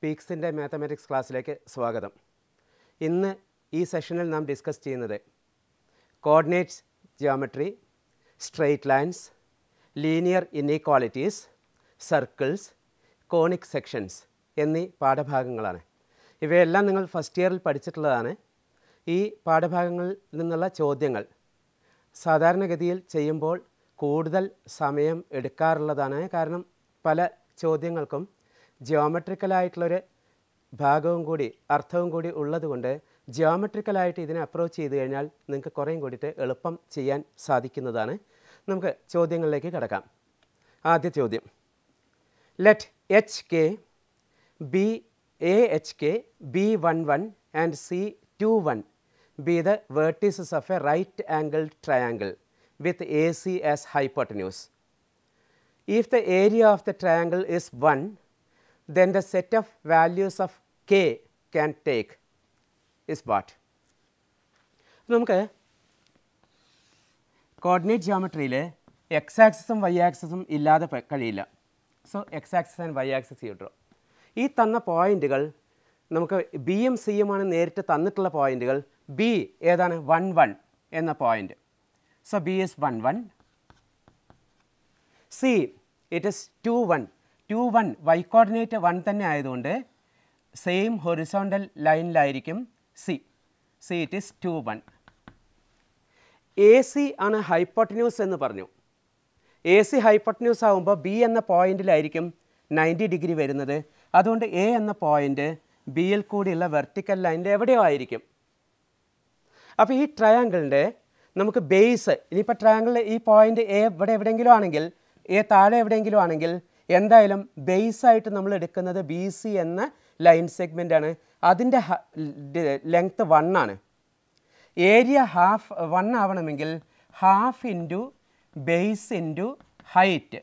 പീക്സിൻ്റെ mathematics ക്ലാസ്സിലേക്ക് സ്വാഗതം ഇന്ന് ഈ സെഷനിൽ നാം ഡിസ്കസ് ചെയ്യുന്നത് coordinates geometry straight lines linear inequalities circles conic sections എന്നീ പാഠഭാഗങ്ങളാണ് ഇവയെല്ലാം നിങ്ങൾ ഫസ്റ്റ് ഇയറിൽ പഠിച്ചിട്ടുള്ളതാണ് ഈ പാഠഭാഗങ്ങളിൽ നിന്നുള്ള ചോദ്യങ്ങൾ സാധാരണഗതിയിൽ ചെയ്യുമ്പോൾ കൂടുതൽ സമയം എടുക്കാറുള്ളതാണ് കാരണം പല ചോദ്യങ്ങൾക്കും ജിയോമെട്രിക്കലായിട്ടുള്ളൊരു ഭാഗവും കൂടി അർത്ഥവും കൂടി ഉള്ളതുകൊണ്ട് ജിയോമെട്രിക്കലായിട്ട് ഇതിനെ അപ്രോച്ച് ചെയ്ത് കഴിഞ്ഞാൽ നിങ്ങൾക്ക് കുറേയും കൂടിയിട്ട് എളുപ്പം ചെയ്യാൻ സാധിക്കുന്നതാണ് നമുക്ക് ചോദ്യങ്ങളിലേക്ക് കിടക്കാം ആദ്യ ചോദ്യം let H K B A H K B one one and C two one be the vertices of a right angled triangle with AC as hypotenuse. If the area of the triangle is 1, then the set of values of k can take is what? നമുക്ക് coordinate ജിയോമെട്രിയിൽ X ആക്സിസും Y ആക്സിസും ഇല്ലാതെ പ- കഴിയില്ല so X axis and Y axis കിട്ടും ഈ തന്ന പോയിന്റുകൾ നമുക്ക് ബിയും സിയുമാണ് നേരിട്ട് തന്നിട്ടുള്ള പോയിന്റുകൾ ബി ഏതാണ് വൺ വൺ എന്ന point so B is one one C it is two one two one Y coordinate one തന്നെ ആയതുകൊണ്ട് സെയിം ഹൊറിസോണ്ടൽ ലൈനിലായിരിക്കും C C it is two one A C ആണ് ഹൈപ്പോട്ടന്യൂസ് എന്ന് പറഞ്ഞു എ സി ഹൈപ്പോട്ടന്യൂസ് ആകുമ്പോൾ B എന്ന പോയിന്റിലായിരിക്കും ninety degree വരുന്നത് അതുകൊണ്ട് എ എന്ന പോയിന്റ് ബിയിൽ കൂടിയുള്ള വെർട്ടിക്കൽ ലൈനിൻ്റെ എവിടെയോ ആയിരിക്കും അപ്പോൾ ഈ ട്രയാങ്കിളിൻ്റെ നമുക്ക് ബേസ് ഇനിയിപ്പോൾ ട്രയാങ്കിളിൽ ഈ പോയിന്റ് എ ഇവിടെ എവിടെയെങ്കിലും ആണെങ്കിൽ എ താഴെ എവിടെയെങ്കിലും ആണെങ്കിൽ എന്തായാലും ബേസ് ആയിട്ട് നമ്മൾ എടുക്കുന്നത് ബി സി എന്ന ലൈൻ സെഗ്മെൻ്റ് ആണ് അതിൻ്റെ ലെങ്ത്ത് വൺ ആണ് ഏരിയ ഹാഫ് വൺ ആവണമെങ്കിൽ half into base into height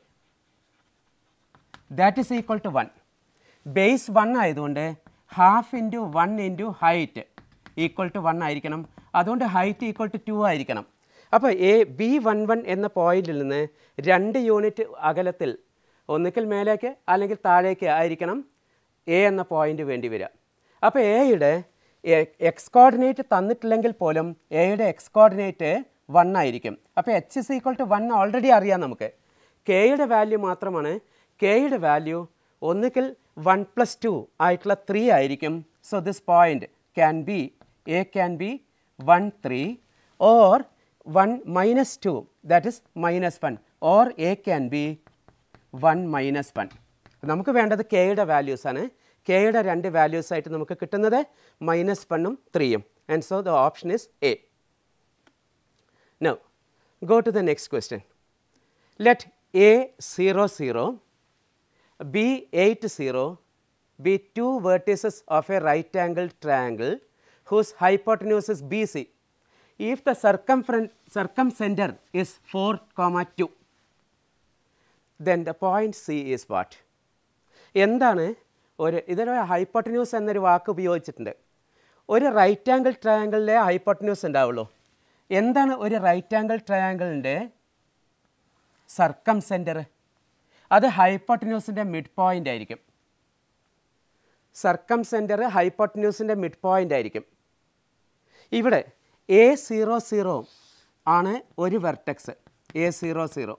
that is equal to one base one ആയതുകൊണ്ട് half into one into height equal to one ആയിരിക്കണം അതുകൊണ്ട് ഹൈറ്റ് ഈക്വൽ ടു ടു ആയിരിക്കണം അപ്പോൾ A B one one എന്ന പോയിന്റിൽ നിന്ന് രണ്ട് യൂണിറ്റ് അകലത്തിൽ ഒന്നുകിൽ മേലേക്ക് അല്ലെങ്കിൽ താഴേക്ക് ആയിരിക്കണം എ എന്ന പോയിന്റ് വേണ്ടി വരിക അപ്പോൾ എയുടെ എക്സ് കോർഡിനേറ്റ് തന്നിട്ടില്ലെങ്കിൽ പോലും എയുടെ എക്സ് കോർഡിനേറ്റ് വൺ ആയിരിക്കും അപ്പോൾ H is equal to one already അറിയാം നമുക്ക് കെയുടെ വാല്യൂ മാത്രമാണ് കെയുടെ വാല്യൂ ഒന്നുകിൽ വൺ പ്ലസ് ടു ആയിട്ടുള്ള ത്രീ ആയിരിക്കും so this point can be A can be one three or one minus two that is minus one or A can be one minus one നമുക്ക് വേണ്ടത് കെയുടെ values ആണ് കെയുടെ രണ്ട് values ആയിട്ട് നമുക്ക് കിട്ടുന്നത് മൈനസ് വണ്ണും ത്രീയും and so the option is A Now, go to the next question. Let A 0 0 B 8 0 be two vertices of a right angled triangle whose hypotenuse is BC. If the circumference circumcenter is 4 comma 2, then the point C is what? എന്താണ് ഒരു ഇതൊരു hypotenuse എന്നൊരു വാക്ക് ഉപയോഗിച്ചിട്ടുണ്ട് ഒരു right angle ട്രയാങ്കിളിലെ hypotenuse ഉണ്ടാവുള്ളൂ എന്താണ് ഒരു right angle ട്രയാങ്കിളിൻ്റെ സർക്കം സെൻറ്റർ അത് ഹൈപ്പോട്ടന്യൂസിൻ്റെ മിഡ് പോയിൻ്റ് ആയിരിക്കും സർക്കം സെൻറ്റർ ഹൈപ്പോട്ടന്യൂസിൻ്റെ മിഡ് പോയിൻ്റ് ആയിരിക്കും ഇവിടെ എ സീറോ സീറോ ആണ് ഒരു vertex A zero zero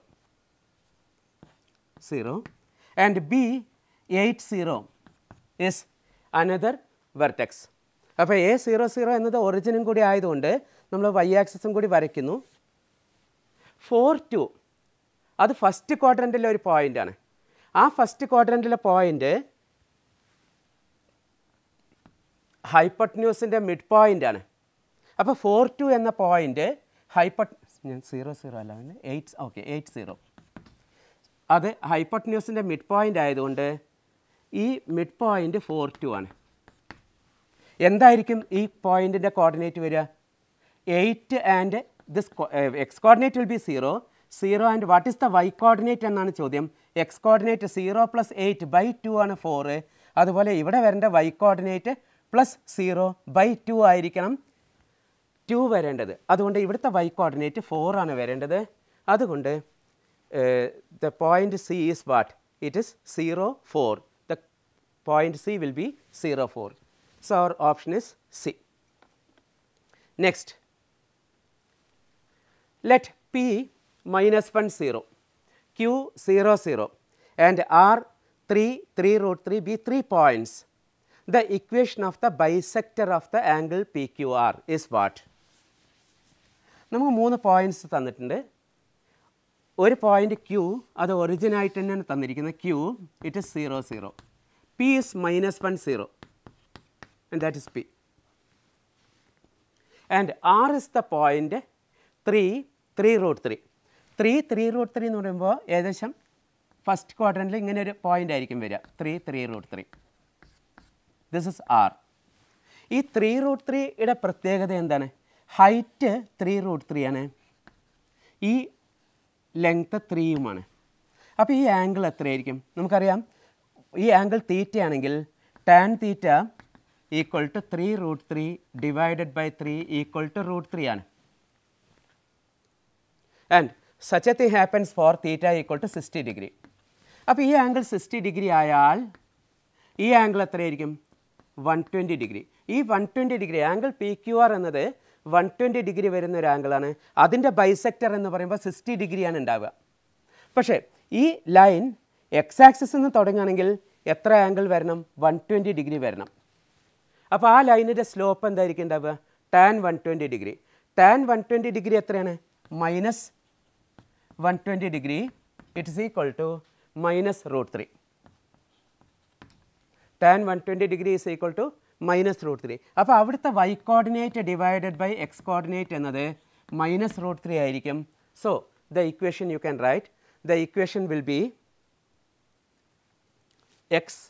zero and B eight zero is another vertex അപ്പോൾ എ സീറോ സീറോ എന്നത് ഒറിജിനും കൂടി ആയതുകൊണ്ട് നമ്മൾ വൈ ആക്സിസും കൂടി വരയ്ക്കുന്നു ഫോർ ടു അത് ഫസ്റ്റ് ക്വാഡ്രൻറ്റിലെ ഒരു പോയിൻ്റാണ് ആ ഫസ്റ്റ് ക്വാഡ്രൻറ്റിലെ പോയിൻ്റ് ഹൈപ്പട്ന്യൂസിൻ്റെ മിഡ് പോയിൻ്റാണ് അപ്പോൾ ഫോർ ടു എന്ന പോയിൻ്റ് ഹൈപ്പട്ട് ഞാൻ സീറോ സീറോ അല്ല എയ്റ്റ് ഓക്കെ എയ്റ്റ് സീറോ അത് ഹൈപ്പട്ന്യൂസിൻ്റെ മിഡ് പോയിൻ്റ് ആയതുകൊണ്ട് ഈ മിഡ് പോയിൻ്റ് ഫോർ ടു ആണ് എന്തായിരിക്കും ഈ പോയിന്റിൻ്റെ കോർഡിനേറ്റ് വരിക eight and this X coordinate will be zero zero and what is the Y coordinate എന്നാണ് ചോദ്യം X coordinate zero plus eight by two ആണ് ഫോറ് അതുപോലെ ഇവിടെ വരേണ്ട Y coordinate plus zero by two ആയിരിക്കണം ടു വരേണ്ടത് അതുകൊണ്ട് ഇവിടുത്തെ വൈ കോർഡിനേറ്റ് ഫോർ ആണ് വരേണ്ടത് അതുകൊണ്ട് the point C is what it is zero four the point C will be 0 4. So, our option is C. Next, let P minus 1 0, Q 0 0 and R 3 3 root 3 be 3 points. The equation of the bisector of the angle PQR is what? നമുക്ക് മൂന്ന് points തന്നിട്ടുണ്ട് ഒരു point Q അത് origin ആയിട്ട് തന്നെയാണ് തന്നിരിക്കുന്നത് Q it is zero zero P is minus one zero and that is P and R is the point three three root three three three root three എന്ന് പറയുമ്പോൾ ഏകദേശം first ക്വാർട്ടറിൽ ഇങ്ങനെ ഒരു പോയിൻ്റ് ആയിരിക്കും വരിക three three root three this is R ഈ three root ത്രീയുടെ പ്രത്യേകത എന്താണ് ഹൈറ്റ് ത്രീ റൂട്ട് ത്രീ ആണ് ഈ ലെങ്ത്ത് ത്രീയുമാണ് അപ്പോൾ ഈ ആംഗിൾ എത്രയായിരിക്കും നമുക്കറിയാം ഈ ആംഗിൾ തീറ്റ ആണെങ്കിൽ tan theta equal to three root three divided by three equal to root three ആണ് and such a thing happens for theta equal to sixty degree അപ്പോൾ ഈ ആംഗിൾ സിക്സ്റ്റി ഡിഗ്രി ആയാൽ ഈ angle എത്രയായിരിക്കും one twenty degree ഈ one twenty degree angle P Q R എന്നത് one twenty degree വരുന്ന ഒരു ആംഗിളാണ് അതിൻ്റെ ബൈസെക്ടർ എന്ന് പറയുമ്പോൾ സിക്സ്റ്റി ഡിഗ്രിയാണ് ഉണ്ടാവുക പക്ഷേ ഈ ലൈൻ എക്സ് ആക്സിസ് നിന്ന് തുടങ്ങുകയാണെങ്കിൽ എത്ര ആംഗിൾ വരണം വൺ ട്വൻറ്റി ഡിഗ്രി വരണം അപ്പോൾ ആ ലൈനിൻ്റെ സ്ലോപ്പ് എന്തായിരിക്കും ഉണ്ടാവുക tan one twenty degree tan one twenty degree എത്രയാണ് minus one twenty degree it is equal to minus root three tan one twenty degree is equal to minus root three അപ്പോൾ അവിടുത്തെ Y coordinate divided by X coordinate എന്നത് minus root three ആയിരിക്കും so the equation you can write the equation will be X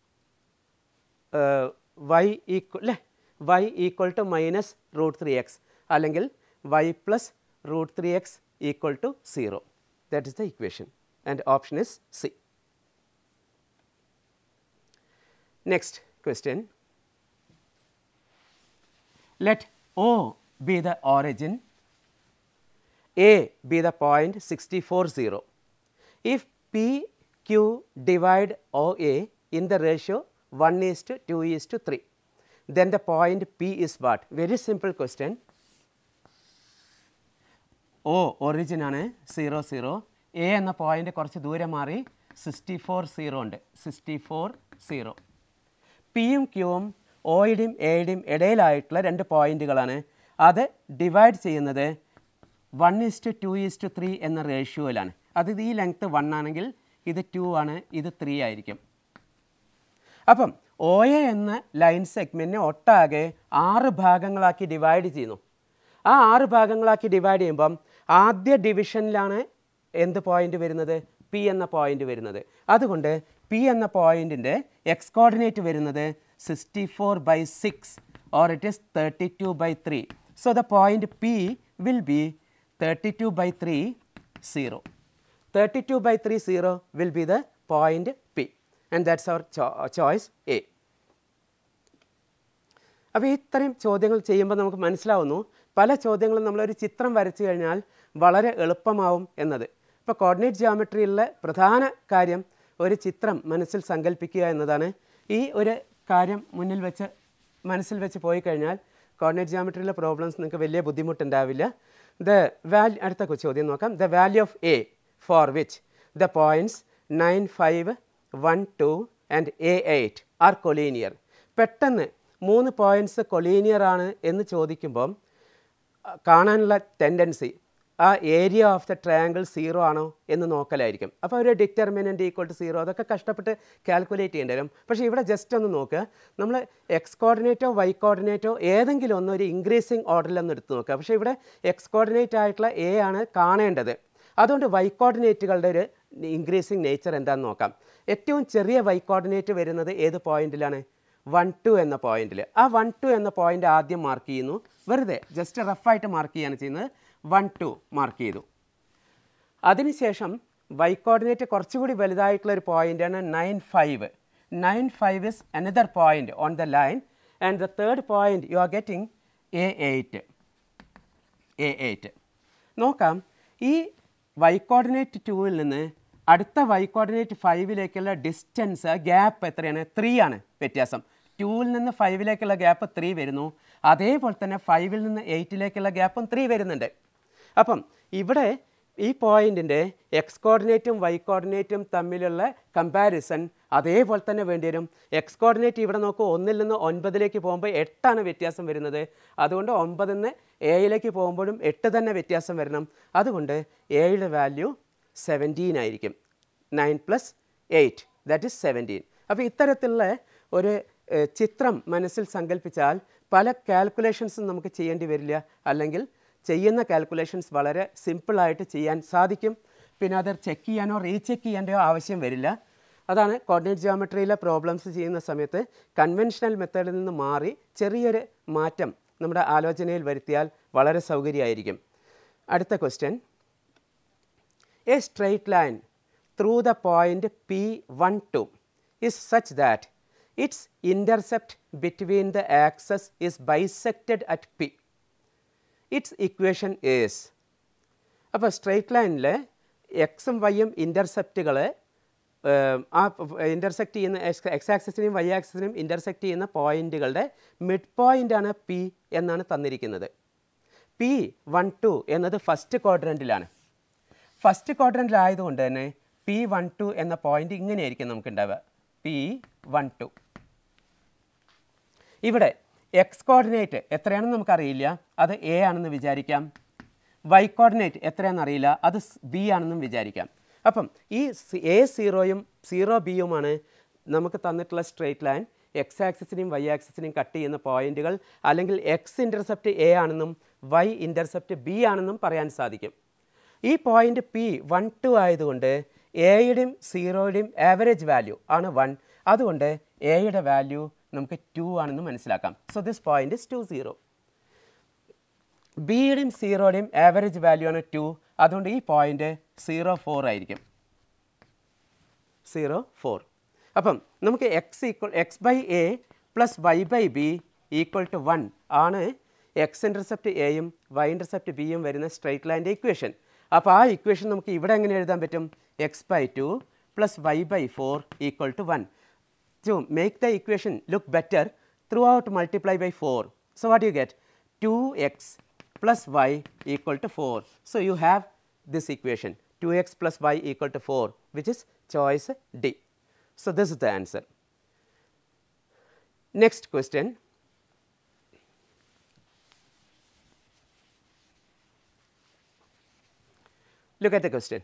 Y equal അല്ലേ Y equal to minus root three X അല്ലെങ്കിൽ Y plus root three X equal to zero that is the equation and option is C Next question. Let O be the origin, A be the point 64 0. If P Q divide OA in the ratio 1 is to 2 is to 3, then the point P is what? Very simple question. O origin ആണ് zero zero A എന്ന point കുറച്ച് ദൂരെ മാറി sixty four zero ഉണ്ട് sixty four zero പിയും ക്യൂവും ഒയുടെയും എയുടെയും ഇടയിലായിട്ടുള്ള രണ്ട് പോയിന്റുകളാണ് അത് ഡിവൈഡ് ചെയ്യുന്നത് one is to two is to three എന്ന റേഷ്യോയിലാണ് അത് ഈ ലെങ്ത്ത് വൺ ആണെങ്കിൽ ഇത് ടു ആണ് ഇത് ത്രീ ആയിരിക്കും അപ്പം ഒ എ എന്ന ലൈൻ സെഗ്മെൻറ്റിനെ ഒട്ടാകെ ആറ് ഭാഗങ്ങളാക്കി ഡിവൈഡ് ചെയ്യുന്നു ആ ആറ് ഭാഗങ്ങളാക്കി ഡിവൈഡ് ചെയ്യുമ്പം ആദ്യ ഡിവിഷനിലാണ് എന്ത് പോയിന്റ് വരുന്നത് പി എന്ന പോയിന്റ് വരുന്നത് അതുകൊണ്ട് പി എന്ന പോയിന്റിൻ്റെ എക്സ് കോർഡിനേറ്റ് വരുന്നത് sixty four by six or it is thirty two by three so the point P will be thirty two by three zero thirty two by three zero will be the point P and that's our choice A അപ്പോൾ ഇത്രയും ചോദ്യങ്ങൾ ചെയ്യുമ്പോൾ നമുക്ക് മനസ്സിലാവുന്നു പല ചോദ്യങ്ങളും നമ്മളൊരു ചിത്രം വരച്ചു കഴിഞ്ഞാൽ വളരെ എളുപ്പമാവും എന്നത് ഇപ്പോൾ കോർഡിനേറ്റ് ജിയോമെട്രിയിലെ പ്രധാന കാര്യം ഒരു ചിത്രം മനസ്സിൽ സങ്കല്പിക്കുക എന്നതാണ് ഈ ഒരു കാര്യം മുന്നിൽ വെച്ച് മനസ്സിൽ വെച്ച് പോയി കഴിഞ്ഞാൽ കോർഡിനേറ്റ് ജിയോമെട്രിയിലെ പ്രോബ്ലംസ് നിങ്ങൾക്ക് വലിയ ബുദ്ധിമുട്ടുണ്ടാവില്ല ദ വാല്യൂ അടുത്ത ചോദ്യം നോക്കാം the value of A for which the points nine five one two and A eight are collinear പെട്ടെന്ന് മൂന്ന് പോയിൻറ്റ്സ് കൊലീനിയർ ആണ് എന്ന് ചോദിക്കുമ്പം അഹ് കാണാനുള്ള ടെൻഡൻസി ആ area of the triangle zero ആണോ എന്ന് നോക്കലായിരിക്കും അപ്പോൾ ഒരു ഡിറ്റർമിനൻ്റ് ഈക്വൽ ടു സീറോ അതൊക്കെ കഷ്ടപ്പെട്ട് കാൽക്കുലേറ്റ് ചെയ്യേണ്ടി വരും പക്ഷേ ഇവിടെ ജസ്റ്റ് ഒന്ന് നോക്കുക നമ്മൾ എക്സ് കോർഡിനേറ്റോ വൈ കോർഡിനേറ്റോ ഏതെങ്കിലും ഒന്ന് ഒരു ഇൻക്രീസിങ് ഓർഡറിൽ ഒന്ന് എടുത്ത് നോക്കുക പക്ഷേ ഇവിടെ എക്സ് കോർഡിനേറ്റ് ആയിട്ടുള്ള എ ആണ് കാണേണ്ടത് അതുകൊണ്ട് വൈ കോർഡിനേറ്റുകളുടെ ഒരു ഇൻക്രീസിങ് നേച്ചർ എന്താണെന്ന് നോക്കാം ഏറ്റവും ചെറിയ വൈ കോർഡിനേറ്റ് വരുന്നത് ഏത് പോയിന്റിലാണ് വൺ ടു എന്ന പോയിന്റിൽ ആ വൺ ടു എന്ന പോയിന്റ് ആദ്യം മാർക്ക് ചെയ്യുന്നു വെറുതെ ജസ്റ്റ് റഫായിട്ട് മാർക്ക് ചെയ്യാണ് ചെയ്യുന്നത് വൺ ടു മാർക്ക് ചെയ്തു അതിനുശേഷം വൈ കോർഡിനേറ്റ് കുറച്ചുകൂടി വലുതായിട്ടുള്ള ഒരു പോയിൻ്റാണ് nine five nine five is another point on the line and the third point you are getting A eight A eight നോക്കാം ഈ വൈ കോർഡിനേറ്റ് ടൂവിൽ നിന്ന് അടുത്ത വൈ കോർഡിനേറ്റ് ഫൈവിലേക്കുള്ള ഡിസ്റ്റൻസ് ഗ്യാപ്പ് എത്രയാണ് ത്രീ ആണ് വ്യത്യാസം ടൂവിൽ നിന്ന് ഫൈവിലേക്കുള്ള ഗ്യാപ്പ് ത്രീ വരുന്നു അതേപോലെ തന്നെ ഫൈവിൽ നിന്ന് എയ്റ്റിലേക്കുള്ള ഗ്യാപ്പും ത്രീ വരുന്നുണ്ട് അപ്പം ഇവിടെ ഈ പോയിന്റിൻ്റെ എക്സ് കോർഡിനേറ്റും വൈ കോർഡിനേറ്റും തമ്മിലുള്ള കമ്പാരിസൺ അതേപോലെ തന്നെ വേണ്ടി വരും എക്സ് കോർഡിനേറ്റ് ഇവിടെ നോക്കൂ ഒന്നിൽ നിന്ന് ഒൻപതിലേക്ക് പോകുമ്പോൾ എട്ടാണ് വ്യത്യാസം വരുന്നത് അതുകൊണ്ട് ഒമ്പതിൽ നിന്ന് ഏഴിലേക്ക് പോകുമ്പോഴും എട്ട് തന്നെ വ്യത്യാസം വരണം അതുകൊണ്ട് ഏഴിൻ്റെ വാല്യൂ സെവൻറ്റീൻ ആയിരിക്കും nine plus eight that is seventeen അപ്പോൾ ഇത്തരത്തിലുള്ള ഒരു ഏഹ്, ചിത്രം മനസ്സിൽ സങ്കല്പിച്ചാൽ പല കാൽക്കുലേഷൻസും നമുക്ക് ചെയ്യേണ്ടി വരില്ല അല്ലെങ്കിൽ ചെയ്യുന്ന കാൽക്കുലേഷൻസ് വളരെ സിമ്പിളായിട്ട് ചെയ്യാൻ സാധിക്കും പിന്നെ അത് ചെക്ക് ചെയ്യാനോ റീചെക്ക് ചെയ്യേണ്ടയോ ആവശ്യം വരില്ല അതാണ് കോർഡിനേറ്റ് ജിയോമെട്രിയിലെ പ്രോബ്ലംസ് ചെയ്യുന്ന സമയത്ത് കൺവെൻഷണൽ മെത്തേഡിൽ നിന്ന് മാറി ചെറിയൊരു മാറ്റം നമ്മുടെ ആലോചനയിൽ വരുത്തിയാൽ വളരെ സൗകര്യമായിരിക്കും അടുത്ത question A straight line through the point P12 is such that its intercept between the axes is bisected at P. Its equation is അപ്പോൾ സ്ട്രെയിറ്റ് ലൈനിൽ എക്സും വൈയും ഇൻ്റർസെപ്റ്റുകൾ ആ ഇൻ്റർസെക്റ്റ് ചെയ്യുന്ന എക്സ് ആക്സിസിനെയും വൈ ആക്സിസിനെയും ഇൻ്റർസെക്റ്റ് ചെയ്യുന്ന പോയിന്റുകളുടെ മിഡ് പോയിൻ്റാണ് പി എന്നാണ് തന്നിരിക്കുന്നത് പി വൺ ടു എന്നത് ഫസ്റ്റ് ക്വാഡ്രൻറ്റിലാണ് ഫസ്റ്റ് ക്വാഡ്രൻറ്റിലായതുകൊണ്ട് തന്നെ പി വൺ ടു എന്ന പോയിന്റ് ഇങ്ങനെയായിരിക്കും നമുക്ക് ഉണ്ടാവുക പി വൺ ടു ഇവിടെ എക്സ് കോർഡിനേറ്റ് എത്രയാണെന്ന് നമുക്കറിയില്ല അത് എ ആണെന്ന് വിചാരിക്കാം വൈ കോർഡിനേറ്റ് എത്രയാണെന്ന് അറിയില്ല അത് ബി ആണെന്നും വിചാരിക്കാം അപ്പം ഈ എ സീറോയും സീറോ ബിയുമാണ് നമുക്ക് തന്നിട്ടുള്ള സ്ട്രെയിറ്റ് ലൈൻ എക്സ് ആക്സിസിനെയും വൈ ആക്സിസിനെയും കട്ട് ചെയ്യുന്ന പോയിന്റുകൾ അല്ലെങ്കിൽ എക്സ് ഇൻ്റർസെപ്റ്റ് എ ആണെന്നും വൈ ഇൻ്റർസെപ്റ്റ് ബി ആണെന്നും പറയാൻ സാധിക്കും ഈ പോയിന്റ് പി വൺ ടു ആയതുകൊണ്ട് എയുടെയും സീറോയുടെയും ആവറേജ് വാല്യൂ ആണ് വൺ അതുകൊണ്ട് എയുടെ വാല്യൂ നമുക്ക് ടു ആണെന്ന് മനസ്സിലാക്കാം so this point is two zero ബിയുടെയും സീറോയുടെയും ആവറേജ് വാല്യൂ ആണ് ടു അതുകൊണ്ട് ഈ പോയിന്റ് സീറോ ഫോർ ആയിരിക്കും സീറോ ഫോർ അപ്പം നമുക്ക് x equal x by a plus y by b equal to one ആണ് എക്സ് ഇൻ്റർസെപ്റ്റ് എയും വൈ ഇൻ്റർസെപ്റ്റ് ബിയും വരുന്ന സ്ട്രൈറ്റ് ലൈൻ്റെ ഇക്വേഷൻ അപ്പോൾ ആ ഇക്വേഷൻ നമുക്ക് ഇവിടെ എങ്ങനെ എഴുതാൻ പറ്റും x by two plus y by four equal to one to make the equation look better throughout multiply by 4. So, what you get? 2x plus y equal to 4. So, you have this equation 2x plus y equal to 4 which is choice D. So, this is the answer. Next question. Look at the question.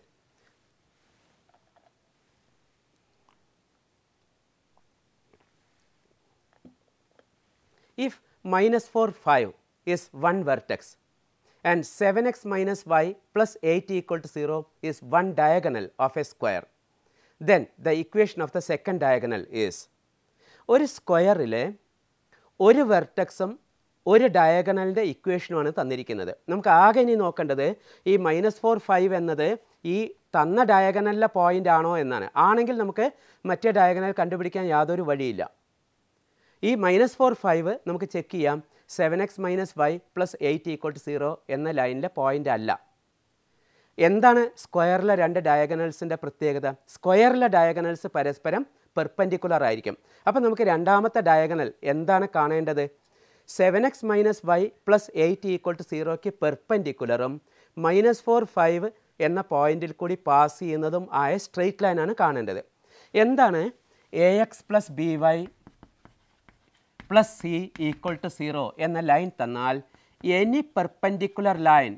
if minus 4 5 is one vertex and 7x minus y plus 8 equal to 0 is one diagonal of a square then the equation of the second diagonal is ഒരു സ്ക്വയറിലെ ഒരു വെർട്ടക്സും ഒരു ഡയഗണലിൻ്റെ ഇക്വേഷനുമാണ് തന്നിരിക്കുന്നത് നമുക്ക് ആകെ ഇനി നോക്കേണ്ടത് ഈ minus four five എന്നത് ഈ തന്ന ഡയഗണലിലെ പോയിന്റ് ആണോ എന്നാണ് ആണെങ്കിൽ നമുക്ക് മറ്റേ ഡയഗണൽ കണ്ടുപിടിക്കാൻ യാതൊരു വഴിയില്ല ഈ മൈനസ് ഫോർ ഫൈവ് നമുക്ക് ചെക്ക് ചെയ്യാം seven x minus y plus eight equal to zero എന്ന ലൈനിലെ പോയിന്റ് അല്ല എന്താണ് സ്ക്വയറിലെ രണ്ട് ഡയഗണൽസിൻ്റെ പ്രത്യേകത സ്ക്വയറിലെ ഡയഗണൽസ് പരസ്പരം പെർപ്പൻഡിക്കുലർ ആയിരിക്കും അപ്പോൾ നമുക്ക് രണ്ടാമത്തെ ഡയഗണൽ എന്താണ് കാണേണ്ടത് seven x minus y plus eight equal to സീറോയ്ക്ക് പെർപ്പൻഡിക്കുലറും മൈനസ് ഫോർ ഫൈവ് എന്ന പോയിന്റിൽ കൂടി പാസ് ചെയ്യുന്നതും ആയ സ്ട്രെയിറ്റ് ലൈനാണ് കാണേണ്ടത് എന്താണ് a x plus b y plus c equal to zero എന്ന ലൈൻ തന്നാൽ എനി പെർപ്പൻഡിക്കുലർ ലൈൻ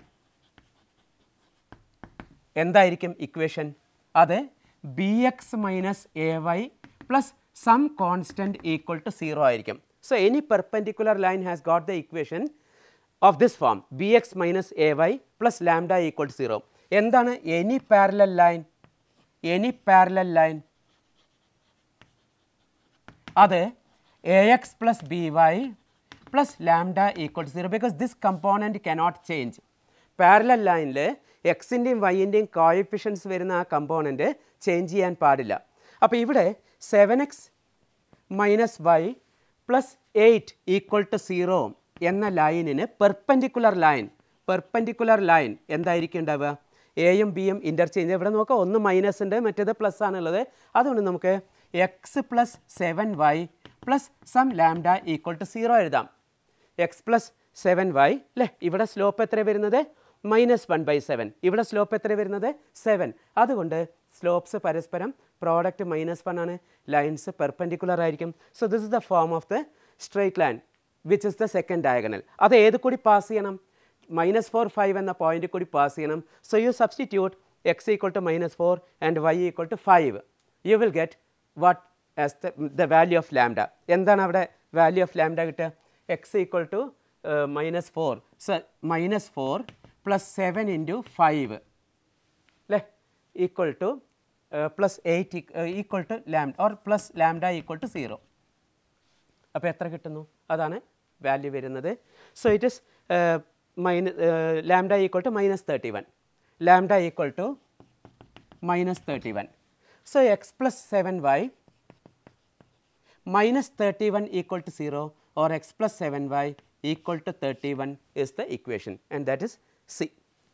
എന്തായിരിക്കും ഇക്വേഷൻ അത് b x minus a y plus some constant equal to zero ആയിരിക്കും so any perpendicular line has got the equation of this form b x minus a y plus lambda equal to zero എന്താണ് any parallel line any parallel line അത് a x plus b y plus lambda equal to zero because this component cannot change parallel ലൈനിൽ എക്സിൻ്റെയും വൈൻ്റെയും coefficients വരുന്ന ആ component change ചെയ്യാൻ പാടില്ല അപ്പോൾ ഇവിടെ seven x minus y plus eight equal to zero എന്ന ലൈനിന് പെർപ്പൻഡിക്കുലർ ലൈൻ പെർപ്പൻഡിക്കുലർ ലൈൻ എന്തായിരിക്കും ഉണ്ടാവുക എയും ബിയും ഇൻ്റർചേഞ്ച് ഇവിടെ നോക്കാം ഒന്ന് മൈനസ് ഉണ്ട് മറ്റേത് പ്ലസ് ആണുള്ളത് അതുകൊണ്ട് നമുക്ക് x plus seven y plus some lambda equal to zero എഴുതാം എക്സ് പ്ലസ് സെവൻ വൈ അല്ലേ ഇവിടെ സ്ലോപ്പ് എത്ര വരുന്നത് മൈനസ് വൺ ബൈ സെവൻ ഇവിടെ സ്ലോപ്പ് എത്ര വരുന്നത് സെവൻ അതുകൊണ്ട് സ്ലോപ്സ് പരസ്പരം പ്രോഡക്റ്റ് മൈനസ് വൺ ആണ് ലൈൻസ് പെർപെൻഡിക്കുലർ ആയിരിക്കും so this is the form of the straight line which is the second diagonal അത് ഏത് കൂടി പാസ് ചെയ്യണം മൈനസ് ഫോർ ഫൈവ് എന്ന പോയിന്റ് കൂടി പാസ് ചെയ്യണം so you substitute x equal to minus four and y equal to five you will get what as the the value of lambda എന്താണ് അവിടെ value of lambda കിട്ടുക x equal to minus four so minus four plus seven into five അല്ലേ equal to plus eight equal to lambda or plus lambda equal to zero അപ്പോൾ എത്ര കിട്ടുന്നു അതാണ് value വരുന്നത് so it is minus lambda equal to minus thirty one lambda equal to minus thirty one so x plus seven y minus 31 equal to 0 or x plus 7y equal to 31 is the equation and that is C.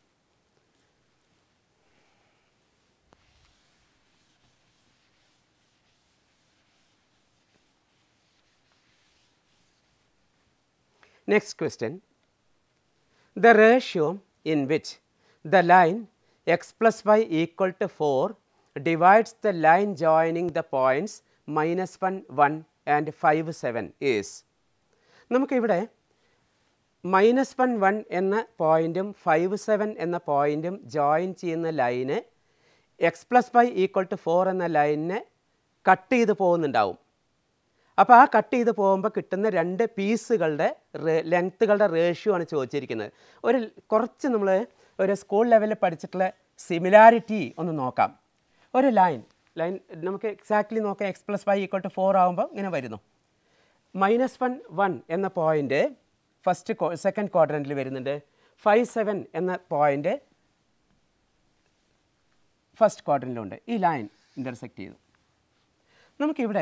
Next question. The ratio in which the line x plus y equal to 4 divides the line joining the points minus 1 1 and 5 7 is നമുക്കിവിടെ minus one one എന്ന പോയിൻറ്റും five seven എന്ന പോയിൻറ്റും join ചെയ്യുന്ന ലൈന് x plus five equal to four എന്ന ലൈനിനെ cut ചെയ്ത് പോകുന്നുണ്ടാവും അപ്പോൾ ആ കട്ട് ചെയ്ത് പോകുമ്പോൾ കിട്ടുന്ന രണ്ട് പീസുകളുടെ ലെങ്ത്തുകളുടെ റേഷ്യോ ആണ് ചോദിച്ചിരിക്കുന്നത് ഒരു കുറച്ച് നമ്മൾ ഒരു സ്കൂൾ ലെവലിൽ പഠിച്ചിട്ടുള്ള സിമിലാരിറ്റി ഒന്ന് നോക്കാം ഒരു ലൈൻ ലൈൻ നമുക്ക് എക്സാക്ട്ലി നോക്കാം x plus five equal to four ആകുമ്പോൾ ഇങ്ങനെ വരുന്നു മൈനസ് വൺ വൺ എന്ന പോയിൻ്റ് ഫസ്റ്റ് സെക്കൻഡ് ക്വാഡ്രൻറ്റിൽ വരുന്നുണ്ട് ഫൈവ് സെവൻ എന്ന പോയിൻ്റ് ഫസ്റ്റ് ക്വാഡ്രൻറ്റിലുണ്ട് ഈ ലൈൻ ഇൻ്റർസെക്റ്റ് ചെയ്തു നമുക്കിവിടെ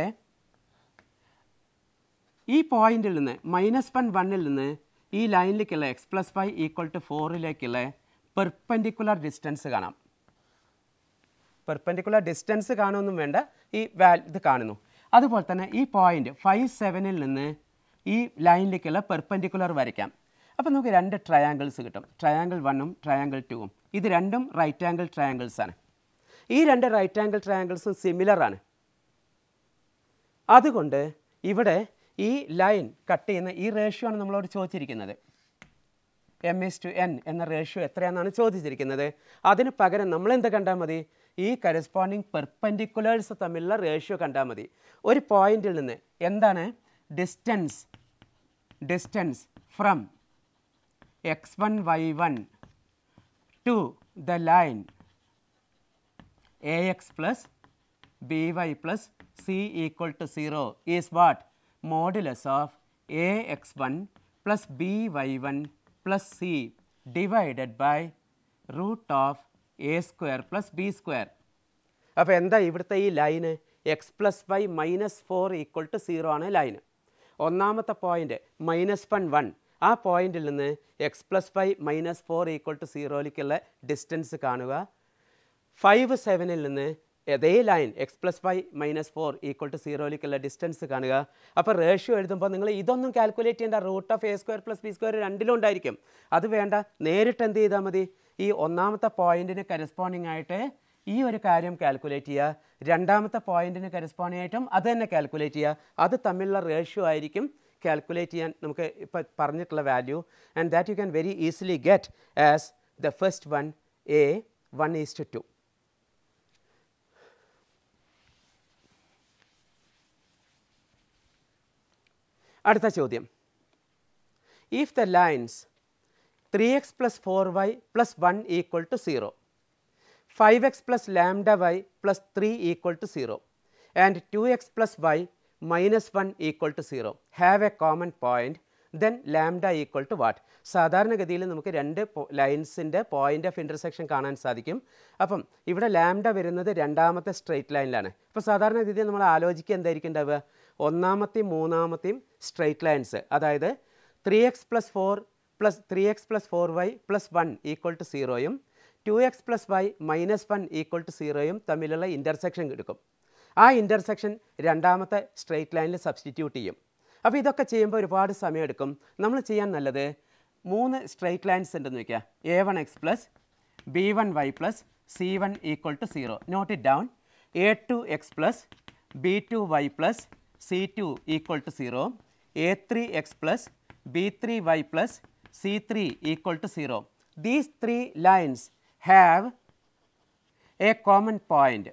ഈ പോയിന്റിൽ നിന്ന് മൈനസ് വൺ വണ്ണിൽ നിന്ന് ഈ ലൈനിലേക്കുള്ള x plus five equal to ഫോറിലേക്കുള്ള പെർപ്പൻഡിക്കുലർ ഡിസ്റ്റൻസ് കാണാം പെർപ്പൻഡിക്കുലർ ഡിസ്റ്റൻസ് കാണുമൊന്നും വേണ്ട ഈ വാൽ ഇത് കാണുന്നു അതുപോലെ തന്നെ ഈ പോയിന്റ് ഫൈവ് സെവനിൽ നിന്ന് ഈ ലൈനിലേക്കുള്ള പെർപ്പൻഡിക്കുലർ വരയ്ക്കാം അപ്പോൾ നമുക്ക് രണ്ട് ട്രയാങ്കിൾസ് കിട്ടും ട്രയാങ്കിൾ വണ്ണും ട്രയാങ്കിൾ ടുവും ഇത് രണ്ടും റൈറ്റ് ആംഗിൾ ട്രയാങ്കിൾസ് ആണ് ഈ രണ്ട് റൈറ്റ് ആംഗിൾ ട്രയാങ്കിൾസും സിമിലർ ആണ് അതുകൊണ്ട് ഇവിടെ ഈ ലൈൻ കട്ട് ചെയ്യുന്ന ഈ റേഷ്യോ ആണ് നമ്മളോട് ചോദിച്ചിരിക്കുന്നത് എം എസ് ടു എൻ എന്ന റേഷ്യോ എത്രയാണെന്നാണ് ചോദിച്ചിരിക്കുന്നത് അതിന് പകരം നമ്മൾ എന്ത് കണ്ടാൽ മതി ഈ കറസ്പോണ്ടിങ് പെർപ്പൻഡിക്കുലേഴ്സ് തമ്മിലുള്ള റേഷ്യോ കണ്ടാൽ മതി ഒരു പോയിന്റിൽ നിന്ന് എന്താണ് distance distance from x one y one to the line ax plus by plus c equal to 0 is what? Modulus of ax1 plus by1 plus c divided by root of a square plus b square. അപ്പോൾ എന്താ ഇവിടുത്തെ ഈ ലൈന് x plus y minus four equal to zero ആണ് ലൈന് ഒന്നാമത്തെ point minus one one ആ പോയിന്റിൽ നിന്ന് x plus y minus four equal to സീറോയിലേക്കുള്ള ഡിസ്റ്റൻസ് കാണുക ഫൈവ് സെവനിൽ നിന്ന് അതേ line x plus five minus four equal to സീറോയിലേക്കുള്ള ഡിസ്റ്റൻസ് കാണുക അപ്പോൾ റേഷ്യോ എഴുതുമ്പോൾ നിങ്ങൾ ഇതൊന്നും കാൽക്കുലേറ്റ് ചെയ്യേണ്ട root of a square plus b square രണ്ടിലും ഉണ്ടായിരിക്കും അത് വേണ്ട നേരിട്ട് എന്ത് ചെയ്താൽ മതി ഈ ഒന്നാമത്തെ പോയിന്റിന് കരസ്പോണ്ടിങ് ആയിട്ട് ഈ ഒരു കാര്യം കാൽക്കുലേറ്റ് ചെയ്യുക രണ്ടാമത്തെ പോയിന്റിന് കരസ്പോണ്ടിങ് ആയിട്ടും അത് തന്നെ കാൽക്കുലേറ്റ് ചെയ്യുക അത് തമ്മിലുള്ള റേഷ്യോ ആയിരിക്കും കാൽക്കുലേറ്റ് ചെയ്യാൻ നമുക്ക് ഇപ്പോൾ പറഞ്ഞിട്ടുള്ള value and that you can very easily get as the first one a one is two two അടുത്ത ചോദ്യം if the lines three x plus four y plus one equal to zero five x plus lambda y plus three equal to zero and two x plus y minus one equal to zero have a common point then lambda equal to what സാധാരണഗതിയിൽ നമുക്ക് രണ്ട് ലൈൻസിൻ്റെ point of intersection കാണാൻ സാധിക്കും അപ്പം ഇവിടെ lambda വരുന്നത് രണ്ടാമത്തെ straight ലൈനിലാണ് അപ്പോൾ സാധാരണഗതിയിൽ നമ്മൾ ആലോചിക്കുക എന്തായിരിക്കും ഉണ്ടാവുക ഒന്നാമത്തെയും മൂന്നാമത്തെയും സ്ട്രെയിറ്റ് ലൈൻസ് അതായത് three x plus four plus three x plus four y plus one equal to സീറോയും two x plus y minus one equal to സീറോയും തമ്മിലുള്ള ഇൻ്റർസെക്ഷൻ എടുക്കും ആ ഇൻ്റർസെക്ഷൻ രണ്ടാമത്തെ സ്ട്രെയിറ്റ് ലൈനിൽ സബ്സ്റ്റിറ്റ്യൂട്ട് ചെയ്യും അപ്പോൾ ഇതൊക്കെ ചെയ്യുമ്പോൾ ഒരുപാട് സമയമെടുക്കും നമ്മൾ ചെയ്യാൻ നല്ലത് മൂന്ന് സ്ട്രെയിറ്റ് ലൈൻസ് ഉണ്ടെന്ന് വയ്ക്കുക a one x plus b one y plus c one equal to zero note it down a two x plus b two y plus c two equal to zero a three x plus b three y plus c three equal to zero these three lines have a common point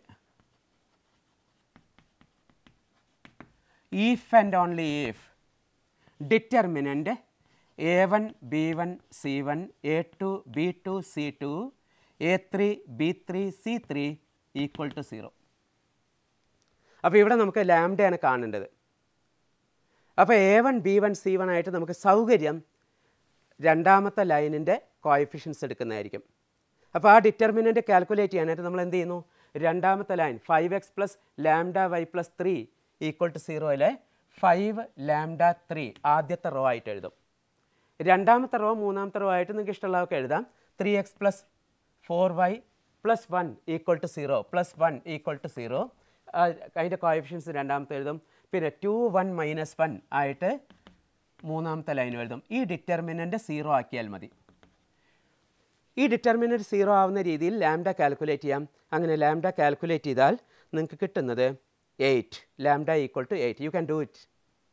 if and only if determinant a1 b1 c1 a2 b2 c2 a3 b3 c3 equal to zero അപ്പോൾ ഇവിടെ നമുക്ക് ലാംഡയാണ് കാണേണ്ടത് അപ്പോൾ a one b one c one ആയിട്ട് നമുക്ക് സൗകര്യം രണ്ടാമത്തെ ലൈനിൻ്റെ കോയഫിഷ്യൻസ് എടുക്കുന്നതായിരിക്കും അപ്പോൾ ആ ഡിറ്റർമിനൻ്റ് കാൽക്കുലേറ്റ് ചെയ്യാനായിട്ട് നമ്മൾ എന്ത് ചെയ്യുന്നു രണ്ടാമത്തെ line five x plus lambda y plus three equal to സീറോയിലെ ഫൈവ് ലാംഡ ത്രീ ആദ്യത്തെ റോ ആയിട്ട് എഴുതും രണ്ടാമത്തെ റോ മൂന്നാമത്തെ റോ ആയിട്ട് നിങ്ങൾക്ക് ഇഷ്ടമുള്ളതൊക്കെ എഴുതാം three x plus four y plus one equal to zero plus one equal to zero അതിൻ്റെ കോയഫിഷ്യൻസ് രണ്ടാമത്തെ എഴുതും പിന്നെ ടു വൺ മൈനസ് വൺ ആയിട്ട് മൂന്നാമത്തെ ലൈൻ എഴുതും ഈ ഡിറ്റർമിനൻ്റ് സീറോ ആക്കിയാൽ മതി ഈ ഡിറ്റർമിനൻ്റ് സീറോ ആവുന്ന രീതിയിൽ ലാംഡ കാൽക്കുലേറ്റ് ചെയ്യാം അങ്ങനെ ലാംഡ കാൽക്കുലേറ്റ് ചെയ്താൽ നിങ്ങൾക്ക് കിട്ടുന്നത് eight lambda equal to eight you can do it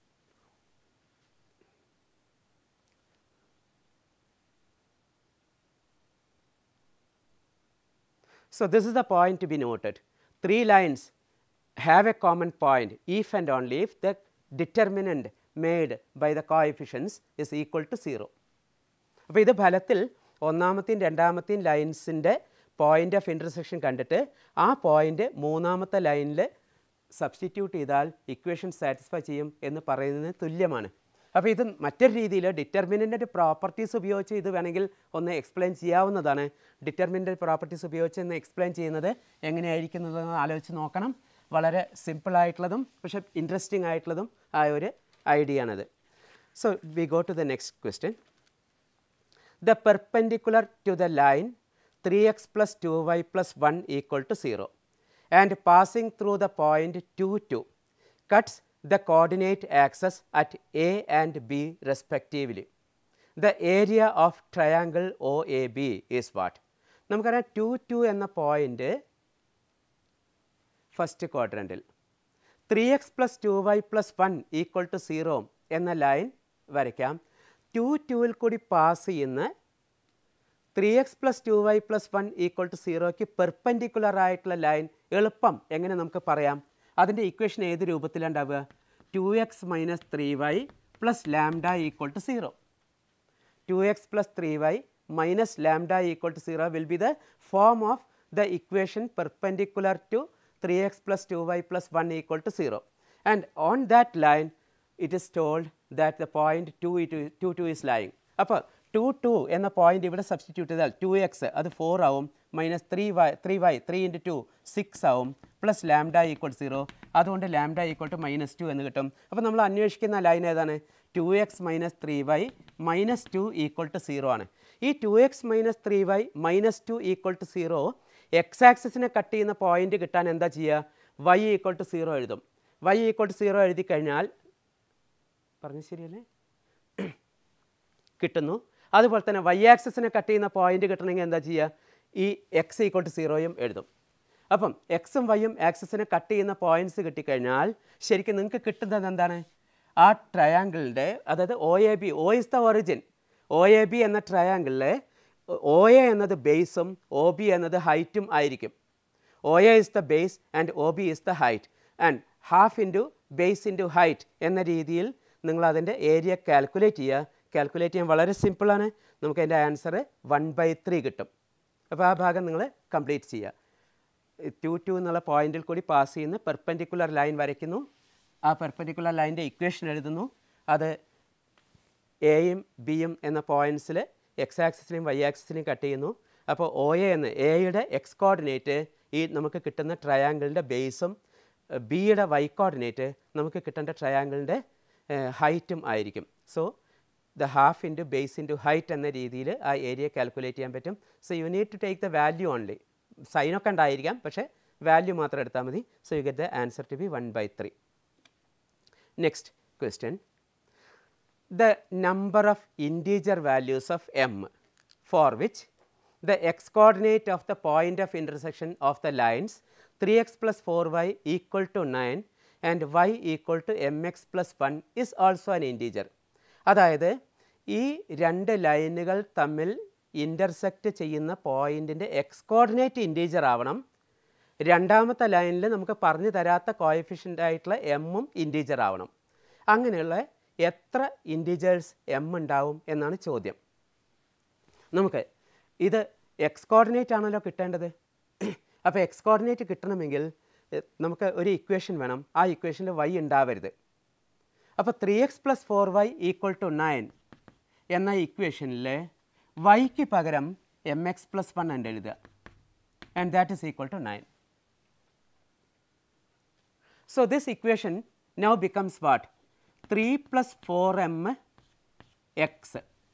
So this is the point to be noted. Three lines have a common point if and only if the determinant made by the coefficients is equal to 0. അപ്പോൾ ഇത് ഫലത്തിൽ ഒന്നാമത്തെയും രണ്ടാമത്തെയും ലൈൻസിൻ്റെ point of intersection കണ്ടിട്ട് ആ point മൂന്നാമത്തെ ലൈനിൽ substitute ചെയ്താൽ equation satisfy ചെയ്യും എന്ന് പറയുന്നതിന് തുല്യമാണ് അപ്പോൾ ഇത് മറ്റൊരു രീതിയിൽ ഡിറ്റർമിനൻ്റ് പ്രോപ്പർട്ടീസ് ഉപയോഗിച്ച് ഇത് വേണമെങ്കിൽ ഒന്ന് എക്സ്പ്ലെയിൻ ചെയ്യാവുന്നതാണ് ഡിറ്റർമിനൻ്റ് പ്രോപ്പർട്ടീസ് ഉപയോഗിച്ച് ഒന്ന് എക്സ്പ്ലെയിൻ ചെയ്യുന്നത് എങ്ങനെയായിരിക്കുന്നതെന്ന് ആലോചിച്ച് നോക്കണം വളരെ സിമ്പിളായിട്ടുള്ളതും പക്ഷേ ഇൻട്രസ്റ്റിംഗ് ആയിട്ടുള്ളതും ആയ ഒരു ഐഡിയ ആണത് so we go to the next question the perpendicular to the line 3x plus 2y plus 1 equal to 0 and passing through the point 2 2 cuts the coordinate axis at A and B respectively. The area of triangle OAB is what? നമുക്കറിയാം two two എന്ന point first ക്വാഡ്രൻറ്റിൽ three x plus two y plus one equal to zero എന്ന line വരയ്ക്കാം two ടുവിൽ കൂടി pass ചെയ്യുന്ന three x plus two y plus one equal to സീറോയ്ക്ക് perpendicular ആയിട്ടുള്ള ലൈൻ എളുപ്പം എങ്ങനെ നമുക്ക് പറയാം അതിൻ്റെ ഇക്വേഷൻ ഏത് രൂപത്തിലുണ്ടാവുക two x minus three y plus lambda equal to zero two x plus three y minus lambda equal to 0 will be the form of the equation perpendicular to 3x plus 2y plus 1 equal to 0. And on that line, it is told that the point 2, it, 2, 2 is lying. അപ്പോൾ two two എന്ന point ഇവിടെ substitute ചെയ്താൽ two x അത് four ആവും minus three y three y three into two six ആവും plus lambda equal zero അതുകൊണ്ട് lambda equal to minus two എന്ന് കിട്ടും അപ്പോൾ നമ്മൾ അന്വേഷിക്കുന്ന ലൈൻ ഏതാണ് two x minus three y minus two equal to zero ആണ് ഈ two x minus three y minus two equal to zero x ആക്സിസിനെ കട്ട് ചെയ്യുന്ന പോയിന്റ് കിട്ടാൻ എന്താ ചെയ്യുക വൈ ഈക്വൽ ടു സീറോ എഴുതും വൈ ഈക്വൽ ടു സീറോ എഴുതി കഴിഞ്ഞാൽ പറഞ്ഞു ശരിയല്ലേ കിട്ടുന്നു അതുപോലെ തന്നെ വൈ ആക്സിസിനെ കട്ട് ചെയ്യുന്ന പോയിന്റ് കിട്ടണമെങ്കിൽ എന്താ ചെയ്യുക ഈ എക്സ് ഈക്വൽ ടു സീറോയും എഴുതും അപ്പം എക്സും വൈയും ആക്സിസിനെ കട്ട് ചെയ്യുന്ന പോയിന്റ്സ് കിട്ടിക്കഴിഞ്ഞാൽ ശരിക്കും നിങ്ങൾക്ക് കിട്ടുന്നത് എന്താണ് ആ ട്രയാങ്കിളിൻ്റെ അതായത് O A B O is the origin O A B എന്ന ട്രയാങ്കിളിലെ ഒ എ എന്നത് ബേസും ഒ ബി എന്നത് ഹൈറ്റും ആയിരിക്കും O A is the base and O B is the height and half into base into height എന്ന രീതിയിൽ നിങ്ങൾ അതിൻ്റെ ഏരിയ കാൽക്കുലേറ്റ് ചെയ്യുക കാൽക്കുലേറ്റ് ചെയ്യാൻ വളരെ സിമ്പിളാണ് നമുക്ക് അതിൻ്റെ ആൻസർ വൺ ബൈ ത്രീ കിട്ടും അപ്പോൾ ആ ഭാഗം നിങ്ങൾ കംപ്ലീറ്റ് ചെയ്യുക ടു ടു എന്നുള്ള പോയിന്റിൽ കൂടി പാസ് ചെയ്യുന്ന പെർപ്പൻഡിക്കുലർ ലൈൻ വരയ്ക്കുന്നു ആ പെർപ്പൻഡിക്കുലർ ലൈൻ്റെ ഇക്വേഷൻ എഴുതുന്നു അത് എയും ബിയും എന്ന പോയിൻറ്റ്സിൽ എക്സ് ആക്സിസിനെയും വൈ ആക്സിസിനെയും കട്ട് ചെയ്യുന്നു അപ്പോൾ ഒ എ എന്ന് എയുടെ എക്സ് കോർഡിനേറ്റ് ഈ നമുക്ക് കിട്ടുന്ന ട്രയാങ്കിളിൻ്റെ ബേസും ബിയുടെ വൈ കോർഡിനേറ്റ് നമുക്ക് കിട്ടേണ്ട ട്രയാങ്കിളിൻ്റെ ഹൈറ്റും ആയിരിക്കും so the half into base into height എന്ന രീതിയിൽ ആ ഏരിയ കാൽക്കുലേറ്റ് ചെയ്യാൻ പറ്റും so you need to take the value only സൈനൊക്കെ ഉണ്ടായിരിക്കാം പക്ഷേ വാല്യൂ മാത്രം എടുത്താൽ മതി so you get the answer to be one by three next question the number of integer values of m for which the x coordinate of the point of intersection of the lines 3x plus 4y equal to 9 and y equal to mx plus 1 is also an integer. അതായത് ഈ രണ്ട് ലൈനുകൾ തമ്മിൽ intersect ചെയ്യുന്ന പോയിൻറ്റിൻ്റെ x coordinate integer ആവണം രണ്ടാമത്തെ ലൈനിൽ നമുക്ക് പറഞ്ഞു തരാത്ത കോയഫിഷ്യൻ്റ് ആയിട്ടുള്ള എമ്മും ഇൻറ്റീജർ ആവണം അങ്ങനെയുള്ള എത്ര ഇൻറ്റീജേഴ്സ് എം ഉണ്ടാവും എന്നാണ് ചോദ്യം നമുക്ക് ഇത് എക്സ് കോർഡിനേറ്റ് ആണല്ലോ കിട്ടേണ്ടത് അപ്പോൾ എക്സ് കോർഡിനേറ്റ് കിട്ടണമെങ്കിൽ എ, നമുക്ക് ഒരു ഇക്വേഷൻ വേണം ആ ഇക്വേഷനിൽ വൈ ഉണ്ടാവരുത് അപ്പോൾ three x plus four y equal to nine എന്ന ഇക്വേഷനിൽ വൈക്ക് പകരം എം എക്സ് പ്ലസ് വൺ ഉണ്ട് എഴുതുക and that is equal to nine So, this equation now becomes what? 3 plus 4m x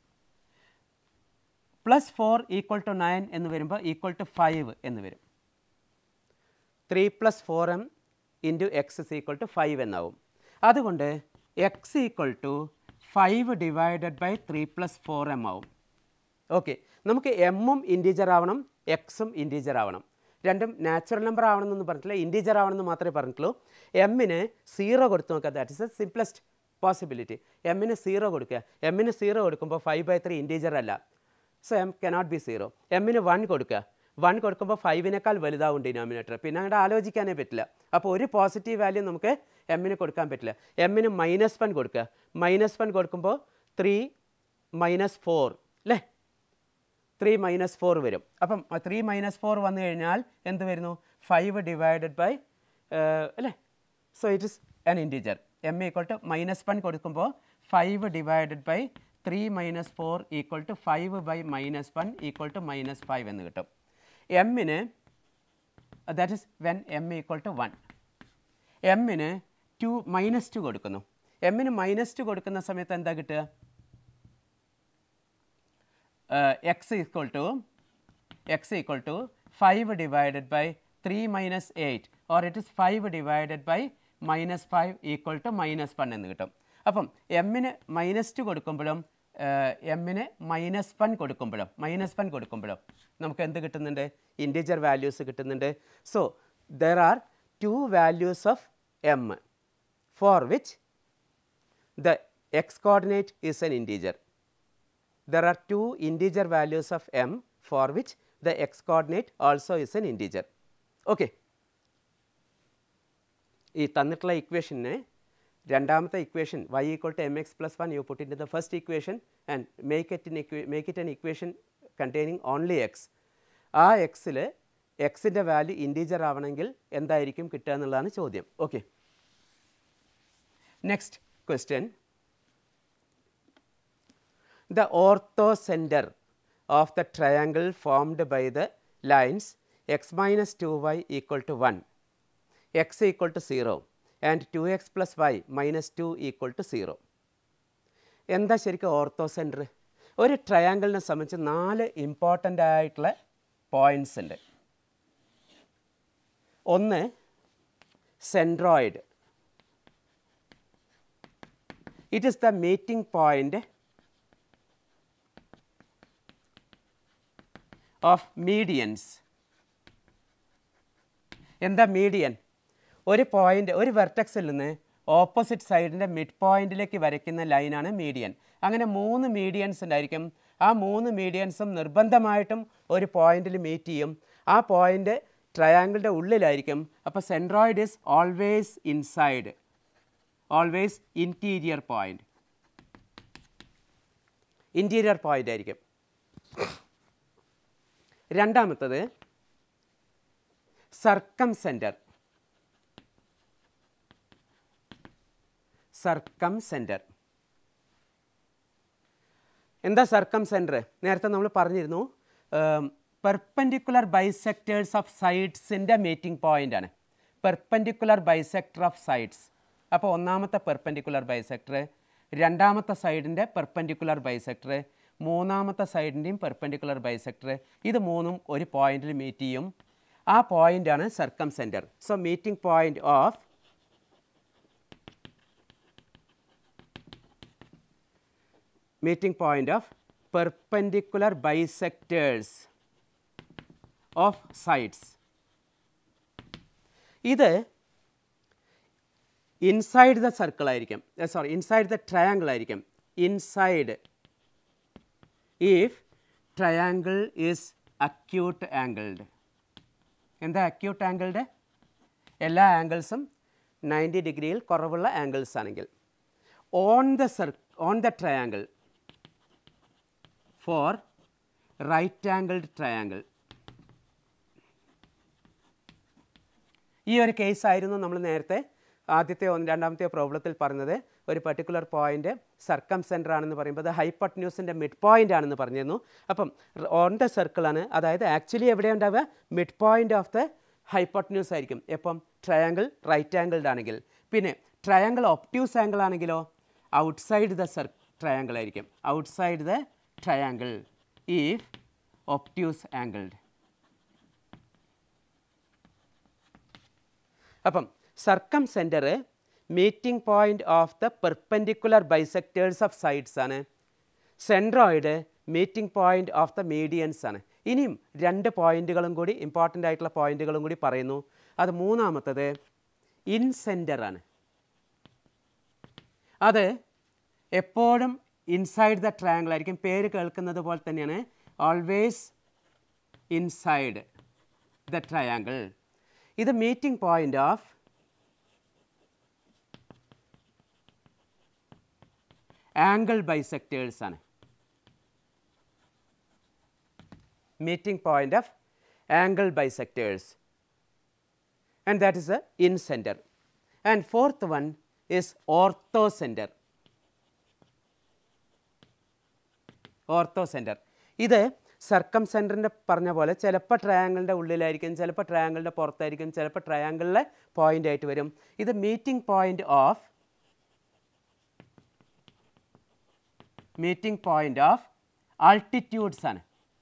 plus 4 equal to 9 എന്ന് വരുമ്പോൾ equal to 5 എന്ന് വരും 3 plus 4m into x is equal to 5 എന്നാവും അതുകൊണ്ട് x equal to 5 divided by 3 plus 4m ആവും okay നമുക്ക് എമ്മും integer ആവണം എക്സും ഇൻറ്റീജർ ആവണം രണ്ടും നാച്ചുറൽ നമ്പർ ആവണമെന്ന് പറഞ്ഞിട്ടില്ല ഇൻറ്റീജർ ആവണമെന്ന് മാത്രമേ പറഞ്ഞിട്ടുള്ളൂ എമ്മിന് സീറോ കൊടുത്ത് നോക്കുക that is a simplest possibility എമ്മിന് സീറോ കൊടുക്കുക എമ്മിന് സീറോ കൊടുക്കുമ്പോൾ ഫൈവ് ബൈ ത്രീ ഇൻറ്റീജർ അല്ല so m cannot be zero എമ്മിന് വൺ കൊടുക്കുക വൺ കൊടുക്കുമ്പോൾ ഫൈവിനേക്കാൾ വലുതാവും ഡിനോമിനേറ്റർ പിന്നെ അങ്ങോട്ട് ആലോചിക്കാനേ പറ്റില്ല അപ്പോൾ ഒരു പോസിറ്റീവ് വാല്യൂ നമുക്ക് എമ്മിന് കൊടുക്കാൻ പറ്റില്ല എമ്മിന് മൈനസ് വൺ കൊടുക്കുക മൈനസ് വൺ കൊടുക്കുമ്പോൾ ത്രീ മൈനസ് ഫോർ അല്ലേ ത്രീ മൈനസ് ഫോർ വരും അപ്പം ത്രീ മൈനസ് ഫോർ വന്നു കഴിഞ്ഞാൽ എന്ത് വരുന്നു ഫൈവ് ഡിവൈഡഡ് ബൈ അല്ലേ so it is an integer m equal to minus one കൊടുക്കുമ്പോൾ five divided by three minus four equal to five by minus one equal to minus five എന്ന് കിട്ടും എമ്മിന് that is when m equal to one എമ്മിന് two minus to കൊടുക്കുന്നു എമ്മിന് minus two കൊടുക്കുന്ന സമയത്ത് എന്താ കിട്ടുക x equal to x equal to 5 divided by 3 minus 8 or it is 5 divided by minus 5 equal to minus 1 എന്ന് കിട്ടും അപ്പം എമ്മിന് മൈനസ് ടു കൊടുക്കുമ്പോഴും എമ്മിന് മൈനസ് വൺ കൊടുക്കുമ്പോഴും മൈനസ് വൺ കൊടുക്കുമ്പോഴും നമുക്ക് എന്ത് കിട്ടുന്നുണ്ട് ഇൻറ്റീജർ വാല്യൂസ് കിട്ടുന്നുണ്ട് so there are two values of m for which the x coordinate is an integer. There are two integer values of m for which the x coordinate also is an integer. Okay. ഈ തന്നിട്ടുള്ള ഇക്വേഷനെ രണ്ടാമത്തെ equation y equal to m x plus one you put in the first equation and make it in make it an equation containing only x ആ എക്സിൽ എക്സിൻ്റെ value integer ആവണമെങ്കിൽ എന്തായിരിക്കും കിട്ടുക എന്നുള്ളതാണ് ചോദ്യം okay next question the orthocenter of the triangle formed by the lines x minus 2y equal to 1 x equal to 0 and 2x plus y minus 2 equal to 0 എന്താ ശരിക്കും ഓർത്തോ സെൻറ്റർ ഒരു ട്രയാങ്കിളിനെ സംബന്ധിച്ച് നാല് ഇമ്പോർട്ടൻ്റ് ആയിട്ടുള്ള പോയിൻറ്റ്സ് ഉണ്ട് ഒന്ന് centroid it is the meeting point of medians എന്താ median ഒരു പോയിന്റ് ഒരു വെർട്ടക്സിൽ നിന്ന് ഓപ്പോസിറ്റ് സൈഡിൻ്റെ മിഡ് പോയിന്റിലേക്ക് വരയ്ക്കുന്ന ലൈനാണ് മീഡിയൻ അങ്ങനെ മൂന്ന് മീഡിയൻസ് ഉണ്ടായിരിക്കും ആ മൂന്ന് മീഡിയൻസും നിർബന്ധമായിട്ടും ഒരു പോയിന്റിൽ മീറ്റ് ചെയ്യും ആ പോയിന്റ് ട്രയാങ്കിളിൻ്റെ ഉള്ളിലായിരിക്കും അപ്പോൾ centroid is always inside always interior point interior point ആയിരിക്കും രണ്ടാമത്തത് സർക്കം സെൻറ്റർ സർക്കം സെൻറ്റർ എന്താ സർക്കം സെൻറ്റർ നേരത്തെ നമ്മൾ പറഞ്ഞിരുന്നു പെർപ്പൻഡിക്കുലർ ബൈസെക്ടേഴ്സ് ഓഫ് സൈഡ്സിൻ്റെ മീറ്റിംഗ് പോയിൻ്റ് ആണ് പെർപ്പൻഡിക്കുലർ ബൈസെക്ടർ ഓഫ് സൈഡ്സ് അപ്പോൾ ഒന്നാമത്തെ പെർപ്പൻഡിക്കുലർ ബൈസെക്ടർ രണ്ടാമത്തെ സൈഡിൻ്റെ പെർപ്പൻഡിക്കുലർ ബൈസെക്ടർ മൂന്നാമത്തെ സൈഡിൻ്റെയും പെർപ്പൻഡിക്കുലർ ബൈസെക്ടർ ഇത് മൂന്നും ഒരു പോയിന്റിൽ മീറ്റ് ചെയ്യും ആ പോയിൻ്റാണ് circumcentre so meeting point of meeting point of perpendicular bisectors of sides. ഇത് ഇൻസൈഡ് ദ സർക്കിൾ ആയിരിക്കും സോറി ഇൻസൈഡ് ദ ട്രയാങ്കിൾ ആയിരിക്കും inside if triangle is acute angled എന്താ അക്യൂട്ട് ആംഗിൾഡ് എല്ലാ ആംഗിൾസും നയൻറ്റി ഡിഗ്രിയിൽ കുറവുള്ള ആംഗിൾസ് ആണെങ്കിൽ on the sir on the triangle for right angled triangle ഈ ഒരു കേസ് ആയിരുന്നു നമ്മൾ നേരത്തെ ആദ്യത്തെ ഒന്ന് രണ്ടാമത്തെ പ്രോബ്ലത്തിൽ പറഞ്ഞത് ഒരു പർട്ടിക്കുലർ പോയിന്റ് സർക്കം സെൻറ്റർ ആണെന്ന് പറയുമ്പോൾ അത് ഹൈപ്പട്ട് ന്യൂസിൻ്റെ മിഡ് പോയിന്റ് ആണെന്ന് പറഞ്ഞിരുന്നു അപ്പം ഓൺ ദ സർക്കിളാണ് അതായത് ആക്ച്വലി എവിടെ ഉണ്ടാവുക mid point of the hypotenuse ആയിരിക്കും എപ്പം ട്രയാങ്കിൾ റൈറ്റ് ആംഗിൾഡ് ആണെങ്കിൽ പിന്നെ ട്രയാങ്കിൾ ഒപ്റ്റ്യൂസ് ആംഗിൾ ആണെങ്കിലോ ഔട്ട്സൈഡ് ദ സർ ട്രയാങ്കിൾ ആയിരിക്കും outside the triangle if obtuse angled അപ്പം circumcentre meeting point of the perpendicular bisectors of sides ആണ് centroid meeting point of the medians ആണ് ഇനിയും രണ്ട് പോയിന്റുകളും കൂടി ഇമ്പോർട്ടൻ്റ് ആയിട്ടുള്ള പോയിന്റുകളും കൂടി പറയുന്നു അത് മൂന്നാമത്തത് ഇൻ സെൻറ്റർ ആണ് അത് എപ്പോഴും ഇൻസൈഡ് ദ ട്രയാങ്കിൾ ആയിരിക്കും പേര് കേൾക്കുന്നത് പോലെ തന്നെയാണ് ഓൾവേസ് ഇൻസൈഡ് ദ ട്രയാങ്കിൾ ഇത് meeting point of angle bisectors ആണ് meeting point of angle bisectors and that is the in center and fourth one is ortho center orthocentre ഇത് സർക്കം സെൻറ്ററിൻ്റെ പറഞ്ഞ പോലെ ചിലപ്പോൾ ട്രയാങ്കിളിൻ്റെ ഉള്ളിലായിരിക്കും ചിലപ്പോൾ ട്രയാങ്കിളിൻ്റെ പുറത്തായിരിക്കും ചിലപ്പോൾ ട്രയാങ്കിളിലെ പോയിൻ്റ് ആയിട്ട് വരും ഇത് meeting point of meeting point of altitudes ആണ്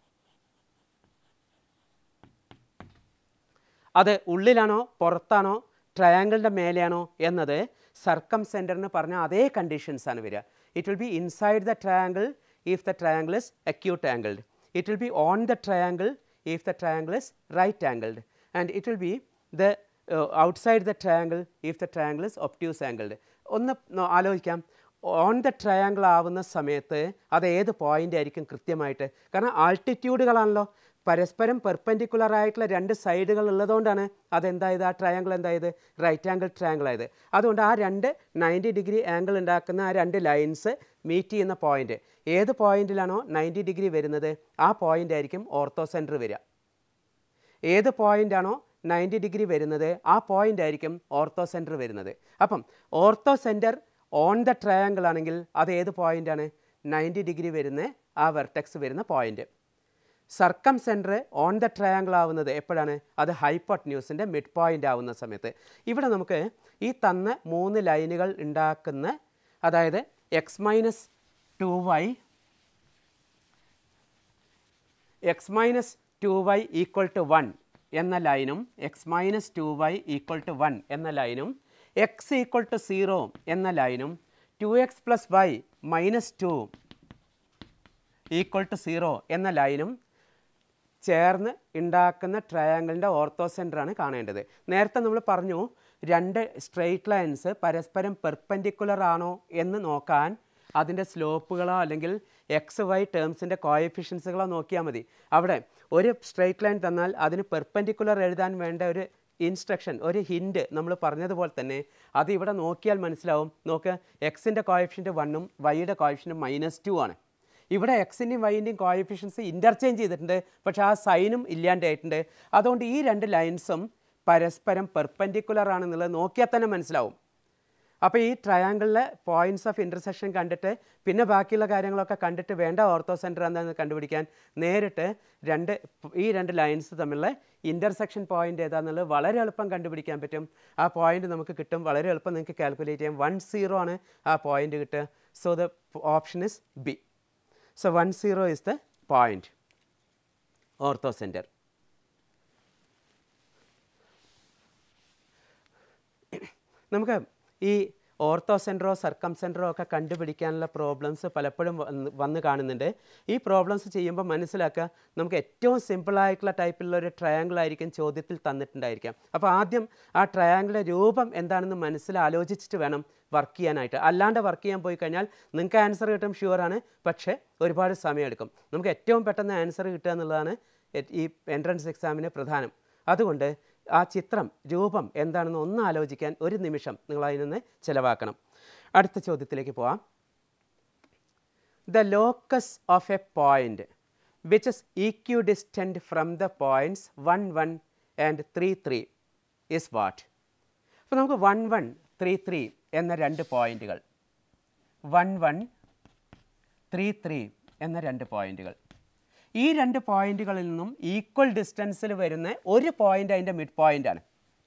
അത് ഉള്ളിലാണോ പുറത്താണോ ട്രയാങ്കിളിൻ്റെ മേലെയാണോ എന്നത് സർക്കം സെൻറ്ററിന് പറഞ്ഞ അതേ കണ്ടീഷൻസ് ആണ് വരിക it will be inside the triangle if the triangle is acute angled. It will be on the triangle if the triangle is right angled and it will be the uh, outside the triangle if the triangle is obtuse angled. ഒന്ന് നോ- ആലോചിക്കാം on the triangle ആവുന്ന സമയത്ത് അത് ഏത് point ആയിരിക്കും കൃത്യമായിട്ട് കാരണം ആൾട്ടിറ്റ്യൂഡുകളാണല്ലോ പരസ്പരം പെർപെൻഡിക്കുലർ ആയിട്ടുള്ള രണ്ട് സൈഡുകൾ ഉള്ളതുകൊണ്ടാണ് അതെന്തായത് ആ ട്രയാങ്കിൾ എന്തായത് റൈറ്റ് ആംഗിൾ ട്രയാങ്കിൾ ആയത് അതുകൊണ്ട് ആ രണ്ട് നയൻറ്റി ഡിഗ്രി ആംഗിൾ ഉണ്ടാക്കുന്ന ആ രണ്ട് ലൈൻസ് മീറ്റ് ചെയ്യുന്ന പോയിന്റ് ഏത് പോയിന്റിലാണോ നയൻറ്റി ഡിഗ്രി വരുന്നത് ആ പോയിന്റ് ആയിരിക്കും ഓർത്തോ സെൻറ്റർ വരിക ഏത് പോയിന്റ് ആണോ നയൻറ്റി ഡിഗ്രി വരുന്നത് ആ പോയിന്റ് ആയിരിക്കും ഓർത്തോ സെൻറ്റർ വരുന്നത് അപ്പം orthocentre on the triangle ആണെങ്കിൽ അത് ഏത് പോയിന്റ് ആണ് നയൻറ്റി ഡിഗ്രി വരുന്ന ആ വെർട്ടെക്സ് വരുന്ന point circumcentre on the triangle ആവുന്നത് എപ്പോഴാണ് അത് ഹൈപ്പോട്ട് ന്യൂസിൻ്റെ മിഡ് പോയിന്റ് ആവുന്ന സമയത്ത് ഇവിടെ നമുക്ക് ഈ തന്ന മൂന്ന് ലൈനുകൾ ഉണ്ടാക്കുന്ന അതായത് x minus two y x minus two y equal to one എന്ന ലൈനും x minus two y equal to one എന്ന ലൈനും എക്സ് ഈക്വൽ ടു സീറോ എന്ന ലൈനും two x plus y minus two equal to zero എന്ന ലൈനും ചേർന്ന് ഉണ്ടാക്കുന്ന ട്രയാങ്കിളിൻ്റെ ഓർത്തോ സെൻറ്ററാണ് കാണേണ്ടത് നേരത്തെ നമ്മൾ പറഞ്ഞു രണ്ട് സ്ട്രെയിറ്റ് ലൈൻസ് പരസ്പരം പെർപ്പൻഡിക്കുലർ ആണോ എന്ന് നോക്കാൻ അതിൻ്റെ സ്ലോപ്പുകളോ അല്ലെങ്കിൽ എക്സ് വൈ ടേംസിൻ്റെ കോയഫിഷ്യൻസുകളോ നോക്കിയാൽ മതി അവിടെ ഒരു സ്ട്രെയിറ്റ് ലൈൻ തന്നാൽ അതിന് പെർപ്പൻഡിക്കുലർ എഴുതാൻ വേണ്ട ഒരു ഇൻസ്ട്രക്ഷൻ ഒരു ഹിൻഡ് നമ്മൾ പറഞ്ഞതുപോലെ തന്നെ അത് ഇവിടെ നോക്കിയാൽ മനസ്സിലാവും നോക്ക് എക്സിൻ്റെ കോയഫിഷ്യൻ്റ് വണ്ണും വൈയുടെ കോയഫിഷ്യൻ്റ് മൈനസ് ടു ആണ് ഇവിടെ എക്സിൻ്റെയും വൈൻ്റെയും കോയഫിഷ്യൻസ് ഇൻ്റർചേഞ്ച് ചെയ്തിട്ടുണ്ട് പക്ഷേ ആ സൈനും ഇല്ലാണ്ടായിട്ടുണ്ട് അതുകൊണ്ട് ഈ രണ്ട് ലൈൻസും പരസ്പരം പെർപ്പൻഡിക്കുലർ ആണെന്നുള്ളത് നോക്കിയാൽ തന്നെ മനസ്സിലാവും അപ്പോൾ ഈ ട്രയാങ്കിളിലെ പോയിന്റ്സ് ഓഫ് ഇൻ്റർസെക്ഷൻ കണ്ടിട്ട് പിന്നെ ബാക്കിയുള്ള കാര്യങ്ങളൊക്കെ കണ്ടിട്ട് വേണ്ട ഓർത്തോ സെൻറ്റർ എന്താണെന്ന് കണ്ടുപിടിക്കാൻ നേരിട്ട് രണ്ട് ഈ രണ്ട് ലൈൻസ് തമ്മിലുള്ള ഇൻ്റർസെക്ഷൻ പോയിന്റ് ഏതാണെന്നുള്ളത് വളരെ എളുപ്പം കണ്ടുപിടിക്കാൻ പറ്റും ആ പോയിന്റ് നമുക്ക് കിട്ടും വളരെ എളുപ്പം നിങ്ങൾക്ക് കാൽക്കുലേറ്റ് ചെയ്യാം വൺ സീറോ ആണ് ആ പോയിന്റ് കിട്ടുക So, the p- option is B. So, 1 0 is the point orthocenter. നമുക്ക് ഈ ഓർത്തോ സെൻറ്ററോ സർക്കം സെൻറ്ററോ ഒക്കെ കണ്ടുപിടിക്കാനുള്ള പ്രോബ്ലംസ് പലപ്പോഴും വന്ന് വന്ന് കാണുന്നുണ്ട് ഈ പ്രോബ്ലംസ് ചെയ്യുമ്പോൾ മനസ്സിലാക്കുക നമുക്ക് ഏറ്റവും സിമ്പിളായിട്ടുള്ള ടൈപ്പിലുള്ള ഒരു ട്രയാങ്കിൾ ആയിരിക്കും ചോദ്യത്തിൽ തന്നിട്ടുണ്ടായിരിക്കാം അപ്പോൾ ആദ്യം ആ ട്രയാങ്കിളിൻ്റെ രൂപം എന്താണെന്ന് മനസ്സിൽ ആലോചിച്ചിട്ട് വേണം വർക്ക് ചെയ്യാനായിട്ട് അല്ലാണ്ട് വർക്ക് ചെയ്യാൻ പോയി കഴിഞ്ഞാൽ നിങ്ങൾക്ക് ആൻസർ കിട്ടും ഷുവറാണ് പക്ഷേ ഒരുപാട് സമയമെടുക്കും നമുക്ക് ഏറ്റവും പെട്ടെന്ന് ആൻസർ കിട്ടുക എന്നുള്ളതാണ് എ- ഈ എൻട്രൻസ് എക്സാമിന് പ്രധാനം അതുകൊണ്ട് ആ ചിത്രം രൂപം എന്താണെന്ന് ഒന്ന് ആലോചിക്കാൻ ഒരു നിമിഷം നിങ്ങൾ അതിനൊന്ന് ചിലവാക്കണം അടുത്ത ചോദ്യത്തിലേക്ക് പോവാം the locus of a point which is equidistant from the points one one and three three is what അപ്പോൾ നമുക്ക് വൺ വൺ ത്രീ ത്രീ എന്ന രണ്ട് പോയിന്റുകൾ വൺ വൺ ത്രീ ത്രീ എന്ന രണ്ട് പോയിന്റുകൾ ഈ രണ്ട് പോയിന്റുകളിൽ നിന്നും ഈക്വൽ ഡിസ്റ്റൻസിൽ വരുന്ന ഒരു പോയിന്റ് അതിൻ്റെ മിഡ് പോയിന്റാണ്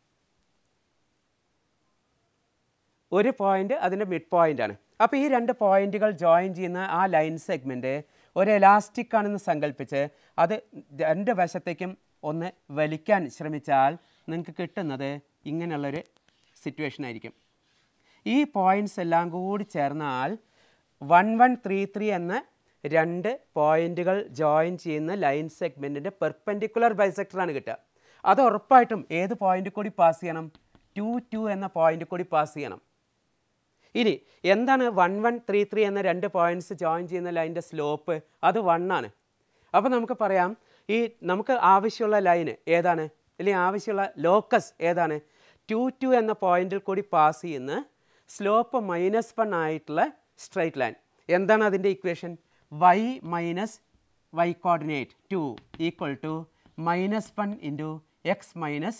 ഒരു പോയിന്റ് അതിൻ്റെ മിഡ് പോയിന്റ് ആണ് അപ്പോൾ ഈ രണ്ട് പോയിന്റുകൾ ജോയിൻ ചെയ്യുന്ന ആ ലൈൻ സെഗ്മെൻറ്റ് ഒരു എലാസ്റ്റിക് ആണെന്ന് സങ്കല്പിച്ച് അത് രണ്ട് വശത്തേക്കും ഒന്ന് വലിക്കാൻ ശ്രമിച്ചാൽ നിങ്ങൾക്ക് കിട്ടുന്നത് ഇങ്ങനെയുള്ളൊരു സിറ്റുവേഷൻ ആയിരിക്കും ഈ പോയിന്റ്സ് എല്ലാം കൂടി ചേർന്നാൽ വൺ വൺ ത്രീ ത്രീ എന്ന രണ്ട് പോയിന്റുകൾ ജോയിൻ ചെയ്യുന്ന ലൈൻ സെഗ്മെൻറ്റിൻ്റെ പെർപെൻഡിക്കുലർ ബൈസെക്ടറാണ് കിട്ടുക അത് ഉറപ്പായിട്ടും ഏത് പോയിന്റ് കൂടി പാസ് ചെയ്യണം ടു ടു എന്ന പോയിന്റ് കൂടി പാസ് ചെയ്യണം ഇനി എന്താണ് വൺ വൺ ത്രീ ത്രീ എന്ന രണ്ട് പോയിന്റ്സ് ജോയിൻ ചെയ്യുന്ന ലൈനിൻ്റെ സ്ലോപ്പ് അത് വൺ ആണ് അപ്പോൾ നമുക്ക് പറയാം ഈ നമുക്ക് ആവശ്യമുള്ള ലൈന് ഏതാണ് അല്ലെങ്കിൽ ആവശ്യമുള്ള ലോക്കസ് ഏതാണ് ടു ടു എന്ന പോയിന്റിൽ കൂടി പാസ് ചെയ്യുന്ന സ്ലോപ്പ് മൈനസ് വൺ ആയിട്ടുള്ള സ്ട്രൈറ്റ് ലൈൻ എന്താണ് അതിൻ്റെ equation y minus y coordinate two equal to minus one into x minus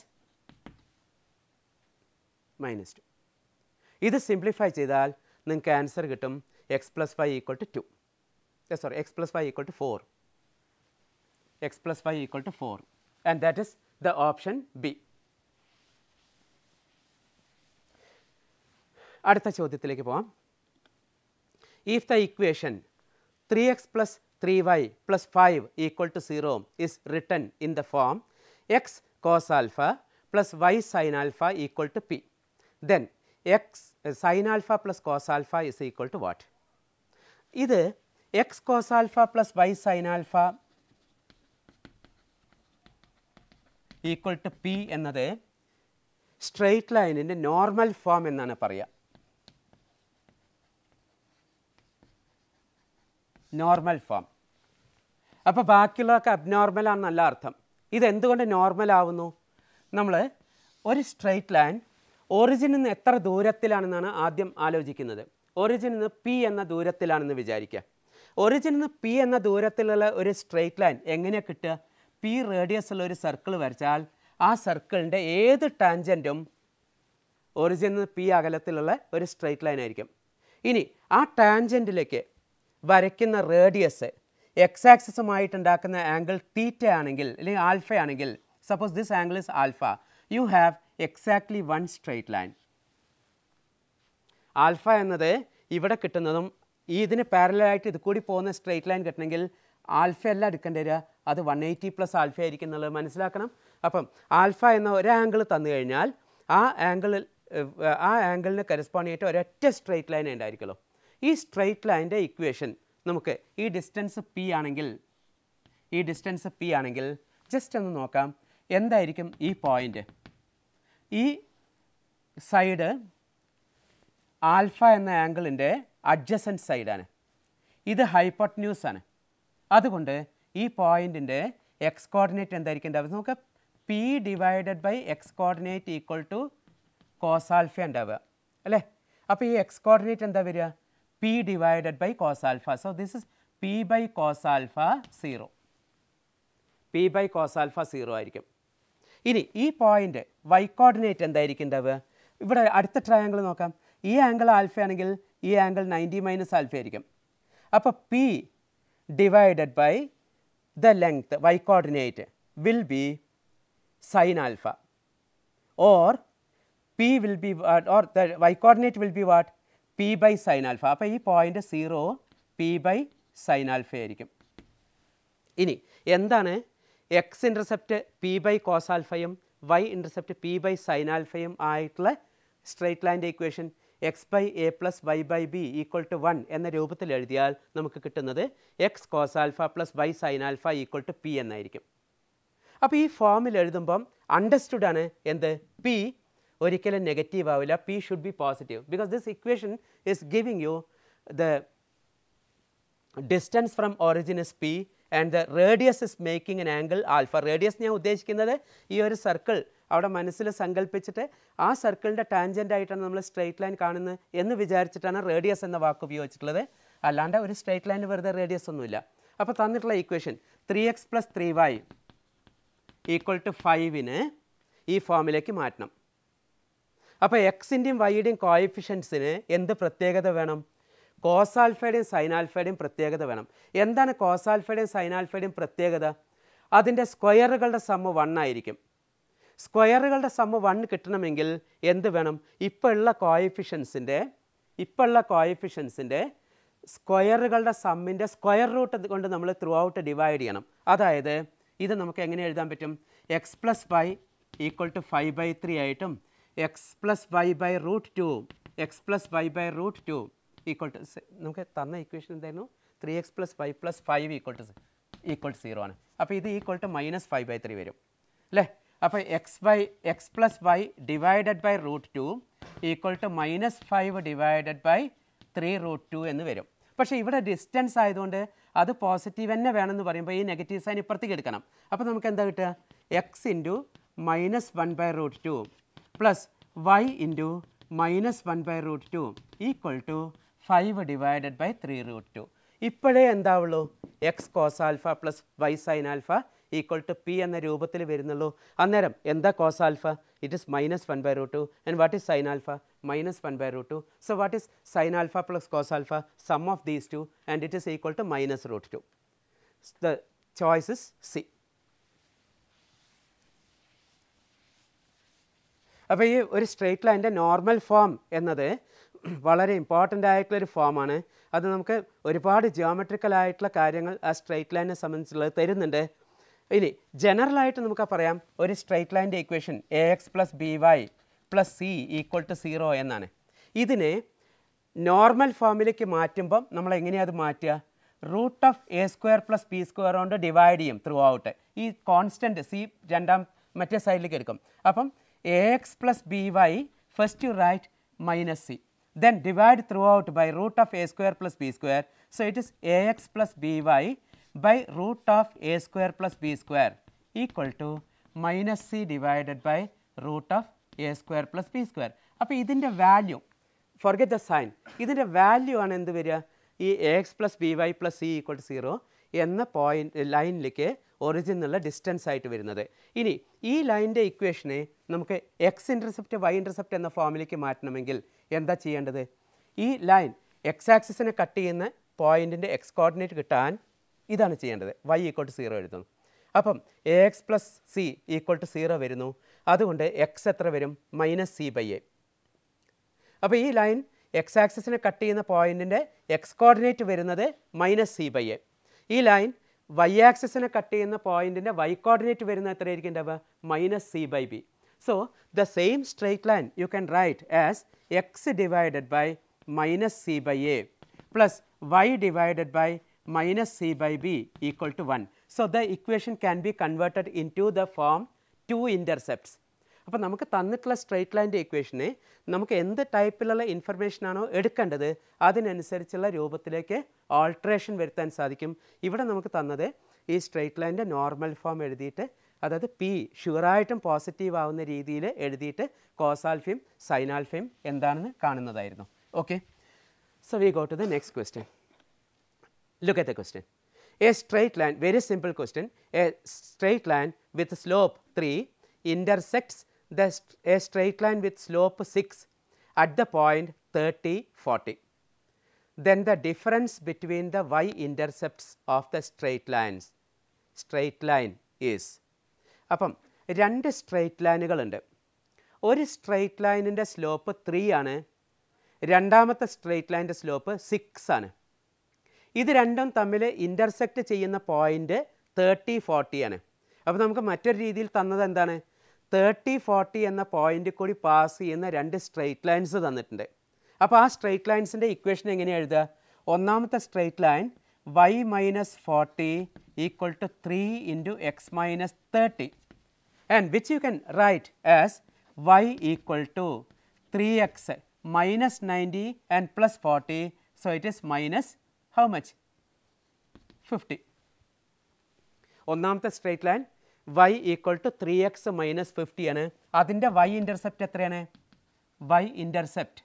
minus two ഇത് സിംപ്ലിഫൈ ചെയ്താൽ നിങ്ങൾക്ക് ആൻസർ കിട്ടും x plus five equal to two sorry x plus five equal to four x plus five equal to four and that is the option B അടുത്ത ചോദ്യത്തിലേക്ക് പോവാം if the equation 3x plus 3y plus 5 equal to 0 is written in the form x cos alpha plus y sin alpha equal to p, then x uh, sin alpha plus cos alpha is equal to what? ഇത് x cos alpha plus y sine alpha equal to p എന്നത് straight ലൈനിൻ്റെ normal form എന്നാണ് പറയുക normal form അപ്പോൾ ബാക്കിയുള്ളതൊക്കെ abnormal ആണെന്നല്ല അർത്ഥം ഇതെന്തുകൊണ്ട് normal ആവുന്നു നമ്മൾ ഒരു സ്ട്രെയിറ്റ് ലൈൻ ഒറിജിനിൽ നിന്ന് എത്ര ദൂരത്തിലാണെന്നാണ് ആദ്യം ആലോചിക്കുന്നത് ഒറിജിനിൽ നിന്ന് പി എന്ന ദൂരത്തിലാണെന്ന് വിചാരിക്കുക ഒറിജിനിൽ നിന്ന് പി എന്ന ദൂരത്തിലുള്ള ഒരു സ്ട്രെയിറ്റ് ലൈൻ എങ്ങനെയാണ് കിട്ടുക പി റേഡിയസ് ഉള്ള ഒരു സർക്കിൾ വരച്ചാൽ ആ സർക്കിളിൻ്റെ ഏത് ടാൻജൻറ്റും ഒറിജിനിൽ നിന്ന് പി അകലത്തിലുള്ള ഒരു സ്ട്രെയിറ്റ് ലൈൻ ആയിരിക്കും ഇനി ആ ടാൻജൻറ്റിലേക്ക് വരയ്ക്കുന്ന റേഡിയസ് എക്സ് ആക്സിസുമായിട്ട് ഉണ്ടാക്കുന്ന ആംഗിൾ തീറ്റ ആണെങ്കിൽ അല്ലെങ്കിൽ ആൽഫ ആണെങ്കിൽ suppose this angle is alpha you have exactly one straight line alpha എന്നത് ഇവിടെ കിട്ടുന്നതും ഈ ഇതിന് പാരലായിട്ട് ഇത് കൂടി പോകുന്ന സ്ട്രെയിറ്റ് ലൈൻ കിട്ടണമെങ്കിൽ ആൽഫ അല്ല എടുക്കേണ്ടി വരിക അത് വൺ എയ്റ്റി പ്ലസ് ആൽഫ ആയിരിക്കും എന്നുള്ളത് മനസ്സിലാക്കണം അപ്പം ആൽഫ എന്ന ഒരു ആംഗിൾ തന്നു കഴിഞ്ഞാൽ ആ ആംഗിളിൽ ആ ആംഗിളിന് കറസ്പോണ്ട് ചെയ്തിട്ട് ഒരൊറ്റ സ്ട്രെയിറ്റ് ലൈൻ ഉണ്ടായിരിക്കുമല്ലോ ഈ സ്ട്രെയിറ്റ് ലൈൻ്റെ ഇക്വേഷൻ നമുക്ക് ഈ ഡിസ്റ്റൻസ് പി ആണെങ്കിൽ ഈ ഡിസ്റ്റൻസ് പി ആണെങ്കിൽ ജസ്റ്റ് ഒന്ന് നോക്കാം എന്തായിരിക്കും ഈ പോയിൻ്റ് ഈ സൈഡ് ആൽഫ എന്ന ആംഗിളിൻ്റെ അഡ്ജസൻറ്റ് സൈഡാണ് ഇത് ഹൈപ്പോട്ട്ന്യൂസ് ആണ് അതുകൊണ്ട് ഈ പോയിൻറ്റിൻ്റെ എക്സ് കോർഡിനേറ്റ് എന്തായിരിക്കും ഉണ്ടാവുക നമുക്ക് p divided by X coordinate equal to cos alpha ഉണ്ടാവുക അല്ലേ അപ്പോൾ ഈ എക്സ് കോർഡിനേറ്റ് എന്താ വരിക p divided by cos alpha so this is p by cos alpha zero p by cos alpha zero ആയിരിക്കും ഇനി ഈ പോയിന്റ് വൈ കോർഡിനേറ്റ് എന്തായിരിക്കും ഉണ്ടാവുക ഇവിടെ അടുത്ത ട്രയാങ്കിൾ നോക്കാം ഈ ആംഗിൾ ആൽഫ ആണെങ്കിൽ ഈ ആംഗിൾ നയൻറ്റി മൈനസ് ആൽഫ ആയിരിക്കും അപ്പോൾ p divided by the length y coordinate will be sine alpha or p will be what or the y coordinate will be what p by sine alpha അപ്പോൾ ഈ point zero p by sine alpha ആയിരിക്കും ഇനി എന്താണ് x intercept p by cos ആൽഫയും y intercept p by sine ആൽഫയും ആയിട്ടുള്ള straight ലൈൻ്റെ equation x by a plus y by b equal to one എന്ന രൂപത്തിൽ എഴുതിയാൽ നമുക്ക് കിട്ടുന്നത് x cos alpha plus y sine alpha equal to p എന്നായിരിക്കും അപ്പോൾ ഈ ഫോമിൽ എഴുതുമ്പം അണ്ടർസ്റ്റുഡ് ആണ് എന്ത് പി ഒരിക്കലും നെഗറ്റീവ് ആവില്ല p should be positive because this equation is giving you the distance from origin is P and the radius is making an angle alpha radius ഞാൻ ഉദ്ദേശിക്കുന്നത് ഈ ഒരു സർക്കിൾ അവിടെ മനസ്സിൽ സങ്കല്പിച്ചിട്ട് ആ സർക്കിളിൻ്റെ ടാൻജൻ്റ് ആയിട്ടാണ് നമ്മൾ സ്ട്രെയിറ്റ് ലൈൻ കാണുന്നത് എന്ന് വിചാരിച്ചിട്ടാണ് റേഡിയസ് എന്ന വാക്ക് ഉപയോഗിച്ചിട്ടുള്ളത് അല്ലാണ്ട് ഒരു സ്ട്രെയിറ്റ് ലൈനിൽ വെറുതെ റേഡിയസ് ഒന്നുമില്ല അപ്പോൾ തന്നിട്ടുള്ള equation three x plus three y equal to ഫൈവിന് ഈ ഫോമിലേക്ക് മാറ്റണം അപ്പോൾ എക്സിൻ്റെയും വൈയുടെയും കോയിഫിഷ്യൻസിന് എന്ത് പ്രത്യേകത വേണം കോസ് ആൽഫയുടെയും സൈൻ ആൽഫയുടെയും പ്രത്യേകത വേണം എന്താണ് കോസ് ആൽഫയുടെയും സൈൻ ആൽഫയുടെയും പ്രത്യേകത അതിൻ്റെ സ്ക്വയറുകളുടെ സമ്മ് വൺ ആയിരിക്കും സ്ക്വയറുകളുടെ സമ്മ് വൺ കിട്ടണമെങ്കിൽ എന്ത് വേണം ഇപ്പോൾ ഉള്ള കോയിഫിഷ്യൻസിൻ്റെ ഇപ്പോൾ ഉള്ള കോയിഫിഷ്യൻസിൻ്റെ സ്ക്വയറുകളുടെ സമ്മിൻ്റെ സ്ക്വയർ റൂട്ട് കൊണ്ട് നമ്മൾ ത്രൂ ഔട്ട് ഡിവൈഡ് ചെയ്യണം അതായത് ഇത് നമുക്ക് എങ്ങനെ എഴുതാൻ പറ്റും x plus y equal to five by three ആയിട്ടും x plus y by root two x plus y by root two equal to നമുക്ക് തന്ന ഇക്വേഷൻ എന്തായിരുന്നു three x plus five plus five equal to equal to zero ആണ് അപ്പോൾ ഇത് equal to minus five by three വരും അല്ലേ അപ്പോൾ x by x plus y divided by root two equal to minus five divided by three root two എന്ന് വരും പക്ഷേ ഇവിടെ ഡിസ്റ്റൻസ് ആയതുകൊണ്ട് അത് പോസിറ്റീവ് തന്നെ വേണമെന്ന് പറയുമ്പോൾ ഈ നെഗറ്റീവ് സൈൻ ഇപ്പുറത്തേക്ക് എടുക്കണം അപ്പോൾ നമുക്ക് എന്താ കിട്ടുക x into minus one by root two plus y into minus one by root two equal to five divided by three root two ഇപ്പോഴേ എന്താവുള്ളൂ x cos alpha plus y sine alpha equal to p എന്ന രൂപത്തിൽ വരുന്നുള്ളൂ അന്നേരം എന്താ cos alpha it is minus one by root two and what is sine alpha minus one by root two so what is sine alpha plus cos alpha sum of these two and it is equal to minus root two the choice is C അപ്പോൾ ഈ ഒരു straight ലൈൻ്റെ normal form എന്നത് വളരെ important ആയിട്ടുള്ളൊരു ഫോമാണ് അത് നമുക്ക് ഒരുപാട് ജിയോമെട്രിക്കൽ ആയിട്ടുള്ള കാര്യങ്ങൾ ആ സ്ട്രെയിറ്റ് ലൈനെ സംബന്ധിച്ചുള്ളത് തരുന്നുണ്ട് ഇനി ജനറലായിട്ട് നമുക്ക് പറയാം ഒരു സ്ട്രെയിറ്റ് ലൈൻ്റെ equation a x plus b y plus c equal to zero എന്നാണ് ഇതിനെ നോർമൽ ഫോമിലേക്ക് മാറ്റുമ്പം നമ്മൾ എങ്ങനെയാണ് അത് മാറ്റുക root of a square plus b square കൊണ്ട് ഡിവൈഡ് ചെയ്യും ത്രൂ ഔട്ട് ഈ കോൺസ്റ്റൻറ്റ് സി രണ്ടാം മറ്റേ സൈഡിലേക്ക് എടുക്കും അപ്പം a x plus b y first you write minus c then divide throughout by root of a square plus b square. So, it is ax plus by by root of a square plus b square equal to minus c divided by root of a square plus b square. അപ്പോൾ ഇതിൻ്റെ value forget the sign ഇതിൻ്റെ value ആണ് എന്ത് വരിക ഈ a x plus b y plus c equal to zero എന്ന point ലൈനിലേക്ക് origin എന്നുള്ള ഡിസ്റ്റൻസ് ആയിട്ട് വരുന്നത് ഇനി ഈ ലൈനിൻ്റെ ഇക്വേഷനെ നമുക്ക് എക്സ് ഇൻ്റർസെപ്റ്റ് വൈ ഇൻ്റർസെപ്റ്റ് എന്ന ഫോമിലേക്ക് മാറ്റണമെങ്കിൽ എന്താ ചെയ്യേണ്ടത് ഈ ലൈൻ എക്സ് ആക്സിസിനെ കട്ട് ചെയ്യുന്ന പോയിൻറ്റിൻ്റെ എക്സ് കോർഡിനേറ്റ് കിട്ടാൻ ഇതാണ് ചെയ്യേണ്ടത് വൈ ഈക്വൽ ടു സീറോ എഴുതുന്നു അപ്പം a x plus c equal to zero വരുന്നു അതുകൊണ്ട് എക്സ് എത്ര വരും മൈനസ് സി ബൈ എ അപ്പോൾ ഈ ലൈൻ എക്സ് ആക്സിസിനെ കട്ട് ചെയ്യുന്ന പോയിൻറ്റിൻ്റെ എക്സ് കോർഡിനേറ്റ് വരുന്നത് മൈനസ് സി ബൈ എ ഈ ലൈൻ വൈ ആക്സിസിനെ കട്ട് ചെയ്യുന്ന പോയിൻറ്റിൻ്റെ വൈ കോർഡിനേറ്റ് വരുന്നത് എത്രയായിരിക്കും ഉണ്ടാവുക minus c by b so the same straight line you can write as x divided by minus c by a plus y divided by minus c by b equal to 1. So, the equation can be converted into the form two intercepts. അപ്പോൾ നമുക്ക് തന്നിട്ടുള്ള straight ലൈൻ്റെ ഇക്വേഷനെ നമുക്ക് എന്ത് ടൈപ്പിലുള്ള ഇൻഫർമേഷനാണോ എടുക്കേണ്ടത് അതിനനുസരിച്ചുള്ള രൂപത്തിലേക്ക് alteration വരുത്താൻ സാധിക്കും ഇവിടെ നമുക്ക് തന്നത് ഈ സ്ട്രൈറ്റ് ലൈൻ്റെ നോർമൽ ഫോം എഴുതിയിട്ട് അതായത് പി ഷുവറായിട്ടും പോസിറ്റീവ് ആവുന്ന രീതിയിൽ എഴുതിയിട്ട് കോസാൽഫയും സൈനാൽഫയും എന്താണെന്ന് കാണുന്നതായിരുന്നു okay so we go to the next question Look at the question. A straight line, very simple question. A straight line with slope 3 intersects the st- a straight line with slope 6 at the point 30, 40. Then the difference between the y intercepts of the straight lines, straight line is. അപ്പം രണ്ട് straight ലൈനുകളുണ്ട് ഒരു straight ലൈനിൻ്റെ slope three ആണ് രണ്ടാമത്തെ straight ലൈൻ്റെ slope six ആണ് ഇത് രണ്ടും തമ്മിൽ ഇൻ്റർസെക്റ്റ് ചെയ്യുന്ന പോയിൻ്റ് തേർട്ടി ഫോർട്ടി ആണ് അപ്പോൾ നമുക്ക് മറ്റൊരു രീതിയിൽ തന്നത് എന്താണ് തേർട്ടി ഫോർട്ടി എന്ന പോയിൻ്റ് കൂടി പാസ് ചെയ്യുന്ന രണ്ട് സ്ട്രെയിറ്റ് ലൈൻസ് തന്നിട്ടുണ്ട് അപ്പോൾ ആ സ്ട്രെയിറ്റ് ലൈൻസിൻ്റെ ഇക്വേഷൻ എങ്ങനെയാണ് എഴുതുക ഒന്നാമത്തെ straight line y minus forty equal to three into x minus thirty and which you can write as y equal to 3x minus 90 and plus 40. So, it is minus how much? 50. ഒന്നാമത്തെ straight line y equal to three x minus fifty ആണ് അതിൻ്റെ y intercept എത്രയാണ് y intercept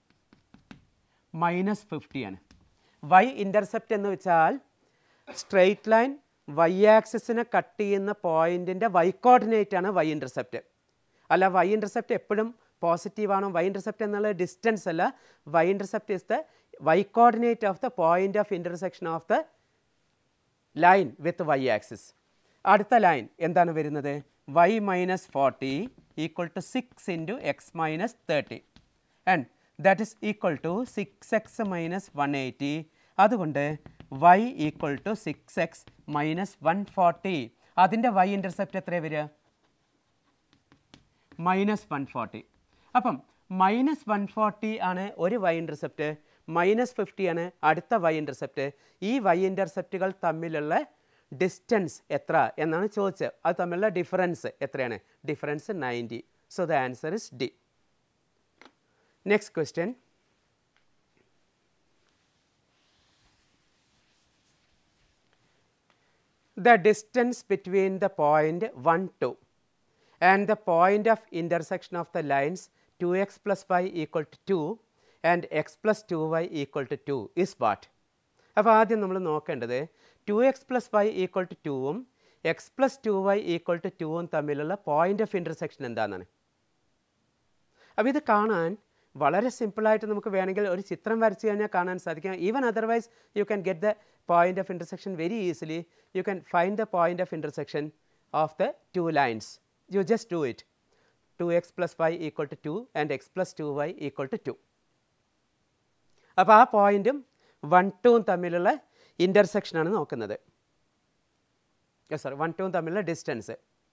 minus fifty ആണ് y intercept എന്ന് വെച്ചാൽ straight line y ആക്സിസിനെ cut ചെയ്യുന്ന പോയിന്റിൻ്റെ വൈ കോർഡിനേറ്റ് ആണ് വൈ ഇൻ്റർസെപ്റ്റ് അല്ല വൈ ഇൻ്റർസെപ്റ്റ് എപ്പോഴും പോസിറ്റീവ് ആണോ വൈ ഇൻ്റർസെപ്റ്റ് എന്നുള്ള ഡിസ്റ്റൻസ് അല്ല y intercept is the Y coordinate of the point of intersection of the line with y axis അടുത്ത ലൈൻ എന്താണ് വരുന്നത് y minus forty equal to six into x minus thirty and that is equal to six x minus one eighty അതുകൊണ്ട് y equal to six x minus one forty അതിൻ്റെ y intercept എത്രയാണ് വരിക minus one forty അപ്പം minus one forty ആണ് ഒരു y intercept minus fifty ആണ് അടുത്ത y intercept ഈ വൈ ഇൻ്റർസെപ്റ്റുകൾ തമ്മിലുള്ള ഡിസ്റ്റൻസ് എത്ര എന്നാണ് ചോദിച്ചത് അത് തമ്മിലുള്ള ഡിഫറൻസ് എത്രയാണ് difference ninety so the answer is D next question the distance between the point 1 2 and the point of intersection of the lines 2x plus y equal to 2 and x plus 2y equal to 2 is what? അപ്പോൾ ആദ്യം നമ്മൾ നോക്കേണ്ടത് two x plus y equal to ടുവും x plus two y equal to ടുവും തമ്മിലുള്ള point of intersection എന്താണെന്നാണ് അപ്പോൾ ഇത് കാണാൻ വളരെ സിമ്പിളായിട്ട് നമുക്ക് വേണമെങ്കിൽ ഒരു ചിത്രം വരച്ച് കഴിഞ്ഞാൽ കാണാൻ സാധിക്കും even otherwise you can get the point of intersection very easily you can find the point of intersection of the two lines you just do it two x plus y equal to two and x plus two y equal to two അപ്പോൾ ആ പോയിന്റും one ടുവും തമ്മിലുള്ള ഇൻ്റർസെക്ഷനാണ് നോക്കുന്നത് sorry one ടുവും തമ്മിലുള്ള distance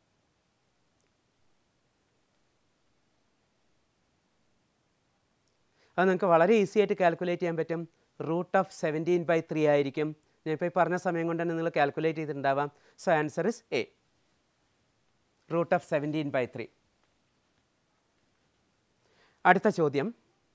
അത് നിങ്ങൾക്ക് വളരെ ഈസി ആയിട്ട് കാൽക്കുലേറ്റ് ചെയ്യാൻ പറ്റും root of seventeen by three ആയിരിക്കും ഞാൻ ഇപ്പോൾ ഈ പറഞ്ഞ സമയം കൊണ്ട് തന്നെ നിങ്ങൾ കാൽക്കുലേറ്റ് ചെയ്തിട്ടുണ്ടാവാം so answer is a root of seventeen by three അടുത്ത ചോദ്യം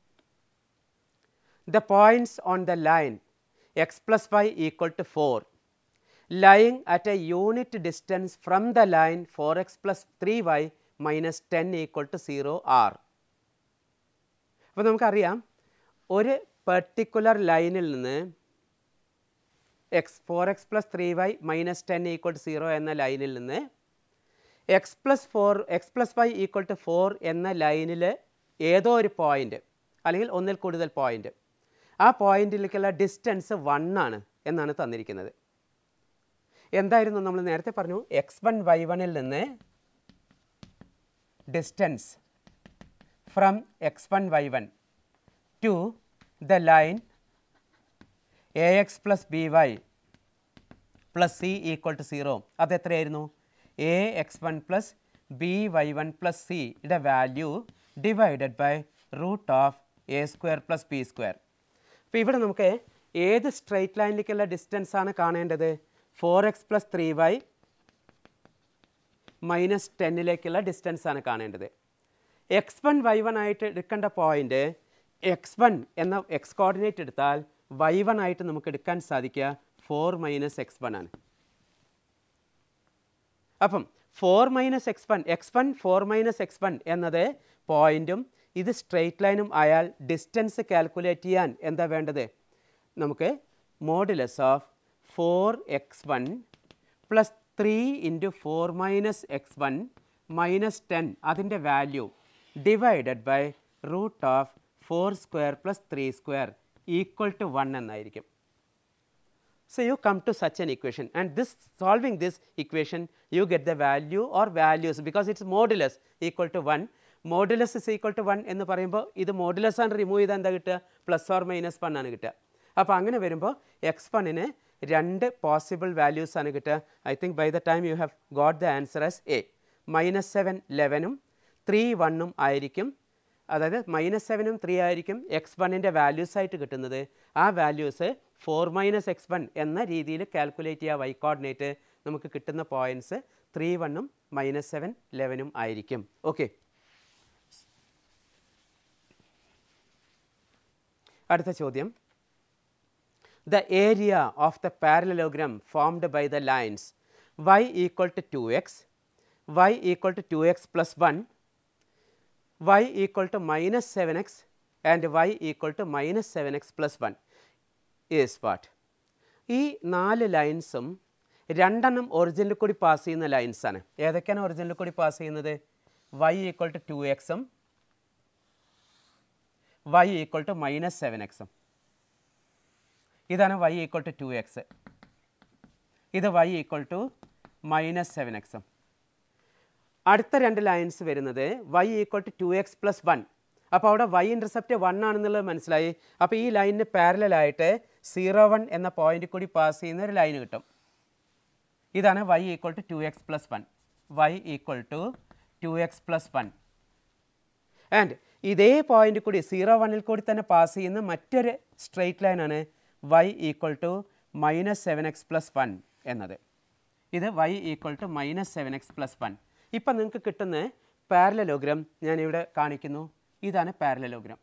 the points on the line x plus y equal to four lying at a unit distance from the line four x plus three y minus ten equal to zero are അപ്പോൾ നമുക്കറിയാം ഒരു particular ലൈനിൽ നിന്ന് x four x plus three y minus ten equal to zero എന്ന ലൈനിൽ നിന്ന് x plus four x plus y equal to four എന്ന ലൈനിൽ ഏതോ ഒരു പോയിൻ്റ് അല്ലെങ്കിൽ ഒന്നിൽ കൂടുതൽ പോയിൻ്റ് ആ പോയിന്റിലേക്കുള്ള ഡിസ്റ്റൻസ് വൺ ആണ് എന്നാണ് തന്നിരിക്കുന്നത് എന്തായിരുന്നു നമ്മൾ നേരത്തെ പറഞ്ഞു എക്സ് വൺ വൈ വണിൽ നിന്ന് distance from x one y one to the line a x plus b y plus c equal to zero അത് എത്രയായിരുന്നു a x one plus b y one plus സിയുടെ value divided by root of a square plus b square അപ്പോൾ ഇവിടെ നമുക്ക് ഏത് straight ലൈനിലേക്കുള്ള distance ആണ് കാണേണ്ടത് four x plus three y minus ടെന്നിലേക്കുള്ള ഡിസ്റ്റൻസ് ആണ് കാണേണ്ടത് എക്സ് വൺ വൈ വൺ ആയിട്ട് എടുക്കേണ്ട പോയിന്റ് എക്സ് വൺ എന്ന എക്സ് കോർഡിനേറ്റ് എടുത്താൽ വൈ വൺ ആയിട്ട് നമുക്ക് എടുക്കാൻ സാധിക്കുക ഫോർ മൈനസ് എക്സ് വൺ ആണ് അപ്പം four minus x one x one four minus x one എന്നത് പോയിന്റും ഇത് സ്ട്രെയിറ്റ് ലൈനും ആയാൽ ഡിസ്റ്റൻസ് കാൽക്കുലേറ്റ് ചെയ്യാൻ എന്താ വേണ്ടത് നമുക്ക് modulus of four x one plus three into four minus x one minus ten അതിൻ്റെ value divided by root of four square plus three square equal to one എന്നായിരിക്കും So you come to such an equation and this solving this equation you get the value or values because it's modulus equal to 1 modulus is equal to one എന്ന് പറയുമ്പോൾ ഇത് modulus ആണ് remove ചെയ്താൽ എന്താ കിട്ടുക plus or minus one ആണ് കിട്ടുക അപ്പോൾ അങ്ങനെ വരുമ്പോൾ എക്സ് വണ്ണിന് രണ്ട് പോസിബിൾ വാല്യൂസ് ആണ് കിട്ടുക I think by the time you have got the answer as a minus seven ലെവനും ത്രീ വണ്ണും ആയിരിക്കും അതായത് മൈനസ് സെവനും ത്രീ ആയിരിക്കും എക്സ് വണ്ണിൻ്റെ വാല്യൂസ് ആയിട്ട് കിട്ടുന്നത് ആ values four minus x one എന്ന രീതിയിൽ കാൽക്കുലേറ്റ് ചെയ്യുക വൈ കോർഡിനേറ്റ് നമുക്ക് കിട്ടുന്ന പോയിൻറ്റ്സ് ത്രീ വണ്ണും മൈനസ് സെവൻ ലെവനും ആയിരിക്കും ഓക്കെ അടുത്ത ചോദ്യം the area of the parallelogram formed by the lines y equal to two X Y equal to two x plus one y equal to minus 7x and y equal to minus 7x plus 1 is what? ഈ നാല് ലൈൻസും രണ്ടെണ്ണം ഒറിജിനിൽ കൂടി pass ചെയ്യുന്ന lines ആണ് ഏതൊക്കെയാണ് ഒറിജിനിൽ കൂടി പാസ് ചെയ്യുന്നത് y ഈക്വൽ ടു ടു എക്സും y equal to minus seven എക്സും ഇതാണ് y equal to two x ഇത് y equal to minus seven എക്സും അടുത്ത രണ്ട് ലൈൻസ് വരുന്നത് y equal to two x plus one അപ്പോൾ അവിടെ വൈ ഇൻ്റർസെപ്റ്റ് വൺ ആണെന്നുള്ളത് മനസ്സിലായി അപ്പോൾ ഈ ലൈനിന് പാരലായിട്ട് സീറോ വൺ എന്ന പോയിന്റ് കൂടി പാസ് ചെയ്യുന്ന ഒരു ലൈൻ കിട്ടും ഇതാണ് y equal to two x plus one y equal to two x plus one and ഇതേ പോയിന്റ് കൂടി സീറോ വണ്ണിൽ കൂടി തന്നെ പാസ് ചെയ്യുന്ന മറ്റൊരു സ്ട്രെയിറ്റ് ലൈനാണ് y equal to minus seven x plus one എന്നത് ഇത് y equal to minus seven x plus one ഇപ്പം നിങ്ങൾക്ക് കിട്ടുന്ന പാരലലോഗ്രാം ഞാനിവിടെ കാണിക്കുന്നു ഇതാണ് പാരലലോഗ്രാം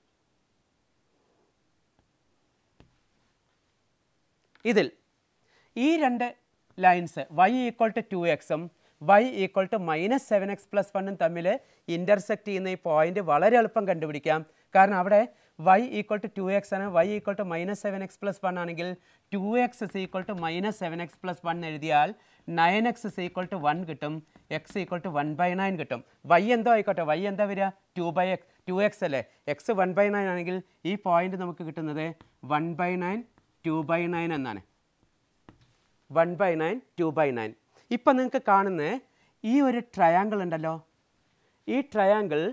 ഇതിൽ ഈ രണ്ട് lines y equal to two എക്സും y equal to minus seven x plus വണ്ണും തമ്മിൽ ഇൻ്റർസെക്റ്റ് ചെയ്യുന്ന ഈ പോയിന്റ് വളരെ എളുപ്പം കണ്ടുപിടിക്കാം കാരണം അവിടെ y equal to two x ആണ് y equal to minus seven x plus one ആണെങ്കിൽ two x is equal to minus seven x plus one എഴുതിയാൽ nine x is equal to one കിട്ടും x equal to one by nine കിട്ടും y എന്തോ ആയിക്കോട്ടെ വൈ എന്താ വരിക two by x two x അല്ലേ എക്സ് വൺ ബൈ നയൻ ആണെങ്കിൽ ഈ പോയിന്റ് നമുക്ക് കിട്ടുന്നത് one by nine two by nine എന്നാണ് one by nine two by nine ഇപ്പം നിങ്ങൾക്ക് കാണുന്ന ഈ ഒരു ട്രയാങ്കിൾ ഉണ്ടല്ലോ ഈ ട്രയാങ്കിൾ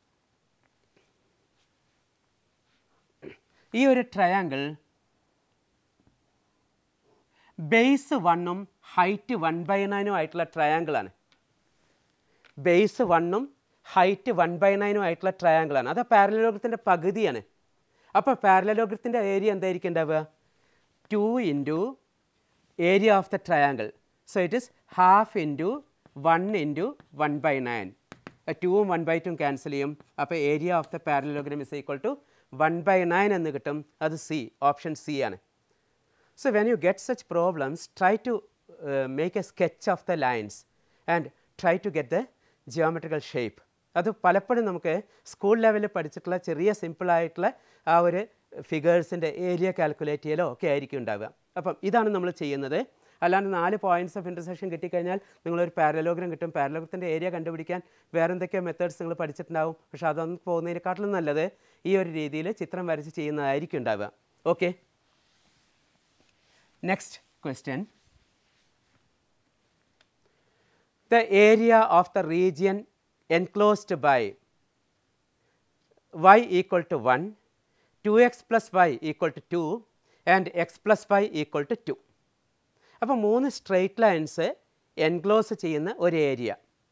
ഈ ഒരു ട്രയാങ്കിൾ ബേസ് വണ്ണും ഹൈറ്റ് വൺ ബൈ നയനും ആയിട്ടുള്ള ട്രയാങ്കിളാണ് ബേസ് വണ്ണും ഹൈറ്റ് വൺ ബൈ നയനും ആയിട്ടുള്ള ട്രയാങ്കിളാണ് അത് പാരലോഗ്രത്തിൻ്റെ പകുതിയാണ് അപ്പോൾ പാരലോഗ്രത്തിൻ്റെ ഏരിയ എന്തായിരിക്കും ഉണ്ടാവുക two into area of the triangle so it is half into one into one by nine ടൂവും വൺ ബൈ ടൂം ക്യാൻസൽ ചെയ്യും അപ്പോൾ area of the parallelogram is equal to one by nine എന്ന് കിട്ടും അത് സി ഓപ്ഷൻ സി ആണ് So when you get such problems, try to uh, make a sketch of the lines and try to get the geometrical shape. അത് പലപ്പോഴും നമുക്ക് school ലെവലിൽ പഠിച്ചിട്ടുള്ള ചെറിയ സിമ്പിളായിട്ടുള്ള ആ ഒരു ഫിഗേഴ്സിൻ്റെ ഏരിയ കാൽക്കുലേറ്റ് ചെയ്യലോ ഒക്കെ ആയിരിക്കും ഉണ്ടാവുക അപ്പം ഇതാണ് നമ്മൾ ചെയ്യുന്നത് അല്ലാണ്ട് നാല് പോയിന്റ്സ് ഓഫ് ഇൻ്റർസെക്ഷൻ കിട്ടിക്കഴിഞ്ഞാൽ നിങ്ങളൊരു പാരലോഗ്രം കിട്ടും പാരലോഗ്രത്തിൻ്റെ ഏരിയ കണ്ടുപിടിക്കാൻ വേറെ എന്തൊക്കെയോ മെത്തേഡ്സ് നിങ്ങൾ പഠിച്ചിട്ടുണ്ടാവും പക്ഷേ അതൊന്നും പോകുന്നതിനെക്കാട്ടിലും നല്ലത് ഈ ഒരു രീതിയിൽ ചിത്രം വരച്ച് ചെയ്യുന്നതായിരിക്കും ഉണ്ടാവുക okay Next question. The area of the region enclosed by y equal to 1, 2x plus y equal to 2 and x plus y equal to 2. അപ്പോൾ മൂന്ന് സ്ട്രെയിറ്റ് ലൈൻസ് എൻക്ലോസ് ചെയ്യുന്ന ഒരു ഏരിയ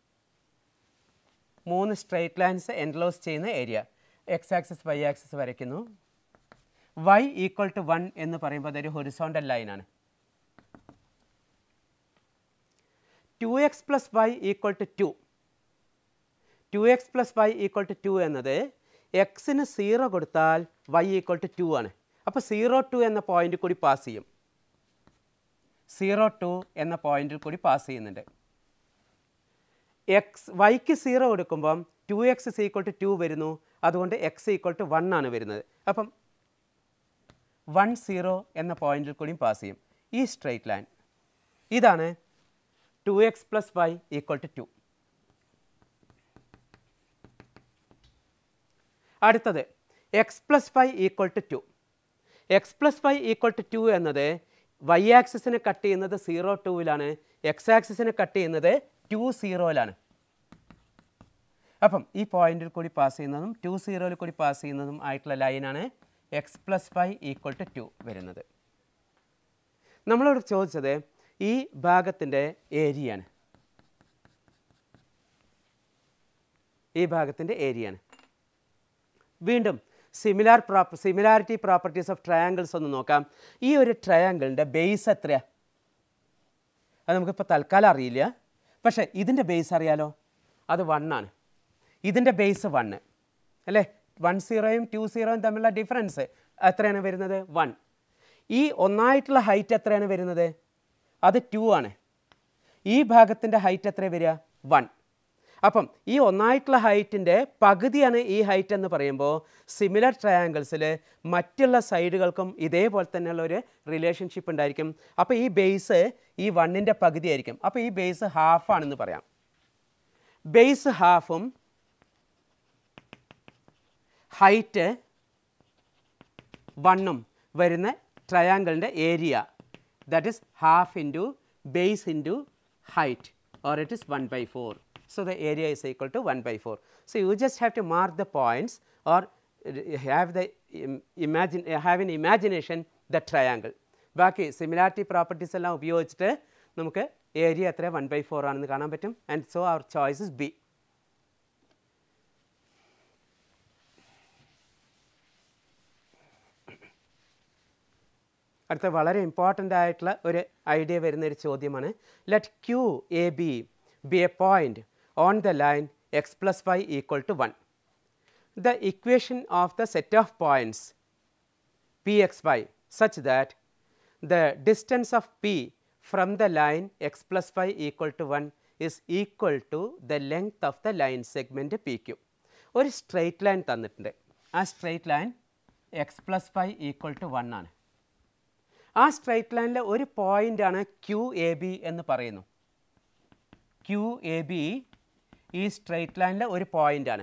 മൂന്ന് സ്ട്രെയിറ്റ് ലൈൻസ് എൻക്ലോസ് ചെയ്യുന്ന area x axis y axis വരയ്ക്കുന്നു y equal to one എന്ന് പറയുമ്പോൾ അതൊരു ഹൊറിസോണ്ടൽ ലൈനാണ് two x plus y equal to two two x plus y equal to two എന്നത് എക്സിന് സീറോ കൊടുത്താൽ വൈ ഈക്വൽ ടു ടു ആണ് അപ്പോൾ സീറോ ടു എന്ന പോയിന്റ് കൂടി പാസ് ചെയ്യും സീറോ ടു എന്ന പോയിന്റിൽ കൂടി പാസ് ചെയ്യുന്നുണ്ട് എക്സ് വൈക്ക് സീറോ കൊടുക്കുമ്പം two x is equal to two വരുന്നു അതുകൊണ്ട് എക്സ് ഈക്വൽ ടു വൺ ആണ് വരുന്നത് അപ്പം വൺ സീറോ എന്ന പോയിന്റിൽ കൂടിയും പാസ് ചെയ്യും ഈ സ്ട്രെയിറ്റ് ലൈൻ ഇതാണ് two x plus y equal to two അടുത്തത് x plus y equal to two x plus y equal to two എന്നത് വൈ ആക്സിസിനെ കട്ട് ചെയ്യുന്നത് സീറോ ടൂവിലാണ് എക്സ് ആക്സിസിനെ കട്ട് ചെയ്യുന്നത് ടു സീറോയിലാണ് അപ്പം ഈ പോയിന്റിൽ കൂടി പാസ് ചെയ്യുന്നതും ടു സീറോയിൽ കൂടി പാസ് ചെയ്യുന്നതും ആയിട്ടുള്ള ലൈനാണ് x plus five equal to two വരുന്നത് നമ്മളോട് ചോദിച്ചത് ഈ ഭാഗത്തിൻ്റെ ഏരിയയാണ് ഈ ഭാഗത്തിൻ്റെ ഏരിയയാണ് വീണ്ടും similar prop similarity properties of triangles ഒന്ന് നോക്കാം ഈ ഒരു ട്രയാങ്കിളിൻ്റെ ബേസ് എത്രയാണ് അത് നമുക്കിപ്പോൾ തൽക്കാലം അറിയില്ല പക്ഷേ ഇതിൻ്റെ ബേസ് അറിയാലോ അത് വണ്ണാണ് ഇതിൻ്റെ ബേസ് വണ്ണ് അല്ലേ വൺ സീറോയും ടു സീറോയും തമ്മിലുള്ള ഡിഫറൻസ് എത്രയാണ് വരുന്നത് വൺ ഈ ഒന്നായിട്ടുള്ള ഹൈറ്റ് എത്രയാണ് വരുന്നത് അത് ടു ആണ് ഈ ഭാഗത്തിൻ്റെ ഹൈറ്റ് എത്ര വരിക വൺ അപ്പം ഈ ഒന്നായിട്ടുള്ള ഹൈറ്റിൻ്റെ പകുതിയാണ് ഈ ഹൈറ്റ് എന്ന് പറയുമ്പോൾ സിമിലർ ട്രയാങ്കിൾസിൽ മറ്റുള്ള സൈഡുകൾക്കും ഇതേപോലെ തന്നെയുള്ള ഒരു റിലേഷൻഷിപ്പ് ഉണ്ടായിരിക്കും അപ്പോൾ ഈ ബേസ് ഈ വണ്ണിൻ്റെ പകുതി ആയിരിക്കും അപ്പോൾ ഈ ബേസ് ഹാഫ് ആണെന്ന് പറയാം ബേസ് ഹാഫും ഹൈറ്റ് വണ്ണും വരുന്ന ട്രയാങ്കിളിൻ്റെ area that is half into base into height or it is one by four so the area is equal to 1 by 4. So you just have to mark the points or have the im- imagine have in imagination the triangle. ബാക്കി similarity properties എല്ലാം ഉപയോഗിച്ചിട്ട് നമുക്ക് area എത്ര one by four ആണെന്ന് കാണാൻ പറ്റും and so our choice is B അടുത്ത വളരെ ഇമ്പോർട്ടൻ്റ് ആയിട്ടുള്ള ഒരു ഐഡിയ വരുന്ന ഒരു ചോദ്യമാണ് let Q a b be a point on the line x plus y equal to 1. The equation of the set of points pxy such that the distance of p from the line x plus y equal to 1 is equal to the length of the line segment pq. ഒരു straight line തന്നിട്ടുണ്ട് ആ straight line x plus five equal to one ആണ് ആ straight ലൈനിലെ ഒരു പോയിൻ്റാണ് Q a b എന്ന് പറയുന്നു ക്യു എ ബി ഈ സ്ട്രെയിറ്റ് ലൈനിലെ ഒരു പോയിൻ്റാണ്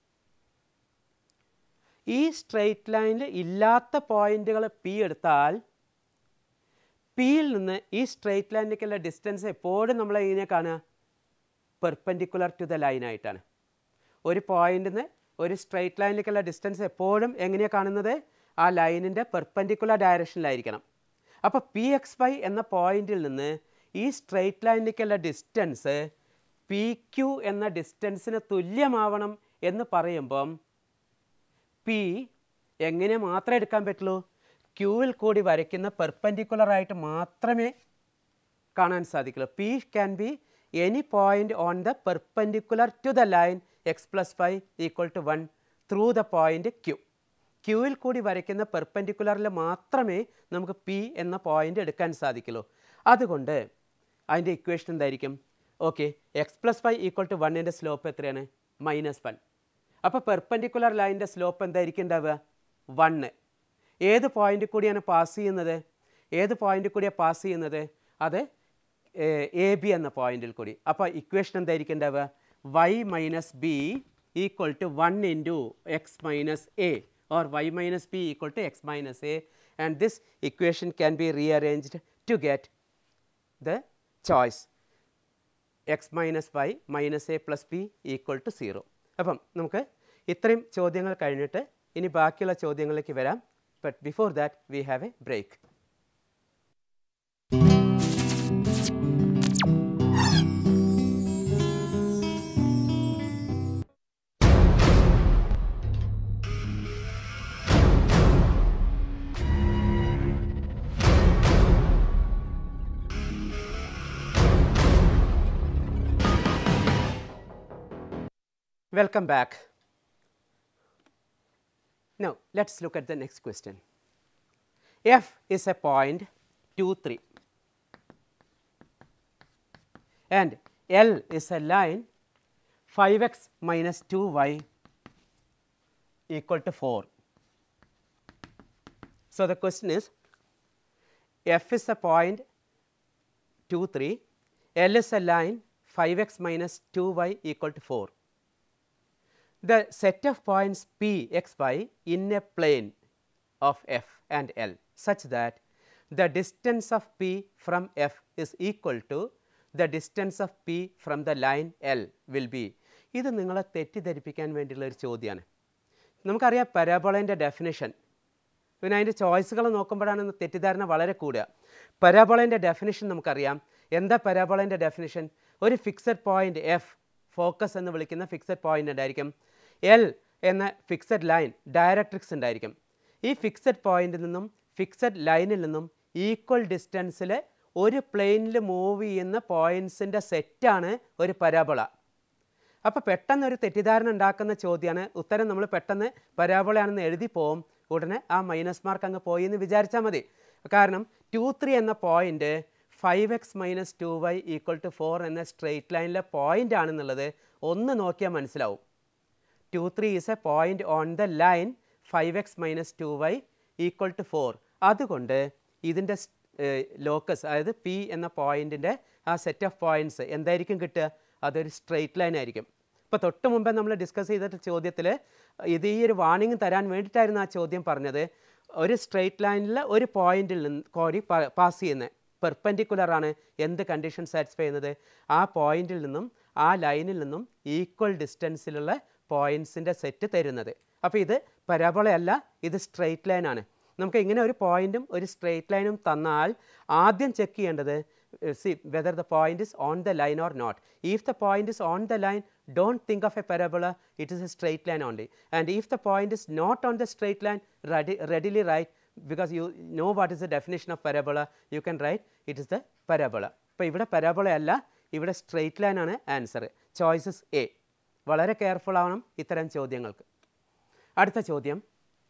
ഈ സ്ട്രെയിറ്റ് ലൈനിൽ ഇല്ലാത്ത പോയിന്റുകൾ പി എടുത്താൽ പിയിൽ നിന്ന് ഈ സ്ട്രെയിറ്റ് ലൈനിലേക്കുള്ള ഡിസ്റ്റൻസ് എപ്പോഴും നമ്മൾ എങ്ങനെ കാണുക പെർപ്പൻഡിക്കുലർ ടു ദ ലൈൻ ആയിട്ടാണ് ഒരു പോയിന്റിൽ നിന്ന് ഒരു സ്ട്രെയിറ്റ് ലൈനിലേക്കുള്ള ഡിസ്റ്റൻസ് എപ്പോഴും എങ്ങനെയാണ് കാണുന്നത് ആ ലൈനിൻ്റെ പെർപ്പൻഡിക്കുലർ ഡയറക്ഷനിലായിരിക്കണം അപ്പോൾ പി എക്സ് വൈ എന്ന പോയിന്റിൽ നിന്ന് ഈ സ്ട്രെയിറ്റ് ലൈനിലേക്കുള്ള ഡിസ്റ്റൻസ് പി ക്യു എന്ന ഡിസ്റ്റൻസിന് തുല്യമാവണം എന്ന് പറയുമ്പം പി എങ്ങനെ മാത്രമേ എടുക്കാൻ പറ്റുള്ളൂ ക്യൂവിൽ കൂടി വരയ്ക്കുന്ന പെർപ്പൻഡിക്കുലർ ആയിട്ട് മാത്രമേ കാണാൻ സാധിക്കുള്ളൂ P can be any point on the perpendicular to the line x plus five equal to one through the point Q ക്യൂവിൽ കൂടി വരയ്ക്കുന്ന പെർപ്പൻഡിക്കുലറിൽ മാത്രമേ നമുക്ക് പി എന്ന പോയിന്റ് എടുക്കാൻ സാധിക്കുള്ളൂ അതുകൊണ്ട് അതിൻ്റെ ഇക്വേഷൻ എന്തായിരിക്കും okay x plus five equal to വണ്ണിൻ്റെ സ്ലോപ്പ് എത്രയാണ് മൈനസ് വൺ അപ്പോൾ പെർപ്പൻഡിക്കുലർ ലൈനിൻ്റെ സ്ലോപ്പ് എന്തായിരിക്കും ഉണ്ടാവുക വണ്ണ് ഏത് പോയിന്റ് കൂടിയാണ് പാസ് ചെയ്യുന്നത് ഏത് പോയിന്റ് കൂടിയാണ് പാസ് ചെയ്യുന്നത് അത് എ ബി എന്ന പോയിന്റിൽ കൂടി അപ്പോൾ ഇക്വേഷൻ എന്തായിരിക്കും ഉണ്ടാവുക y minus b equal to one into x minus a or y minus b equal to x minus a and this equation can be rearranged to get the choice x minus y minus a plus b equal to 0. അപ്പം നമുക്ക് ഇത്രയും ചോദ്യങ്ങൾ കഴിഞ്ഞിട്ട് ഇനി ബാക്കിയുള്ള ചോദ്യങ്ങളിലേക്ക് വരാം but before that we have a break Welcome back. Now, let us look at the next question. F is a point 2, 3 and L is a line 5x minus 2y equal to 4. So, the question is F is a point 2, 3, L is a line 5x minus 2y equal to 4 the set of points p x y in a plane of f and l such that the distance of p from f is equal to the distance of p from the line l will be ഇത് നിങ്ങളെ തെറ്റിദ്ധരിപ്പിക്കാൻ വേണ്ടിയുള്ള ഒരു ചോദ്യമാണ് നമുക്കറിയാം പരാബോളേൻ്റെ definition പിന്നെ അതിൻ്റെ ചോയ്സുകൾ നോക്കുമ്പോഴാണ് തെറ്റിദ്ധാരണ വളരെ കൂടുക പരാബോളേൻ്റെ ഡെഫിനിഷൻ നമുക്കറിയാം എന്താ പരാബോളേൻ്റെ ഡെഫിനിഷൻ ഒരു ഫിക്സഡ് പോയിൻ്റ് എഫ് ഫോക്കസ് എന്ന് വിളിക്കുന്ന ഫിക്സഡ് പോയിൻ്റ് ഉണ്ടായിരിക്കും എൽ എന്ന ഫിക്സഡ് ലൈൻ ഡയറക്ട്രിക്സ് ഉണ്ടായിരിക്കും ഈ ഫിക്സഡ് പോയിന്റിൽ നിന്നും ഫിക്സഡ് ലൈനിൽ നിന്നും ഈക്വൽ ഡിസ്റ്റൻസിൽ ഒരു പ്ലെയിനിൽ മൂവ് ചെയ്യുന്ന പോയിൻറ്റ്സിൻ്റെ സെറ്റാണ് ഒരു പരാബോള അപ്പോൾ പെട്ടെന്ന് ഒരു തെറ്റിദ്ധാരണ ഉണ്ടാക്കുന്ന ചോദ്യമാണ് ഉത്തരം നമ്മൾ പെട്ടെന്ന് പരാബോളയാണെന്ന് എഴുതി പോവും ഉടനെ ആ മൈനസ് മാർക്ക് അങ്ങ് പോയി എന്ന് വിചാരിച്ചാൽ മതി കാരണം ടു ത്രീ എന്ന point five x minus two y equal to four എന്ന സ്ട്രെയിറ്റ് ലൈനിലെ പോയിന്റ് ആണെന്നുള്ളത് ഒന്ന് നോക്കിയാൽ മനസ്സിലാവും two three is a point on the line five x minus two y equal to four അതുകൊണ്ട് ഇതിൻ്റെ ലോക്കസ് അതായത് പി എന്ന പോയിന്റിൻ്റെ ആ സെറ്റ് ഓഫ് പോയിന്റ്സ് എന്തായിരിക്കും കിട്ടുക അതൊരു സ്ട്രെയിറ്റ് ലൈൻ ആയിരിക്കും ഇപ്പോൾ തൊട്ട് മുമ്പേ നമ്മൾ ഡിസ്കസ് ചെയ്തിട്ട് ചോദ്യത്തിൽ ഇത് ഈ ഒരു വാണിംഗ് തരാൻ വേണ്ടിയിട്ടായിരുന്നു ആ ചോദ്യം പറഞ്ഞത് ഒരു സ്ട്രെയിറ്റ് ലൈനിൽ ഒരു പോയിന്റിൽ നിന്ന് കോരി പാസ് ചെയ്യുന്നത് പെർപ്പൻഡിക്കുലർ ആണ് എന്ത് കണ്ടീഷൻ സാറ്റിസ്ഫൈ ചെയ്യുന്നത് ആ പോയിന്റിൽ നിന്നും ആ ലൈനിൽ നിന്നും ഈക്വൽ ഡിസ്റ്റൻസിലുള്ള പോയിൻറ്റ്സിൻ്റെ സെറ്റ് തരുന്നത് അപ്പോൾ ഇത് പരാബോളയല്ല ഇത് സ്ട്രെയിറ്റ് ലൈൻ ആണ് നമുക്ക് ഇങ്ങനെ ഒരു പോയിന്റും ഒരു സ്ട്രെയിറ്റ് ലൈനും തന്നാൽ ആദ്യം ചെക്ക് ചെയ്യേണ്ടത് see whether the point is on the line or not if the point is on the line don't think of a parabola it is a straight line only and if the point is not on the straight line readily write because you know what is the definition of parabola you can write it is the parabola അപ്പോൾ ഇവിടെ parabola അല്ല ഇവിടെ straight line ആണ് answer choices A വളരെ careful ആവണം ഇത്തരം ചോദ്യങ്ങൾക്ക് അടുത്ത ചോദ്യം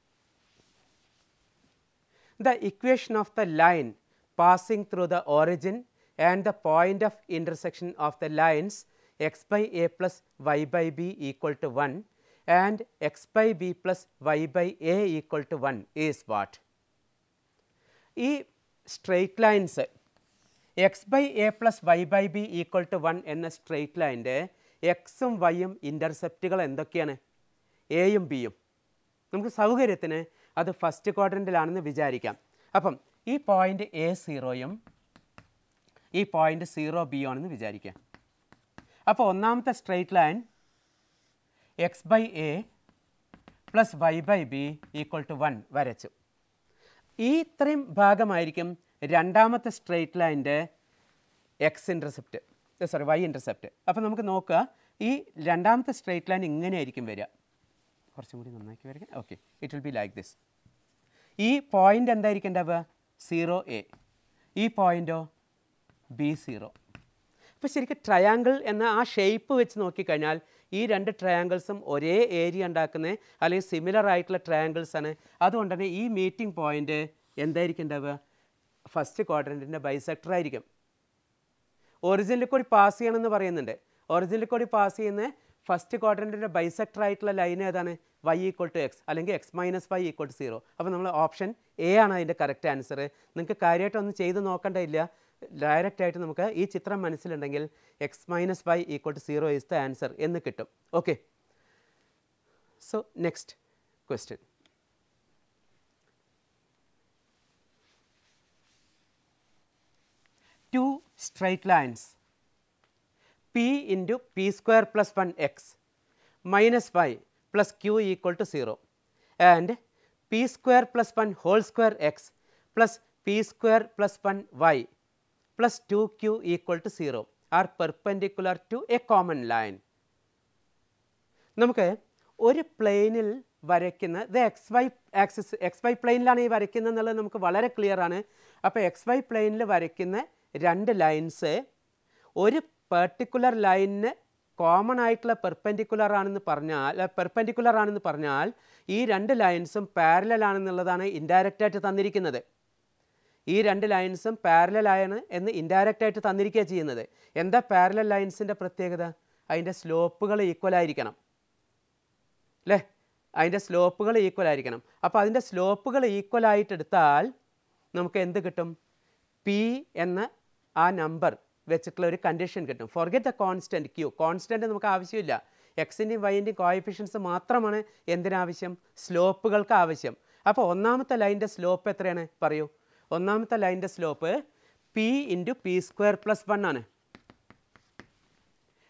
the equation of the line passing through the origin and the point of intersection of the lines x by a plus y by b equal to 1 and x by b plus y by a equal to 1 is what? ഈ straight lines x by a plus y by b equal to one എന്ന straight ലൈൻ്റെ എക്സും വൈയും ഇൻ്റർസെപ്റ്റുകൾ എന്തൊക്കെയാണ് എയും ബിയും നമുക്ക് സൗകര്യത്തിന് അത് ഫസ്റ്റ് ക്വാഡ്രൻറ്റിലാണെന്ന് വിചാരിക്കാം അപ്പം ഈ പോയിൻ്റ് എ സീറോയും ഈ പോയിൻ്റ് സീറോ ബി ആണെന്ന് വിചാരിക്കാം അപ്പോൾ ഒന്നാമത്തെ straight line x by a plus y by b equal to one വരച്ചു ഈ ഇത്രയും ഭാഗമായിരിക്കും രണ്ടാമത്തെ സ്ട്രെയിറ്റ് ലൈൻ്റെ x intercept sorry y intercept അപ്പോൾ നമുക്ക് നോക്കുക ഈ രണ്ടാമത്തെ സ്ട്രെയിറ്റ് ലൈൻ ഇങ്ങനെയായിരിക്കും വരിക കുറച്ചും കൂടി നന്നാക്കി വരയ്ക്കാം okay it will be like this ഈ പോയിൻ്റ് എന്തായിരിക്കും ഉണ്ടാവുക സീറോ എ ഈ പോയിൻ്റോ ബി സീറോ അപ്പോൾ ശരിക്കും ട്രയാങ്കിൾ എന്ന ആ ഷേപ്പ് വെച്ച് നോക്കിക്കഴിഞ്ഞാൽ ഈ രണ്ട് ട്രയാങ്കിൾസും ഒരേ ഏരിയ ഉണ്ടാക്കുന്ന അല്ലെങ്കിൽ സിമിലർ ആയിട്ടുള്ള ട്രയാങ്കിൾസ് ആണ് അതുകൊണ്ട് തന്നെ ഈ മീറ്റിംഗ് പോയിൻ്റ് എന്തായിരിക്കും ഉണ്ടാവുക ഫസ്റ്റ് ക്വാഡ്രൻറ്റിൻ്റെ ബൈസെക്ടർ ആയിരിക്കും ഒറിജിനിൽ കൂടി പാസ് ചെയ്യണമെന്ന് പറയുന്നുണ്ട് ഒറിജിനിൽ കൂടി പാസ് ചെയ്യുന്ന ഫസ്റ്റ് ക്വാഡ്രൻറ്റിൻ്റെ ബൈസെക്ടർ ആയിട്ടുള്ള ലൈൻ ഏതാണ് വൈ ഈക്വൾ ടു എക്സ് അല്ലെങ്കിൽ x minus y equal to zero അപ്പോൾ നമ്മൾ ഓപ്ഷൻ എ ആണ് അതിൻ്റെ കറക്റ്റ് ആൻസർ നിങ്ങൾക്ക് കാര്യമായിട്ടൊന്നും ചെയ്ത് നോക്കേണ്ടതില്ല ഡയറക്റ്റ് ആയിട്ട് നമുക്ക് ഈ ചിത്രം മനസ്സിലുണ്ടെങ്കിൽ x minus y equal to zero is the answer എന്ന് കിട്ടും okay so next question two straight lines p into p square plus 1x minus y plus q equal to 0 and p square plus 1 whole square x plus p square plus 1 y plus 2q equal to 0 are perpendicular to a common line. നമുക്ക് ഒരു പ്ലെയിനിൽ വരയ്ക്കുന്ന ഇത് x y axis x y പ്ലെയിനിലാണ് ഈ വരയ്ക്കുന്നത് എന്നുള്ളത് നമുക്ക് വളരെ ക്ലിയർ ആണ് അപ്പോൾ എക്സ് വൈ പ്ലെയിനിൽ വരയ്ക്കുന്ന രണ്ട് ലൈൻസ് ഒരു പെർട്ടിക്കുലർ ലൈനിന് കോമൺ ആയിട്ടുള്ള പെർപെൻഡിക്കുലർ ആണെന്ന് പറഞ്ഞാൽ പെർപെൻഡിക്കുലർ ആണെന്ന് പറഞ്ഞാൽ ഈ രണ്ട് ലൈൻസും പാരലൽ ആണെന്നുള്ളതാണ് ഇൻഡയറക്റ്റ് ആയിട്ട് തന്നിരിക്കുന്നത് ഈ രണ്ട് ലൈൻസും പാരലൽ ആണ് എന്ന് ഇൻഡയറക്റ്റ് ആയിട്ട് തന്നിരിക്കുക ചെയ്യുന്നത് എന്താ പാരലൽ ലൈൻസിൻ്റെ പ്രത്യേകത അതിൻ്റെ സ്ലോപ്പുകൾ ഈക്വൽ ആയിരിക്കണം അല്ലേ അതിൻ്റെ സ്ലോപ്പുകൾ ഈക്വൽ ആയിരിക്കണം അപ്പോൾ അതിൻ്റെ സ്ലോപ്പുകൾ ഈക്വൽ ആയിട്ട് എടുത്താൽ നമുക്ക് എന്ത് കിട്ടും പി എന്ന ആ നമ്പർ വെച്ചിട്ടുള്ള ഒരു കണ്ടീഷൻ കിട്ടും forget the constant q constant നമുക്ക് ആവശ്യമില്ല എക്സിൻ്റെയും വൈൻ്റെയും കോയിഫിഷ്യൻസ് മാത്രമാണ് എന്തിനാവശ്യം സ്ലോപ്പുകൾക്ക് ആവശ്യം അപ്പോൾ ഒന്നാമത്തെ ലൈൻ്റെ സ്ലോപ്പ് എത്രയാണ് പറയൂ ഒന്നാമത്തെ ലൈൻ്റെ slope p into p square plus one ആണ്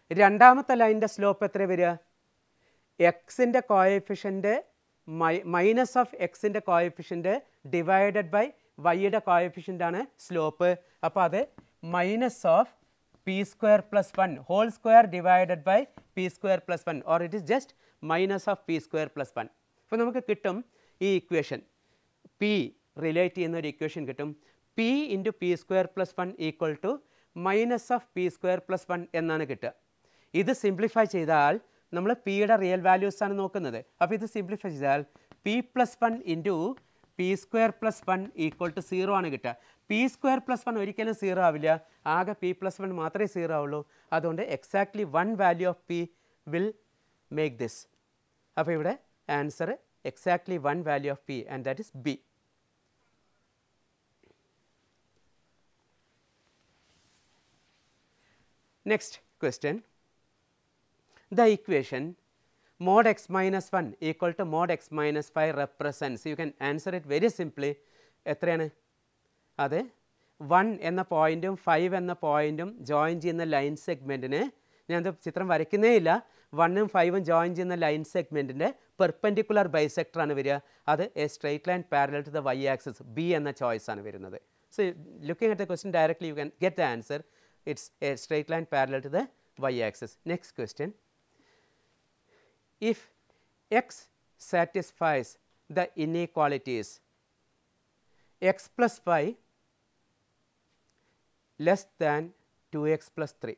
രണ്ടാമത്തെ ലൈനിൻ്റെ സ്ലോപ്പ് എത്ര വരിക എക്സിൻ്റെ കോയഫിഷ്യൻ്റ് മൈ മൈനസ് ഓഫ് എക്സിൻ്റെ കോയഫിഷ്യൻ്റ് ഡിവൈഡഡ് ബൈ വൈയുടെ കോയഫിഷ്യൻ്റ് ആണ് സ്ലോപ്പ് അപ്പോൾ അത് minus of p square plus one whole square divided by p square plus one or it is just minus of p square plus one അപ്പോൾ നമുക്ക് കിട്ടും ഈ equation P relate ചെയ്യുന്ന ഒരു ഇക്വേഷൻ കിട്ടും p into p square plus one equal to minus of p square plus one എന്നാണ് കിട്ടുക ഇത് സിംപ്ലിഫൈ ചെയ്താൽ നമ്മൾ പിയുടെ റിയൽ വാല്യൂസ് ആണ് നോക്കുന്നത് അപ്പോൾ ഇത് സിംപ്ലിഫൈ ചെയ്താൽ p plus one into p square plus one equal to zero ആണ് കിട്ടുക പി സ്ക്വയർ പ്ലസ് വൺ ഒരിക്കലും സീറോ ആവില്ല ആകെ പി പ്ലസ് വൺ മാത്രമേ സീറോ ആവുള്ളൂ അതുകൊണ്ട് exactly one value of p will make this അപ്പോൾ ഇവിടെ answer exactly one value of p and that is B Next question. The equation mod x minus 1 equal to mod x minus 5 represents, you can answer it very simply, എത്രയാണ് അത് one എന്ന പോയിൻറ്റും five എന്ന പോയിൻറ്റും join ചെയ്യുന്ന line സെഗ്മെൻറ്റിന് ഞാൻ ചിത്രം വരയ്ക്കുന്നേ ഇല്ല വണ്ണും ഫൈവും ജോയിൻ ചെയ്യുന്ന ലൈൻ സെഗ്മെൻറ്റിൻ്റെ പെർപെൻഡിക്കുലർ ബൈസെക്ടറാണ് വരിക അത് a straight line parallel to the y axis B എന്ന ചോയ്സ് ആണ് വരുന്നത് so looking at the question directly you can get the answer it's a straight line parallel to the y-axis. Next question. If x satisfies the inequalities x plus 5 less than 2x plus 3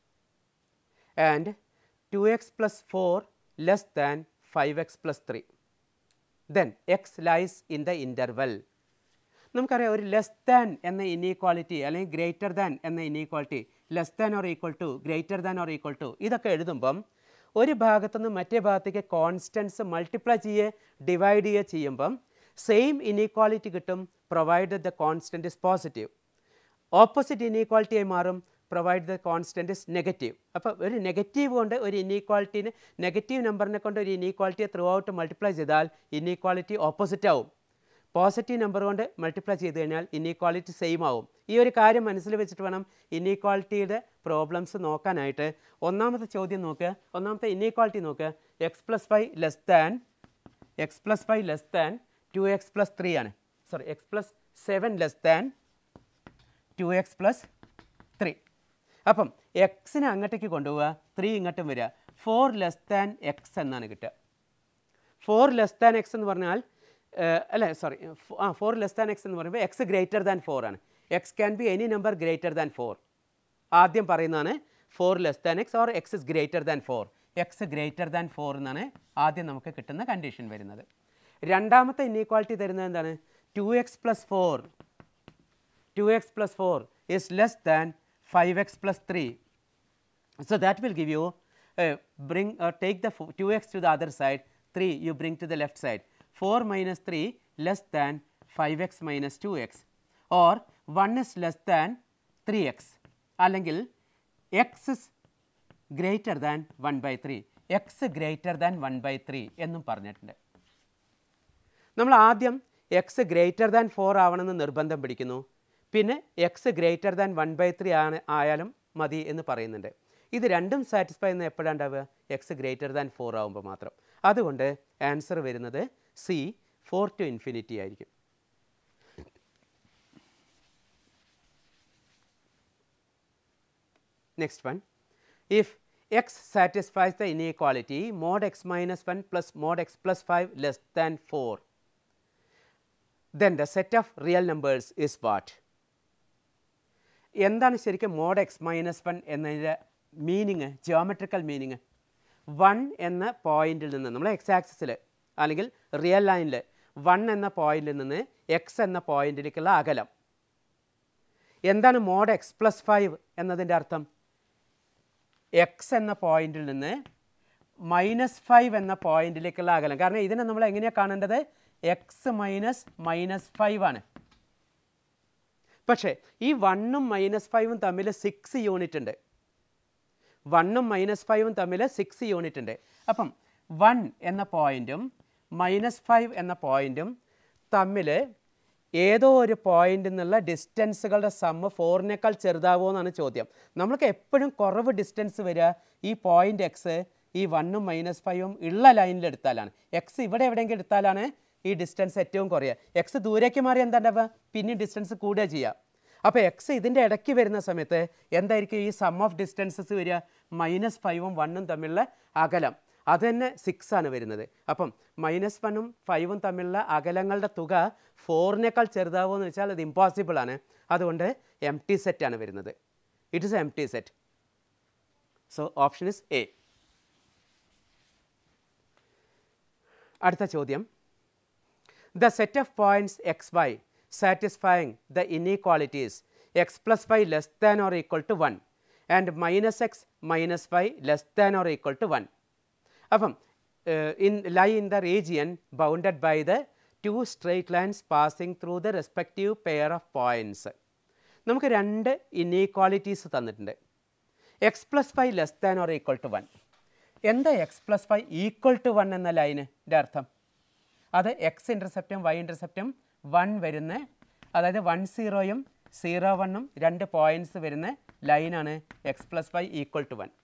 and 2x plus 4 less than 5x plus 3, then x lies in the interval നമുക്കറിയാം ഒരു less than എന്ന inequality അല്ലെങ്കിൽ greater than എന്ന inequality less than or equal to greater than or equal to ഇതൊക്കെ എഴുതുമ്പം ഒരു ഭാഗത്തുനിന്ന് മറ്റേ ഭാഗത്തേക്ക് കോൺസ്റ്റൻസ് മൾട്ടിപ്ലൈ ചെയ്യുക ഡിവൈഡ് ചെയ്യുക ചെയ്യുമ്പം സെയിം ഇനീക്വാളിറ്റി കിട്ടും provide the constant is positive opposite inequality ആയി മാറും provide the constant is negative അപ്പോൾ ഒരു നെഗറ്റീവ് കൊണ്ട് ഒരു ഇനീക്വാളിറ്റീന് നെഗറ്റീവ് നമ്പറിനെ കൊണ്ട് ഒരു ഇനീക്വാളിറ്റിയെ ത്രൂ ഔട്ട് മൾട്ടിപ്ലൈ ചെയ്താൽ ഇനീക്വാളിറ്റി ഓപ്പോസിറ്റ് ആവും പോസിറ്റീവ് നമ്പർ കൊണ്ട് മൾട്ടിപ്ലൈ ചെയ്ത് കഴിഞ്ഞാൽ ഇനീക്വാളിറ്റി സെയിം ആവും ഈ ഒരു കാര്യം മനസ്സിൽ വെച്ചിട്ട് വേണം ഇനീക്വാളിറ്റിയുടെ പ്രോബ്ലംസ് നോക്കാനായിട്ട് ഒന്നാമത്തെ ചോദ്യം നോക്കുക ഒന്നാമത്തെ ഇനീക്വാളിറ്റി നോക്കുക x plus five less than x plus five less than two x plus three ആണ് sorry x plus seven less than two x plus three അപ്പം എക്സിനെ അങ്ങോട്ടേക്ക് കൊണ്ടുപോവുക ത്രീ ഇങ്ങോട്ടും വരിക ഫോർ ലെസ് ദാൻ എക്സ് എന്നാണ് കിട്ടുക ഫോർ ലെസ് ദാൻ എക്സ് എന്ന് പറഞ്ഞാൽ അല്ല സോറി ആ ഫോർ ലെസ് ദാൻ എക്സ് എന്ന് പറയുമ്പോൾ എക്സ് ഗ്രേറ്റർ ദാൻ ഫോർ ആണ് x can be any number greater than four ആദ്യം പറയുന്നതാണ് four less than x or x is greater than four x greater than four എന്നാണ് ആദ്യം നമുക്ക് കിട്ടുന്ന കണ്ടീഷൻ വരുന്നത് രണ്ടാമത്തെ ഇന്നീക്വാളിറ്റി തരുന്നത് എന്താണ് two x plus four two x plus four is less than five x plus three So that will give you uh, bring uh, take the 2x to the other side 3 you bring to the left side 4 minus 3 less than 5x minus 2x or 1 is less than 3x അല്ലെങ്കിൽ x is greater than 1 by 3 x greater than 1 by 3 എന്നും പറഞ്ഞിട്ടുണ്ട് നമ്മൾ ആദ്യം X greater than four ആവണമെന്ന് നിർബന്ധം പിടിക്കുന്നു പിന്നെ x greater than one by three ആണ് ആയാലും മതി എന്ന് പറയുന്നുണ്ട് ഇത് രണ്ടും സാറ്റിസ്ഫൈ ചെയ്യുന്ന എപ്പോഴാണ് ഉണ്ടാവുക എക്സ് ഗ്രേറ്റർ ദാൻ ഫോർ ആകുമ്പോൾ മാത്രം അതുകൊണ്ട് ആൻസർ വരുന്നത് സി ഫോർ ടു ഇൻഫിനിറ്റി ആയിരിക്കും Next one, if x satisfies the inequality mod x minus 1 plus mod x plus 5 less than 4, then the set of real numbers is what? എന്താണ് ശരിക്കും mod x minus one എന്നതിൻ്റെ meaning geometrical meaning one എന്ന പോയിന്റിൽ നിന്ന് നമ്മൾ X ആക്സിസിൽ അല്ലെങ്കിൽ real ലൈനിൽ വൺ എന്ന പോയിന്റിൽ നിന്ന് എക്സ് എന്ന പോയിന്റിലേക്കുള്ള അകലം എന്താണ് മോഡ് എക്സ് പ്ലസ് ഫൈവ് എന്നതിൻ്റെ അർത്ഥം എക്സ് എന്ന പോയിന്റിൽ നിന്ന് മൈനസ് ഫൈവ് എന്ന പോയിന്റിലേക്കുള്ള അകലം കാരണം ഇതിനെ നമ്മൾ എങ്ങനെയാണ് കാണേണ്ടത് എക്സ് മൈനസ് മൈനസ് ഫൈവ് ആണ് പക്ഷേ ഈ വണ്ണും മൈനസ് ഫൈവും തമ്മിൽ സിക്സ് യൂണിറ്റ് ഉണ്ട് വണ്ണും മൈനസ് ഫൈവും തമ്മിൽ സിക്സ് യൂണിറ്റ് ഉണ്ട് അപ്പം വൺ എന്ന പോയിൻറ്റും മൈനസ് ഫൈവ് എന്ന പോയിൻറ്റും തമ്മിൽ ഏതോ ഒരു പോയിന്റിൽ നിന്നുള്ള ഡിസ്റ്റൻസുകളുടെ സമ്മ് ഫോറിനേക്കാൾ ചെറുതാവോ എന്നാണ് ചോദ്യം നമ്മൾക്ക് എപ്പോഴും കുറവ് ഡിസ്റ്റൻസ് വരിക ഈ പോയിന്റ് എക്സ് ഈ വണ്ണും മൈനസ് ഫൈവും ഉള്ള ലൈനിൽ എടുത്താലാണ് എക്സ് ഇവിടെ എവിടെയെങ്കിലും എടുത്താലാണ് ഈ ഡിസ്റ്റൻസ് ഏറ്റവും കുറയുക എക്സ് ദൂരേക്ക് മാറി എന്താ ഉണ്ടാവുക പിന്നെ ഡിസ്റ്റൻസ് കൂടുക ചെയ്യുക അപ്പോൾ എക്സ് ഇതിൻ്റെ ഇടയ്ക്ക് വരുന്ന സമയത്ത് എന്തായിരിക്കും ഈ സം ഓഫ് ഡിസ്റ്റൻസസ് വരിക മൈനസ് ഫൈവും വണ്ണും തമ്മിലുള്ള അകലം അത് തന്നെ സിക്സ് ആണ് വരുന്നത് അപ്പം മൈനസ് വണ്ണും ഫൈവും തമ്മിലുള്ള അകലങ്ങളുടെ തുക ഫോറിനേക്കാൾ ചെറുതാവുമോ എന്ന് വെച്ചാൽ അത് ഇമ്പോസിബിൾ ആണ് അതുകൊണ്ട് എം ടി സെറ്റ് ആണ് വരുന്നത് it is empty set so option is A അടുത്ത ചോദ്യം the set of points x y satisfying the inequalities x plus five less than or equal to one and minus x minus five less than or equal to one അപ്പം in lie in the region bounded by the two straight lines passing through the respective pair of points നമുക്ക് രണ്ട് inequalities തന്നിട്ടുണ്ട് x plus five less than or equal to one എന്താ x plus five equal to one എന്ന ലൈനിൻ്റെ അർത്ഥം അത് x ഇൻ്റർസെപ്റ്റും y ഇൻ്റർസെപ്റ്റും വൺ വരുന്ന അതായത് വൺ സീറോയും സീറോ വണ്ണും രണ്ട് പോയിൻറ്റ്സ് വരുന്ന ലൈനാണ് x plus five equal to one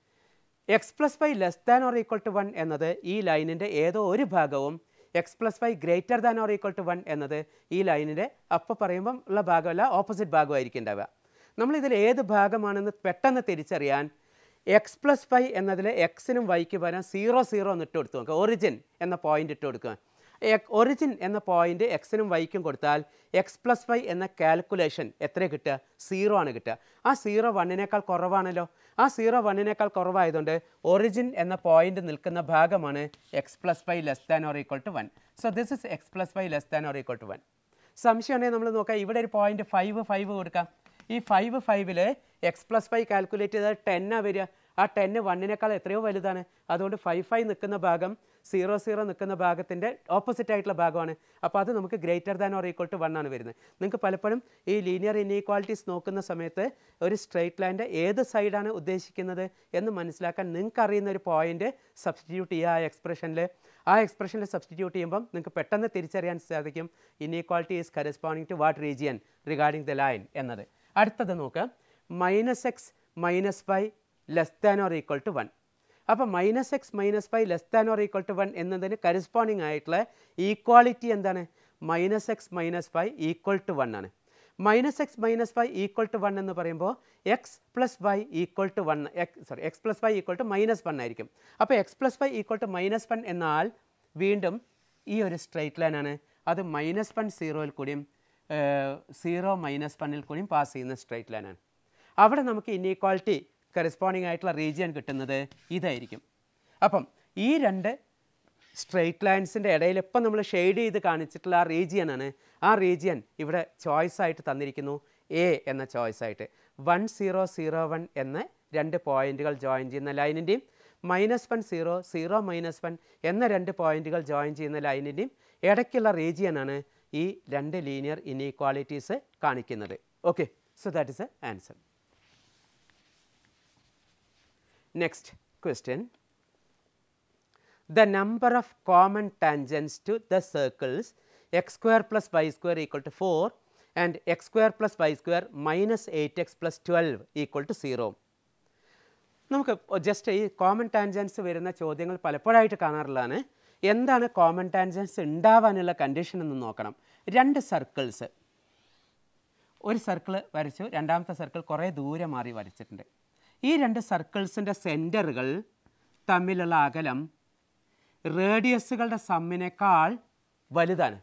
x plus five less than or equal to one എന്നത് ഈ ലൈനിൻ്റെ ഏതോ ഒരു ഭാഗവും x plus five greater than or equal to one എന്നത് ഈ ലൈനിൻ്റെ അപ്പോൾ പറയുമ്പം ഉള്ള ഭാഗമല്ല ഓപ്പോസിറ്റ് ഭാഗമായിരിക്കും ഉണ്ടാവുക നമ്മളിതിൽ ഏത് ഭാഗമാണെന്ന് പെട്ടെന്ന് തിരിച്ചറിയാൻ എക്സ് പ്ലസ് ഫൈവ് എന്നതിൽ എക്സിനും വൈക്ക് പകരം സീറോ സീറോ എന്ന് ഇട്ട് കൊടുത്തു നോക്കുക ഒറിജിൻ എന്ന പോയിന്റ് ഇട്ട് കൊടുക്കുക ഒറിജിൻ എന്ന പോയിന്റ് എക്സിനും വൈക്കും കൊടുത്താൽ എക്സ് പ്ലസ് ഫൈവ് എന്ന കാൽക്കുലേഷൻ എത്ര കിട്ടുക സീറോ ആണ് കിട്ടുക ആ സീറോ വണ്ണിനേക്കാൾ കുറവാണല്ലോ ആ സീറോ വണ്ണിനേക്കാൾ കുറവായതുകൊണ്ട് ഒറിജിൻ എന്ന പോയിന്റ് നിൽക്കുന്ന ഭാഗമാണ് x plus five less than or equal to one so this is x plus five less than or equal to one സംശയമുണ്ടെങ്കിൽ നമ്മൾ നോക്കാം ഇവിടെ ഒരു പോയിന്റ് ഫൈവ് ഫൈവ് കൊടുക്കാം ഈ ഫൈവ് ഫൈവിൽ എക്സ് പ്ലസ് ഫൈവ് കാൽക്കുലേറ്റ് ചെയ്താൽ ടെന്നാണ് വരിക ആ ടെന്ന് വണ്ണിനേക്കാൾ എത്രയോ വലുതാണ് അതുകൊണ്ട് ഫൈവ് ഫൈവ് നിൽക്കുന്ന ഭാഗം സീറോ സീറോ നിൽക്കുന്ന ഭാഗത്തിൻ്റെ ഓപ്പോസിറ്റ് ആയിട്ടുള്ള ഭാഗമാണ് അപ്പോൾ അത് നമുക്ക് greater than or equal to one ആണ് വരുന്നത് നിങ്ങൾക്ക് പലപ്പോഴും ഈ ലീനിയർ ഇനീക്വാളിറ്റീസ് നോക്കുന്ന സമയത്ത് ഒരു സ്ട്രെയിറ്റ് ലൈൻ്റെ ഏത് സൈഡാണ് ഉദ്ദേശിക്കുന്നത് എന്ന് മനസ്സിലാക്കാൻ നിങ്ങൾക്ക് അറിയുന്ന ഒരു പോയിന്റ് സബ്സ്റ്റിറ്റ്യൂട്ട് ചെയ്യുക ആ എക്സ്പ്രഷനിൽ ആ എക്സ്പ്രഷനിൽ സബ്സ്റ്റിറ്റ്യൂട്ട് ചെയ്യുമ്പം നിങ്ങൾക്ക് പെട്ടെന്ന് തിരിച്ചറിയാൻ സാധിക്കും inequality is corresponding to what region regarding the line എന്നത് അടുത്തത് നോക്കുക minus x minus five less than or equal to one അപ്പോൾ minus x minus five less than or equal to one എന്നതിന് കറസ്പോണ്ടിങ് ആയിട്ടുള്ള ഈക്വാളിറ്റി എന്താണ് minus x minus five equal to one ആണ് minus x minus five equal to one എന്ന് പറയുമ്പോൾ x plus y equal to one x sorry x plus five equal to minus one ആയിരിക്കും അപ്പോൾ x plus five equal to minus one എന്നാൽ വീണ്ടും ഈ ഒരു straight ലൈനാണ് അത് മൈനസ് വൺ സീറോയിൽ കൂടിയും സീറോ മൈനസ് വണ്ണിൽ കൂടിയും പാസ് ചെയ്യുന്ന സ്ട്രെയിറ്റ് ലൈനാണ് അവിടെ നമുക്ക് ഇനീക്വാളിറ്റി കറസ്പോണ്ടിങ് ആയിട്ടുള്ള റീജിയൻ കിട്ടുന്നത് ഇതായിരിക്കും അപ്പം ഈ രണ്ട് സ്ട്രെയിറ്റ് ലൈൻസിൻ്റെ ഇടയിൽ ഇപ്പം നമ്മൾ ഷെയ്ഡ് ചെയ്ത് കാണിച്ചിട്ടുള്ള ആ റീജിയനാണ് ആ റീജിയൻ ഇവിടെ ചോയ്സ് ആയിട്ട് തന്നിരിക്കുന്നു എ എന്ന ചോയ്സ് ആയിട്ട് വൺ സീറോ സീറോ വൺ എന്ന രണ്ട് പോയിന്റുകൾ ജോയിൻ ചെയ്യുന്ന ലൈനിൻ്റെയും minus one zero zero minus one എന്ന രണ്ട് പോയിന്റുകൾ ജോയിൻ ചെയ്യുന്ന ലൈനിൻ്റെയും ഇടയ്ക്കുള്ള റീജിയനാണ് ഈ രണ്ട് ലീനിയർ ഇനീക്വാളിറ്റീസ് കാണിക്കുന്നത് okay so that is a answer next question the number of common tangents to the circles x square plus y square equal to 4 and x square plus y square minus 8x plus 12 equal to 0. നമുക്ക് just ഈ common tangents വരുന്ന ചോദ്യങ്ങൾ പലപ്പോഴായിട്ട് കാണാറുള്ളതാണ് എന്താണ് common tangents ഉണ്ടാവാനുള്ള condition എന്ന് നോക്കണം രണ്ട് സർക്കിൾസ് ഒരു സർക്കിൾ വരച്ചു രണ്ടാമത്തെ സർക്കിൾ കുറേ ദൂരെ മാറി വരച്ചിട്ടുണ്ട് ഈ രണ്ട് സർക്കിൾസിൻ്റെ സെൻറ്ററുകൾ തമ്മിലുള്ള അകലം റേഡിയസുകളുടെ സമ്മിനേക്കാൾ വലുതാണ്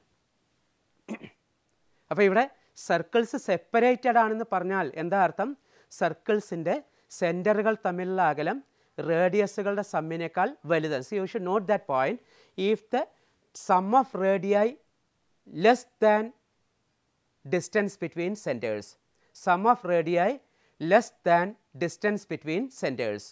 അപ്പോൾ ഇവിടെ സർക്കിൾസ് സെപ്പറേറ്റഡ് ആണെന്ന് പറഞ്ഞാൽ എന്താ അർത്ഥം സർക്കിൾസിൻ്റെ സെൻറ്ററുകൾ തമ്മിലുള്ള അകലം റേഡിയസുകളുടെ സമ്മിനേക്കാൾ വലുതാണ് so you should note that point if the sum of radii less than distance between centres sum of radii less than distance between centres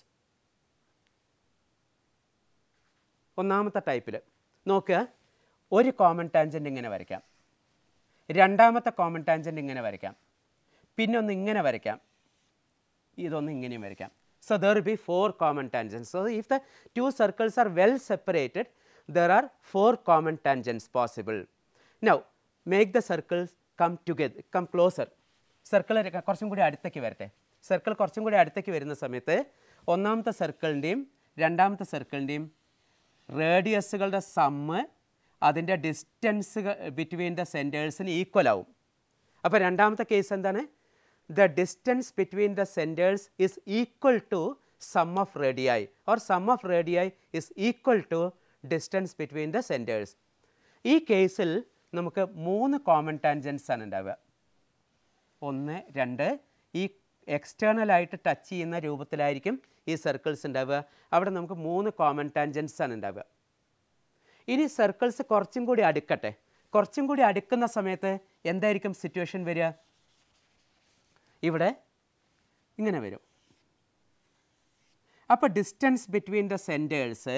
ഒന്നാമത്തെ ടൈപ്പിൽ നോക്കുക ഒരു കോമൺ ടാൻജൻറ്റ് ഇങ്ങനെ വരയ്ക്കാം രണ്ടാമത്തെ കോമൺ ടാൻജൻറ്റ് ഇങ്ങനെ വരയ്ക്കാം പിന്നെ ഒന്ന് ഇങ്ങനെ വരയ്ക്കാം ഇതൊന്ന് ഇങ്ങനെയും വരയ്ക്കാം so there be four common tangents so if the two circles are well separated there are four common tangents possible now make the circles come together come closer circle കുറച്ചും കൂടി അടുത്തേക്ക് വരട്ടെ സർക്കിൾ കുറച്ചും കൂടി അടുത്തേക്ക് വരുന്ന സമയത്ത് ഒന്നാമത്തെ സർക്കിളിൻ്റെയും രണ്ടാമത്തെ സർക്കിളിൻ്റെയും റേഡിയസുകളുടെ സമ്മ് അതിൻ്റെ ഡിസ്റ്റൻസ് ബിറ്റ്വീൻ ദ സെൻറ്റേഴ്സിന് ഈക്വൽ ആവും അപ്പോൾ രണ്ടാമത്തെ കേസ് എന്താണ് the distance between the centres is equal to sum of radii or sum of radii is equal to distance between the centres ഈ കേസിൽ നമുക്ക് മൂന്ന് കോമൺ ടാൻജൻസ് ആണ് ഉണ്ടാവുക ഒന്ന് രണ്ട് ഈ എക്സ്റ്റേണൽ ആയിട്ട് ടച്ച് ചെയ്യുന്ന രൂപത്തിലായിരിക്കും ഈ സർക്കിൾസ് ഉണ്ടാവുക അവിടെ നമുക്ക് മൂന്ന് കോമൺ ടാൻജൻസ് ആണ് ഉണ്ടാവുക ഇനി സർക്കിൾസ് കുറച്ചും കൂടി അടുക്കട്ടെ കുറച്ചും കൂടി അടുക്കുന്ന സമയത്ത് എന്തായിരിക്കും സിറ്റുവേഷൻ വരിക ഇവിടെ ഇങ്ങനെ വരും അപ്പോൾ distance between the centres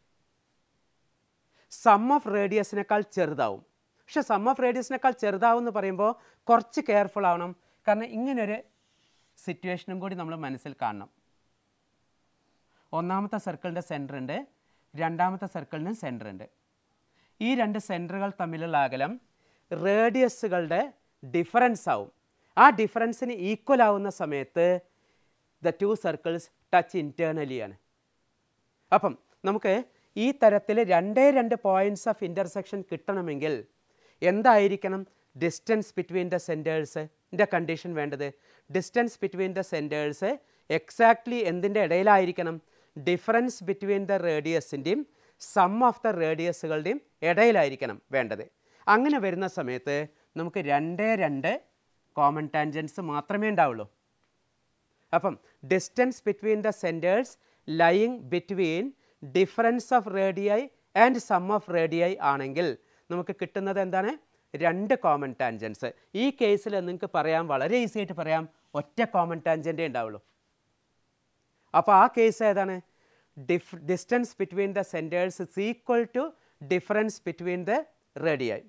sum of റേഡിയസിനേക്കാൾ ചെറുതാവും പക്ഷെ സം ഓഫ് റേഡിയസിനേക്കാൾ ചെറുതാവും എന്ന് പറയുമ്പോൾ കുറച്ച് കെയർഫുൾ ആവണം കാരണം ഇങ്ങനൊരു സിറ്റുവേഷനും കൂടി നമ്മൾ മനസ്സിൽ കാണണം ഒന്നാമത്തെ സർക്കിളിൻ്റെ സെൻറ്റർ ഉണ്ട് രണ്ടാമത്തെ സർക്കിളിന് സെൻറ്റർ ഉണ്ട് ഈ രണ്ട് സെൻറ്ററുകൾ തമ്മിലുള്ള അകലം റേഡിയസുകളുടെ ഡിഫറൻസ് ആവും ആ ഡിഫറൻസിന് ഈക്വൽ ആവുന്ന സമയത്ത് the two circles touch internally ആണ് അപ്പം നമുക്ക് ഈ തരത്തിൽ രണ്ടേ രണ്ട് പോയിൻറ്റ്സ് ഓഫ് ഇൻ്റർസെക്ഷൻ കിട്ടണമെങ്കിൽ എന്തായിരിക്കണം ഡിസ്റ്റൻസ് ബിറ്റ്വീൻ ദ സെൻറ്റേഴ്സിൻ്റെ കണ്ടീഷൻ വേണ്ടത് distance between the centres exactly എന്തിൻ്റെ ഇടയിലായിരിക്കണം ഡിഫറൻസ് ബിറ്റ്വീൻ ദ റേഡിയസിൻ്റെയും സം ഓഫ് ദ റേഡിയസുകളുടെയും ഇടയിലായിരിക്കണം വേണ്ടത് അങ്ങനെ വരുന്ന സമയത്ത് നമുക്ക് രണ്ടേ രണ്ട് കോമൺ ടാൻജൻസ് മാത്രമേ ഉണ്ടാവുള്ളൂ അപ്പം distance between the centres lying between difference of radii and sum of radii ആണെങ്കിൽ നമുക്ക് കിട്ടുന്നത് എന്താണ് രണ്ട് കോമൺ ടാൻജൻസ് ഈ കേസിൽ നിങ്ങൾക്ക് പറയാം വളരെ ഈസി ആയിട്ട് പറയാം ഒറ്റ കോമൺ ടാൻജൻറ്റേ ഉണ്ടാവുള്ളൂ അപ്പോൾ ആ കേസ് ഏതാണ് diff distance between the centres is equal to difference between the radii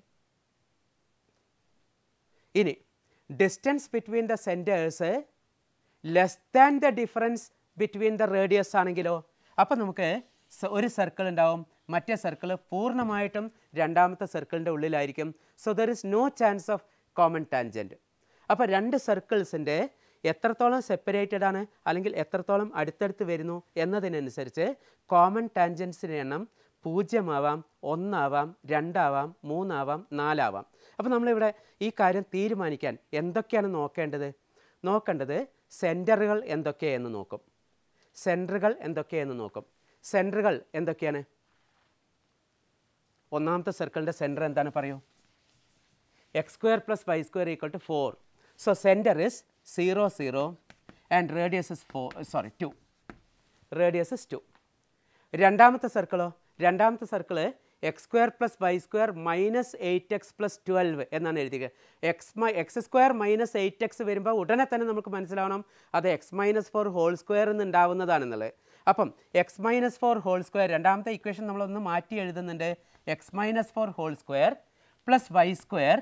ഇനി distance between the centres less than the difference between the radius ആണെങ്കിലോ അപ്പോൾ നമുക്ക് സ- ഒരു സർക്കിൾ ഉണ്ടാവും മറ്റേ സർക്കിൾ പൂർണ്ണമായിട്ടും രണ്ടാമത്തെ സർക്കിളിൻ്റെ ഉള്ളിലായിരിക്കും so there is no chance of common tangent അപ്പോൾ രണ്ട് സർക്കിൾസിൻ്റെ എത്രത്തോളം സെപ്പറേറ്റഡ് ആണ് അല്ലെങ്കിൽ എത്രത്തോളം അടുത്തടുത്ത് വരുന്നു എന്നതിനനുസരിച്ച് കോമൺ ടാൻജൻസിൻ്റെ എണ്ണം പൂജ്യമാവാം ഒന്നാവാം രണ്ടാവാം മൂന്നാവാം നാലാവാം അപ്പോൾ നമ്മളിവിടെ ഈ കാര്യം തീരുമാനിക്കാൻ എന്തൊക്കെയാണ് നോക്കേണ്ടത് നോക്കേണ്ടത് സെൻറ്ററുകൾ എന്തൊക്കെയെന്ന് നോക്കും സെൻറ്ററുകൾ എന്തൊക്കെയെന്ന് നോക്കും സെൻറ്ററുകൾ എന്തൊക്കെയാണ് ഒന്നാമത്തെ സർക്കിളിൻ്റെ സെൻറ്റർ എന്താണ് പറയൂ x square plus y square equal to four so centre is zero zero and radius is four sorry two radius is two രണ്ടാമത്തെ സർക്കിളോ രണ്ടാമത്തെ circle x square plus y square minus eight x plus twelve എന്നാണ് എഴുതിയത് x my x square minus eight x വരുമ്പോൾ ഉടനെ തന്നെ നമുക്ക് മനസ്സിലാവണം അത് x minus four whole square എന്ന് ഉണ്ടാവുന്നതാണെന്നുള്ളത് അപ്പം x minus four whole square രണ്ടാമത്തെ ഇക്വേഷൻ നമ്മളൊന്ന് മാറ്റി എഴുതുന്നുണ്ട് x minus four whole square plus y square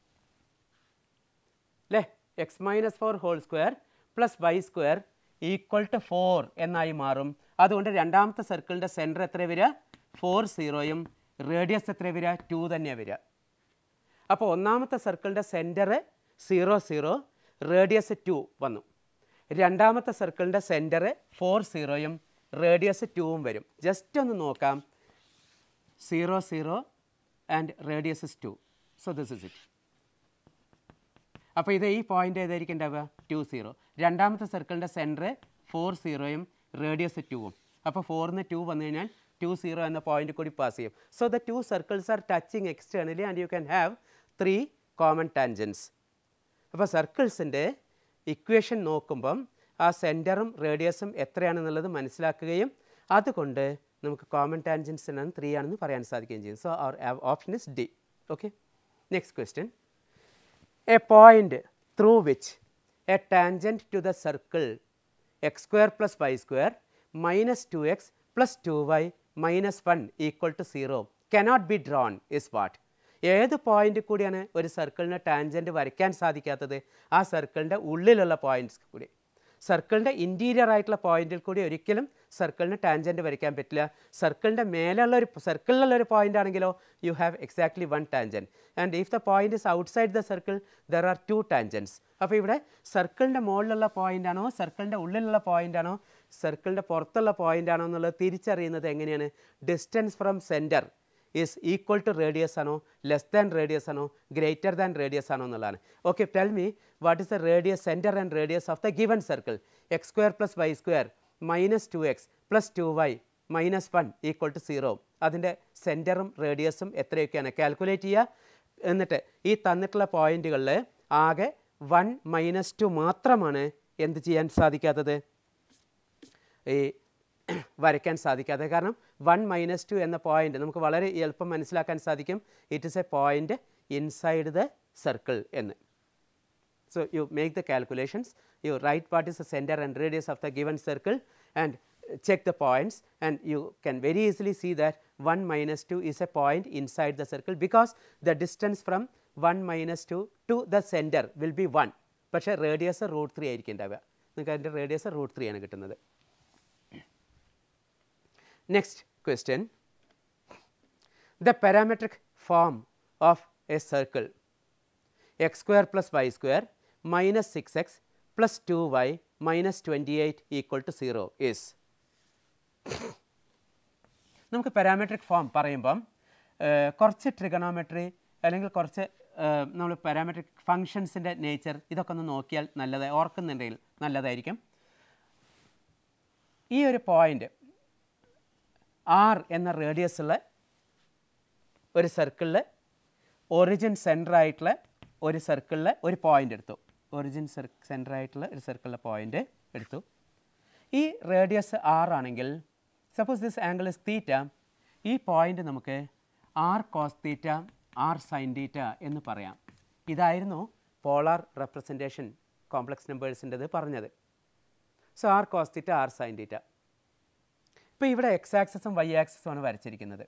അല്ലേ x minus four whole square plus y square equal to four എന്നായി മാറും അതുകൊണ്ട് രണ്ടാമത്തെ സർക്കിളിൻ്റെ സെൻറ്റർ എത്ര വരിക ഫോർ സീറോയും റേഡിയസ് എത്ര വരിക ടു തന്നെ വരിക അപ്പോൾ ഒന്നാമത്തെ സർക്കിളിൻ്റെ centre zero zero radius two വന്നു രണ്ടാമത്തെ സർക്കിളിൻ്റെ സെൻറ്റർ ഫോർ സീറോയും റേഡിയസ് ടുവും വരും ജസ്റ്റ് ഒന്ന് നോക്കാം zero zero and radius is two so this is it അപ്പോൾ ഇത് ഈ പോയിന്റ് ഏതായിരിക്കും ഉണ്ടാവുക ടു സീറോ രണ്ടാമത്തെ സർക്കിളിൻ്റെ സെൻറ്റർ ഫോർ സീറോയും റേഡിയസ് ടുവും അപ്പോൾ ഫോറിന് ടു വന്നു കഴിഞ്ഞാൽ ടു സീറോ എന്ന പോയിന്റ് കൂടി പാസ് ചെയ്യും so the two circles are touching externally and you can have three common tangents അപ്പോൾ സർക്കിൾസിൻ്റെ ഇക്വേഷൻ നോക്കുമ്പം ആ സെൻറ്ററും റേഡിയസും എത്രയാണെന്നുള്ളത് മനസ്സിലാക്കുകയും അതുകൊണ്ട് നമുക്ക് കോമൺ ടാൻജൻസ് എന്നാണ് ത്രീ ആണെന്ന് പറയാൻ സാധിക്കുകയും ചെയ്യും so our option is D okay next question a point through which a tangent to the circle x square plus y square minus 2x plus 2y minus 1 equal to 0 cannot be drawn is what ഏത് point കൂടിയാണ് ഒരു സർക്കിളിന് tangent വരയ്ക്കാൻ സാധിക്കാത്തത് ആ സർക്കിളിൻ്റെ ഉള്ളിലുള്ള points കൂടി സർക്കിളിൻ്റെ ഇൻറ്റീരിയർ ആയിട്ടുള്ള പോയിന്റിൽ കൂടി ഒരിക്കലും സർക്കിളിന് ടാൻജൻറ്റ് വരയ്ക്കാൻ പറ്റില്ല സർക്കിളിൻ്റെ മേലുള്ള ഒരു സർക്കിളിലുള്ള ഒരു പോയിന്റ് ആണെങ്കിലോ you have exactly one tangent and if the point is outside the circle there are two tangents അപ്പോൾ ഇവിടെ സർക്കിളിൻ്റെ മുകളിലുള്ള പോയിന്റ് ആണോ സർക്കിളിൻ്റെ ഉള്ളിലുള്ള പോയിന്റ് ആണോ സർക്കിളിൻ്റെ പുറത്തുള്ള പോയിന്റ് ആണോ എന്നുള്ളത് തിരിച്ചറിയുന്നത് എങ്ങനെയാണ് distance from centre is equal to radius ആണോ ലെസ് ദാൻ റേഡിയസ് ആണോ ഗ്രേറ്റർ ദാൻ റേഡിയസ് ആണോ എന്നുള്ളതാണ് okay tell me what is the radius centre and radius of the given circle x square plus y square minus two x plus two y minus one equal to zero അതിൻ്റെ സെൻറ്ററും റേഡിയസും എത്രയൊക്കെയാണ് calculate ചെയ്യുക എന്നിട്ട് ഈ തന്നിട്ടുള്ള പോയിന്റുകളിൽ ആകെ one minus to മാത്രമാണ് എന്ത് ചെയ്യാൻ സാധിക്കാത്തത് ഈ വരയ്ക്കാൻ സാധിക്കാതെ കാരണം വൺ മൈനസ് ടു എന്ന പോയിന്റ് നമുക്ക് വളരെ എളുപ്പം മനസ്സിലാക്കാൻ സാധിക്കും it is a point inside the circle എന്ന് So you make the calculations, you write what is the center and radius of the given circle and uh, check the points and you can very easily see that 1 minus 2 is a point inside the circle because the distance from 1 minus 2 to the center will be 1. പക്ഷേ radius root three ആയിരിക്കും ഉണ്ടാവുക നിങ്ങൾക്ക് അതിൻ്റെ radius root three ആണ് കിട്ടുന്നത് next question the parametric form of a circle x square plus y square minus 6x plus 2y minus 28 equal to 0 is നമുക്ക് parametric form പറയുമ്പം ഏഹ്, കുറച്ച് ട്രിഗണോമെട്രി അല്ലെങ്കിൽ കുറച്ച് നമ്മൾ പാരാമെട്രിക് ഫങ്ഷൻസിൻ്റെ നേച്ചർ ഇതൊക്കെ ഒന്ന് നോക്കിയാൽ നല്ലതായി ഓർക്കുന്നുണ്ടെങ്കിൽ നല്ലതായിരിക്കും ഈ ഒരു പോയിൻ്റ് ആർ എന്ന റേഡിയസ് ഉള്ള ഒരു സർക്കിളിൽ ഒറിജിൻ സെൻറ്റർ ആയിട്ടുള്ള ഒരു സർക്കിളിൽ ഒരു പോയിന്റ് എടുത്തു ഒറിജിൻ സെൻറ്റർ ആയിട്ടുള്ള ഒരു സർക്കിളിലെ പോയിന്റ് എടുത്തു ഈ റേഡിയസ് ആർ ആണെങ്കിൽ suppose this angle is theta ഈ പോയിന്റ് നമുക്ക് r cos theta r sine theta എന്ന് പറയാം ഇതായിരുന്നു പോളാർ റെപ്രസെൻറ്റേഷൻ കോംപ്ലക്സ് നമ്പേഴ്സിൻ്റെത് പറഞ്ഞത് so r cos theta r sine theta ഇപ്പോൾ ഇവിടെ എക്സ് ആക്സസും വൈ ആക്സസും ആണ് വരച്ചിരിക്കുന്നത്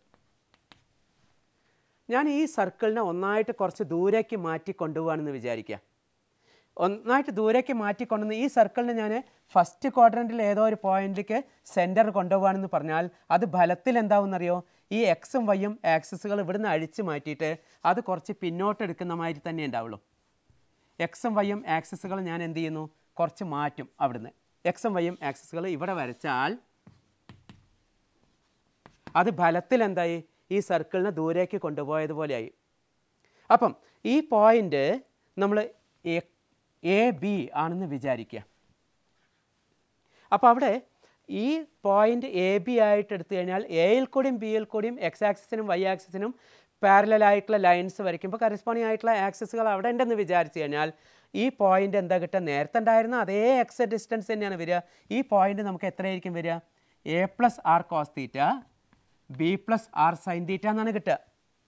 ഞാൻ ഈ സർക്കിളിനെ ഒന്നായിട്ട് കുറച്ച് ദൂരേക്ക് മാറ്റി കൊണ്ടുപോകാണെന്ന് വിചാരിക്കുക ഒന്നായിട്ട് ദൂരേക്ക് മാറ്റിക്കൊണ്ടുവന്ന് ഈ സർക്കിളിനെ ഞാൻ ഫസ്റ്റ് ക്വാഡ്രൻറ്റിൽ ഏതോ ഒരു പോയിന്റിലേക്ക് സെൻറ്റർ കൊണ്ടുപോകാണെന്ന് പറഞ്ഞാൽ അത് ഫലത്തിൽ എന്താവുമെന്നറിയോ ഈ എക്സും വൈയും ആക്സസുകൾ ഇവിടുന്ന് അഴിച്ചു മാറ്റിയിട്ട് അത് കുറച്ച് പിന്നോട്ട് എടുക്കുന്ന മാതിരി തന്നെ ഉണ്ടാവുള്ളൂ എക്സും വൈയും ആക്സസുകൾ ഞാൻ എന്ത് ചെയ്യുന്നു കുറച്ച് മാറ്റും അവിടുന്ന് എക്സും വൈയും ആക്സസുകൾ ഇവിടെ വരച്ചാൽ അത് ഫലത്തിൽ എന്തായി ഈ സർക്കിളിനെ ദൂരേക്ക് കൊണ്ടുപോയതുപോലെയായി അപ്പം ഈ പോയിന്റ് നമ്മൾ എ ബി ആണെന്ന് വിചാരിക്കുക അപ്പോൾ അവിടെ ഈ പോയിന്റ് എ ബി ആയിട്ട് എടുത്തു കഴിഞ്ഞാൽ എയിൽ കൂടിയും ബിയിൽ കൂടിയും എക്സ് ആക്സിസിനും വൈ ആക്സിസിനും പാരലൽ ആയിട്ടുള്ള ലൈൻസ് വരയ്ക്കുമ്പോൾ കറസ്പോണ്ടിങ് ആയിട്ടുള്ള ആക്സസുകൾ അവിടെ ഉണ്ടെന്ന് വിചാരിച്ചു കഴിഞ്ഞാൽ ഈ പോയിന്റ് എന്താ കിട്ടുക നേരത്തെ ഉണ്ടായിരുന്ന അതേ എക്സ് ഡിസ്റ്റൻസ് തന്നെയാണ് വരിക ഈ പോയിന്റ് നമുക്ക് എത്രയായിരിക്കും വരിക a plus r cos theta b plus r sine theta എന്നാണ് കിട്ടുക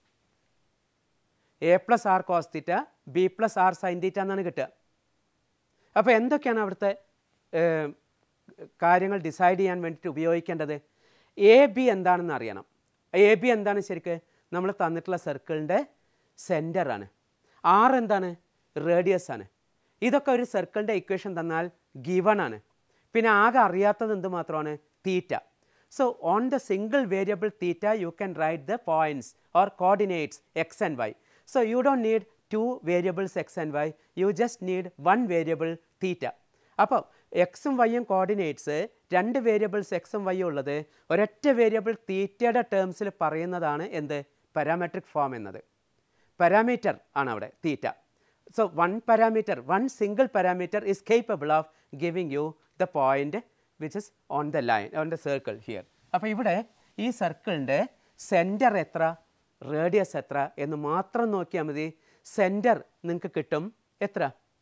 a plus r cos theta b plus r sine theta എന്നാണ് കിട്ടുക അപ്പോൾ എന്തൊക്കെയാണ് അവിടുത്തെ ഏഹ്, കാര്യങ്ങൾ ഡിസൈഡ് ചെയ്യാൻ വേണ്ടിയിട്ട് ഉപയോഗിക്കേണ്ടത് എ ബി എന്താണെന്ന് അറിയണം എ ബി എന്താണ് ശരിക്ക് നമ്മൾ തന്നിട്ടുള്ള സർക്കിളിൻ്റെ സെൻറ്ററാണ് ആർ എന്താണ് റേഡിയസ് ആണ് ഇതൊക്കെ ഒരു സർക്കിളിൻ്റെ ഇക്വേഷൻ തന്നാൽ ഗിവൺ ആണ് പിന്നെ ആകെ അറിയാത്തത് എന്ത് മാത്രമാണ് theta so on the single variable theta you can write the points or coordinates x and y so you don't need two variables x and y you just need one variable theta അപ്പോൾ എക്സും വൈയും coordinates രണ്ട് variables എക്സും വൈയും ഉള്ളത് ഒരൊറ്റ variable തീറ്റയുടെ ടേംസിൽ പറയുന്നതാണ് എന്ത് parametric form എന്നത് പാരാമീറ്റർ ആണ് അവിടെ theta so one parameter one single parameter is capable of giving you the point which is on the line on the circle here അപ്പോൾ ഇവിടെ ഈ സർക്കിളിൻ്റെ സെൻറ്റർ എത്ര റേഡിയസ് എത്ര എന്ന് മാത്രം നോക്കിയാൽ മതി സെൻറ്റർ നിങ്ങൾക്ക് കിട്ടും എത്ര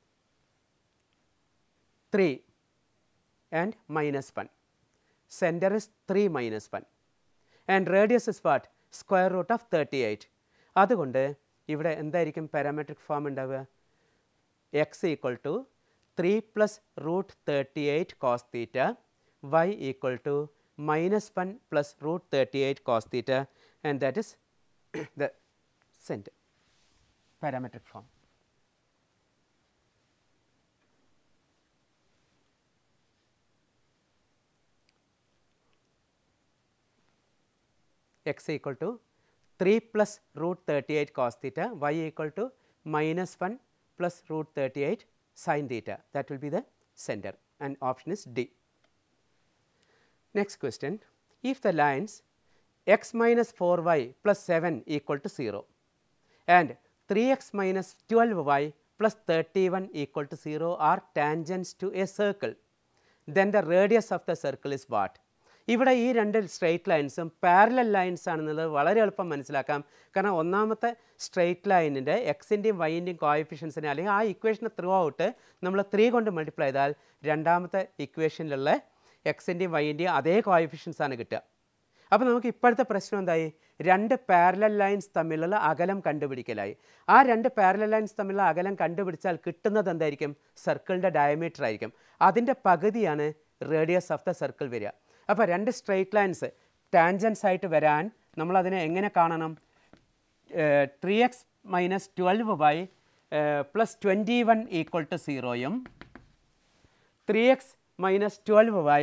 three and minus one centre is three minus one and radius is what square root of thirty eight അതുകൊണ്ട് ഇവിടെ എന്തായിരിക്കും പാരാമെട്രിക് ഫോം ഉണ്ടാവുക x equal to three plus root thirty eight cos theta y equal to minus one plus root thirty eight cos theta and that is the cent parametric form x equal to three plus root thirty eight cos theta y equal to minus one plus root thirty eight sine theta that will be the centre and option is D Next question, if the lines x minus 4y plus 7 equal to 0 and 3x minus 12y plus 31 equal to 0 are tangents to a circle, then the radius of the circle is what? ഇവിടെ ഈ രണ്ട് straight ലൈൻസും parallel lines ആണെന്നുള്ളത് വളരെ എളുപ്പം മനസ്സിലാക്കാം കാരണം ഒന്നാമത്തെ straight ലൈനിൻ്റെ എക്സിൻ്റെയും വൈൻ്റെയും കോയിഫിഷ്യൻസിനെ അല്ലെങ്കിൽ ആ ഇക്വേഷനെ ത്രൂ ഔട്ട് നമ്മൾ ത്രീ കൊണ്ട് മൾട്ടിപ്ലൈ ചെയ്താൽ രണ്ടാമത്തെ ഇക്വേഷനിലുള്ള എക്സിൻ്റെയും വൈൻ്റെയും അതേ കോയിഫിഷ്യൻസ് ആണ് കിട്ടുക അപ്പോൾ നമുക്ക് ഇപ്പോഴത്തെ പ്രശ്നം എന്തായി രണ്ട് പാരലൽ ലൈൻസ് തമ്മിലുള്ള അകലം കണ്ടുപിടിക്കലായി ആ രണ്ട് പാരലൽ ലൈൻസ് തമ്മിലുള്ള അകലം കണ്ടുപിടിച്ചാൽ കിട്ടുന്നത് എന്തായിരിക്കും സർക്കിളിൻ്റെ ഡയമീറ്റർ ആയിരിക്കും അതിൻ്റെ പകുതിയാണ് റേഡിയസ് ഓഫ് ദ സർക്കിൾ വരിക അപ്പോൾ രണ്ട് സ്ട്രെയിറ്റ് ലൈൻസ് ടാൻജൻസ് ആയിട്ട് വരാൻ നമ്മളതിനെ എങ്ങനെ കാണണം three x minus twelve y plus twenty one equal to സീറോയും three x minus twelve y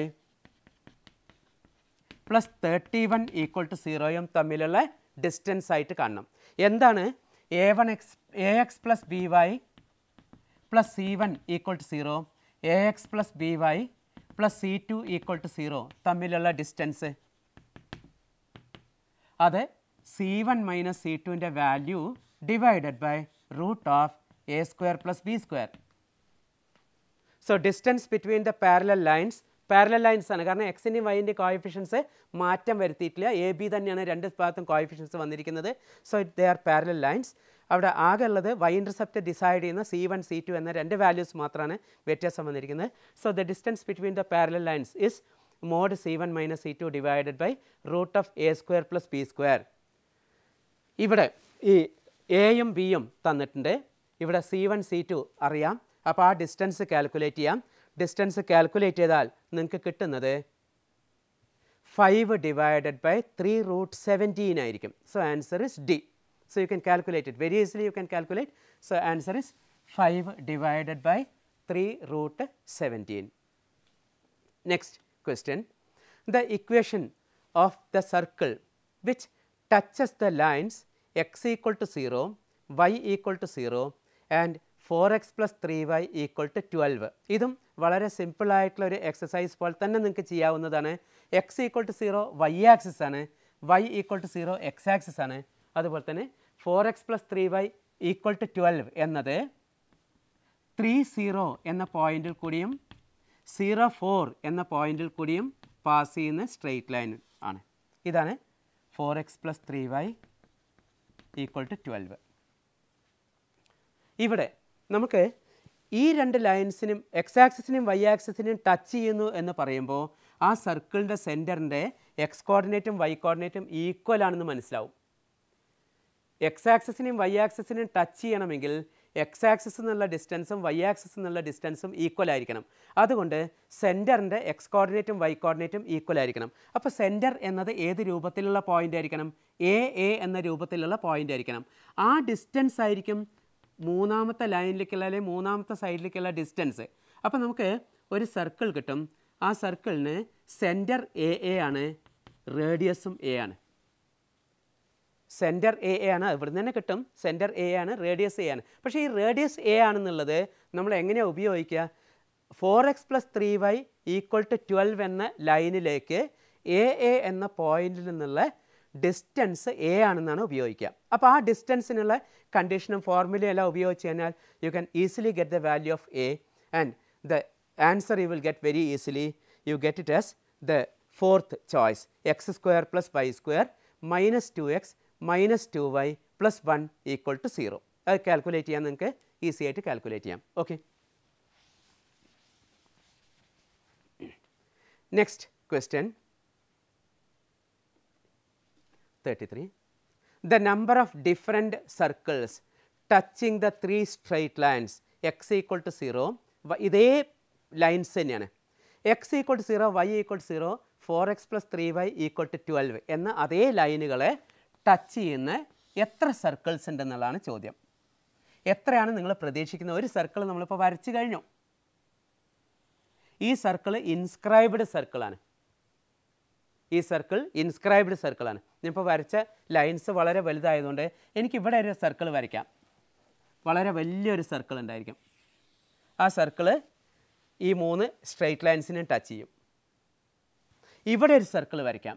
plus thirty one equal to സീറോയും തമ്മിലുള്ള ഡിസ്റ്റൻസ് ആയിട്ട് കാണണം എന്താണ് a one x a x plus b y plus c one equal to zero a x plus b y plus c two equal to zero തമ്മിലുള്ള distance അത് c one minus c ടുവിൻ്റെ value divided by root of a square plus b square so distance between the parallel lines parallel lines ആണ് കാരണം എക്സിൻ്റെയും വൈൻ്റെയും coefficients മാറ്റം വരുത്തിയിട്ടില്ല A B തന്നെയാണ് രണ്ട് ഭാഗത്തും കോയിഫിഷ്യൻസ് വന്നിരിക്കുന്നത് so they are parallel lines അവിടെ ആകെ ഉള്ളത് വൈ ഇൻ്റർസെപ്റ്റ് ഡിസൈഡ് ചെയ്യുന്ന സി വൺ സി ടു എന്ന രണ്ട് വാല്യൂസ് മാത്രമാണ് വ്യത്യാസം വന്നിരിക്കുന്നത് so the distance between the parallel lines is mod c one minus c two divided by root of a square plus b square ഇവിടെ ഈ എയും ബിയും തന്നിട്ടുണ്ട് ഇവിടെ സി വൺ സി ടു അറിയാം അപ്പോൾ ആ ഡിസ്റ്റൻസ് കാൽക്കുലേറ്റ് ചെയ്യാം ഡിസ്റ്റൻസ് കാൽക്കുലേറ്റ് ചെയ്താൽ നിങ്ങൾക്ക് കിട്ടുന്നത് five divided by three root seventeen ആയിരിക്കും so answer is D so you can calculate it very easily you can calculate so answer is five divided by three root seventeen Next question. The equation of the circle which touches the lines x equal to 0, y equal to 0 and 4x plus 3y equal to 12. ഇതും വളരെ simple ആയിട്ടുള്ള ഒരു exercise പോലെ തന്നെ നിങ്ങൾക്ക് ചെയ്യാവുന്നതാണ് x equal to zero y axis ആണ് y equal to zero x axis ആണ് അതുപോലെ തന്നെ four x plus three y equal to twelve എന്നത് ത്രീ സീറോ എന്ന പോയിന്റിൽ കൂടിയും സീറോ ഫോർ എന്ന പോയിന്റിൽ കൂടിയും പാസ് ചെയ്യുന്ന സ്ട്രെയിറ്റ് ലൈൻ ആണ് ഇതാണ് four x plus three y equal to twelve ഇവിടെ നമുക്ക് ഈ രണ്ട് ലൈൻസിനും എക്സ് ആക്സിസിനും വൈ ആക്സിസിനും ടച്ച് ചെയ്യുന്നു എന്ന് പറയുമ്പോൾ ആ സർക്കിളിൻ്റെ സെൻറ്ററിൻ്റെ എക്സ് കോർഡിനേറ്റും വൈ കോർഡിനേറ്റും ഈക്വൽ ആണെന്ന് മനസ്സിലാവും എക്സ് ആക്സിസിനെയും വൈ ആക്സിസിനെയും ടച്ച് ചെയ്യണമെങ്കിൽ എക്സ് ആക്സിസ് എന്നുള്ള ഡിസ്റ്റൻസും വൈ ആക്സിസ് എന്നുള്ള ഡിസ്റ്റൻസും ഈക്വൽ ആയിരിക്കണം അതുകൊണ്ട് സെൻറ്ററിൻ്റെ എക്സ് കോർഡിനേറ്റും വൈ കോർഡിനേറ്റും ഈക്വൽ ആയിരിക്കണം അപ്പോൾ സെൻറ്റർ എന്നത് ഏത് രൂപത്തിലുള്ള പോയിൻ്റ് ആയിരിക്കണം എ എ എന്ന രൂപത്തിലുള്ള പോയിൻ്റ് ആയിരിക്കണം ആ ഡിസ്റ്റൻസ് ആയിരിക്കും മൂന്നാമത്തെ ലൈനിലേക്കുള്ള അല്ലെങ്കിൽ മൂന്നാമത്തെ സൈഡിലേക്കുള്ള ഡിസ്റ്റൻസ് അപ്പോൾ നമുക്ക് ഒരു സർക്കിൾ കിട്ടും ആ സർക്കിളിന് സെൻറ്റർ എ എ ആണ് റേഡിയസും എ ആണ് സെൻറ്റർ എ എ ആണ് ഇവിടുന്ന് തന്നെ കിട്ടും സെൻറ്റർ എ ആണ് റേഡിയസ് എ ആണ് പക്ഷേ ഈ റേഡിയസ് എ ആണെന്നുള്ളത് നമ്മൾ എങ്ങനെയാണ് ഉപയോഗിക്കുക four x plus three y equal to twelve എന്ന ലൈനിലേക്ക് എ എ എന്ന പോയിന്റിൽ നിന്നുള്ള ഡിസ്റ്റൻസ് എ ആണെന്നാണ് ഉപയോഗിക്കുക അപ്പോൾ ആ ഡിസ്റ്റൻസിനുള്ള കണ്ടീഷനും ഫോർമുലയും എല്ലാം ഉപയോഗിച്ച് കഴിഞ്ഞാൽ you can easily get the value of a and the answer you will get very easily you get it as the fourth choice x square plus y square minus two x minus two y plus one equal to zero അത് calculate ചെയ്യാൻ നിങ്ങൾക്ക് easy ആയിട്ട് calculate ചെയ്യാം okay next question thirty three the number of different circles touching the three straight lines x equal to zero ഇതേ lines തന്നെയാണ് x equal to zero y equal to zero four x plus three y equal to twelve എന്ന അതേ ലൈനുകളെ touch ചെയ്യുന്ന എത്ര circles ഉണ്ടെന്നുള്ളതാണ് ചോദ്യം എത്രയാണ് നിങ്ങൾ പ്രതീക്ഷിക്കുന്നത് ഒരു സർക്കിൾ നമ്മളിപ്പോൾ വരച്ചു കഴിഞ്ഞു ഈ സർക്കിൾ ഇൻസ്ക്രൈബ്ഡ് സർക്കിളാണ് ഈ സർക്കിൾ ഇൻസ്ക്രൈബ്ഡ് സർക്കിളാണ് ഞാനിപ്പോൾ വരച്ച ലൈൻസ് വളരെ വലുതായതുകൊണ്ട് എനിക്ക് ഇവിടെ ഒരു സർക്കിൾ വരയ്ക്കാം വളരെ വലിയൊരു സർക്കിൾ ഉണ്ടായിരിക്കും ആ സർക്കിള് ഈ മൂന്ന് സ്ട്രെയിറ്റ് ലൈൻസിനെ ടച്ച് ചെയ്യും ഇവിടെ ഒരു സർക്കിൾ വരയ്ക്കാം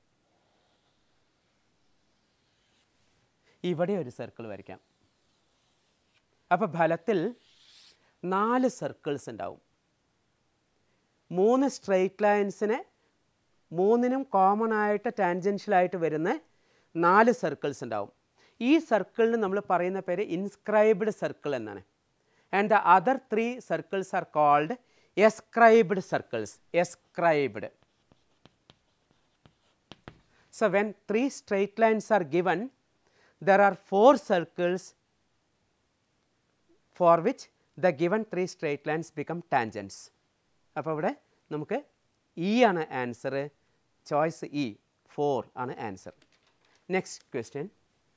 ഇവിടെ ഒരു സർക്കിൾ വരയ്ക്കാം അപ്പോൾ ഫലത്തിൽ നാല് സർക്കിൾസ് ഉണ്ടാവും മൂന്ന് സ്ട്രെയിറ്റ് ലൈൻസിനെ മൂന്നിനും കോമൺ ആയിട്ട് ടാൻജൻഷ്യലായിട്ട് വരുന്ന നാല് സർക്കിൾസ് ഉണ്ടാവും ഈ സർക്കിളിന് നമ്മൾ പറയുന്ന പേര് ഇൻസ്ക്രൈബ്ഡ് സർക്കിൾ എന്നാണ് and the other three circles are called escribed circles escribed So when three straight lines are given, there are four circles for which the given three straight lines become tangents. അപ്പോൾ ഇവിടെ നമുക്ക് E ആണ് answer choice E four ആണ് answer next question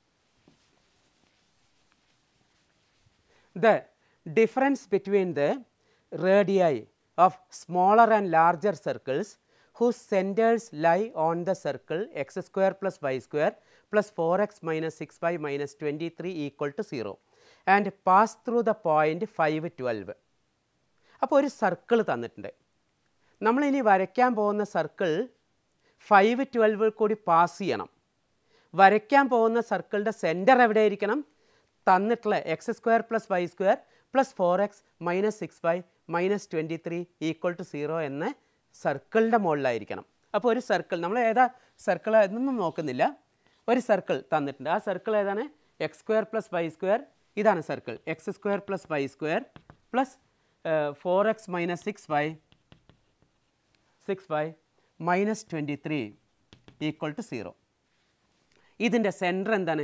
the difference between the radii of smaller and larger circles whose centers lie on the circle x square plus y square plus 4x minus 6y minus 23 equal to 0 and pass through the point 5 12 അപ്പോൾ ഒരു circle തന്നിട്ടുണ്ട് നമ്മളിനി വരയ്ക്കാൻ പോകുന്ന circle five ട്വൽവിൽ കൂടി pass ചെയ്യണം വരയ്ക്കാൻ പോകുന്ന സർക്കിളിൻ്റെ സെൻറ്റർ എവിടെ ആയിരിക്കണം തന്നിട്ടുള്ള x square plus y square plus four x minus six y minus twenty three equal to zero എന്ന സർക്കിളിൻ്റെ മുകളിലായിരിക്കണം അപ്പോൾ ഒരു സർക്കിൾ നമ്മൾ ഏതാ സർക്കിൾ എന്നൊന്നും നോക്കുന്നില്ല ഒരു സർക്കിൾ തന്നിട്ടുണ്ട് ആ സർക്കിൾ ഏതാണ് x square plus y square ഇതാണ് circle x square plus y square plus four x minus six y six y minus twenty three equal to zero ഇതിൻ്റെ സെൻറ്റർ എന്താണ്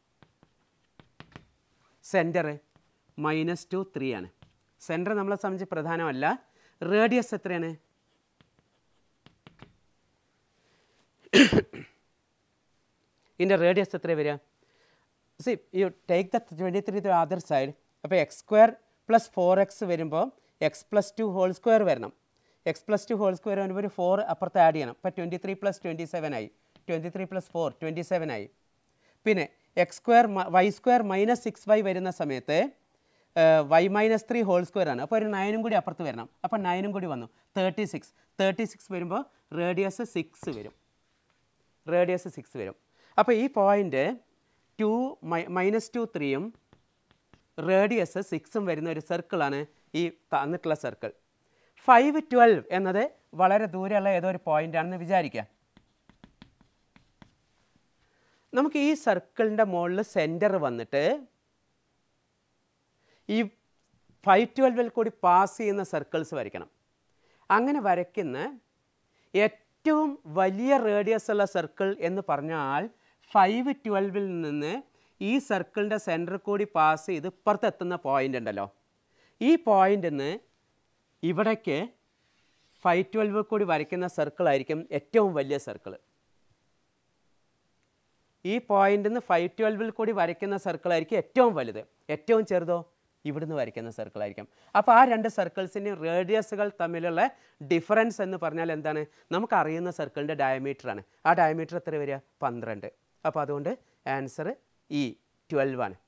സെൻറ്റർ മൈനസ് ടു ത്രീ ആണ് centre നമ്മളെ സംബന്ധിച്ച് പ്രധാനമല്ല radius എത്രയാണ് ഇതിൻ്റെ radius എത്ര വരിക see you take the twenty three the other side അപ്പോൾ x square plus four x വരുമ്പോൾ x plus two whole square വരണം X plus two whole square വരുമ്പോൾ ഒരു ഫോർ അപ്പുറത്ത് ആഡ് ചെയ്യണം അപ്പോൾ twenty three plus twenty seven ആയി twenty three plus four twenty seven ആയി പിന്നെ x square y square minus six y വരുന്ന സമയത്ത് y minus three whole square ആണ് അപ്പോൾ ഒരു നയനും കൂടി അപ്പുറത്ത് വരണം അപ്പോൾ നയനും കൂടി വന്നു തേർട്ടി സിക്സ് തേർട്ടി സിക്സ് വരുമ്പോൾ റേഡിയസ് സിക്സ് വരും റേഡിയസ് സിക്സ് വരും അപ്പോൾ ഈ പോയിൻ്റ് ടു മൈനസ് ടു ത്രീയും റേഡിയസ് സിക്സും വരുന്ന ഒരു സർക്കിളാണ് ഈ തന്നിട്ടുള്ള സർക്കിൾ ഫൈവ് ട്വൽവ് എന്നത് വളരെ ദൂരെയുള്ള ഏതോ ഒരു പോയിൻ്റ് ആണെന്ന് വിചാരിക്കുക നമുക്ക് ഈ സർക്കിളിൻ്റെ മുകളിൽ സെൻറ്റർ വന്നിട്ട് ഈ ഫൈവ് ട്വൽവിൽ കൂടി പാസ് ചെയ്യുന്ന സർക്കിൾസ് വരയ്ക്കണം അങ്ങനെ വരയ്ക്കുന്ന ഏറ്റവും വലിയ റേഡിയസ് ഉള്ള സർക്കിൾ എന്ന് പറഞ്ഞാൽ ഫൈവ് ട്വൽവിൽ നിന്ന് ഈ സർക്കിളിൻ്റെ സെൻറ്റർ കൂടി പാസ് ചെയ്ത് ഇപ്പുറത്തെത്തുന്ന പോയിൻ്റ് ഉണ്ടല്ലോ ഈ പോയിൻ്റിൽ നിന്ന് ഇവിടേക്ക് ഫൈവ് ട്വൽവിൽ കൂടി വരയ്ക്കുന്ന സർക്കിളായിരിക്കും ഏറ്റവും വലിയ സർക്കിൾ ഈ പോയിന്റിൽ നിന്ന് ഫൈവ് ട്വൽവിൽ കൂടി വരയ്ക്കുന്ന സർക്കിളായിരിക്കും ഏറ്റവും വലുത് ഏറ്റവും ചെറുതോ ഇവിടുന്ന് വരയ്ക്കുന്ന സർക്കിളായിരിക്കും അപ്പോൾ ആ രണ്ട് സർക്കിൾസിൻ്റെയും റേഡിയസുകൾ തമ്മിലുള്ള ഡിഫറൻസ് എന്ന് പറഞ്ഞാൽ എന്താണ് നമുക്ക് അറിയുന്ന സർക്കിളിൻ്റെ ഡയമീറ്ററാണ് ആ ഡയമീറ്റർ എത്ര വരിക പന്ത്രണ്ട് അപ്പോൾ അതുകൊണ്ട് ആൻസർ ഈ ട്വൽവ് ആണ്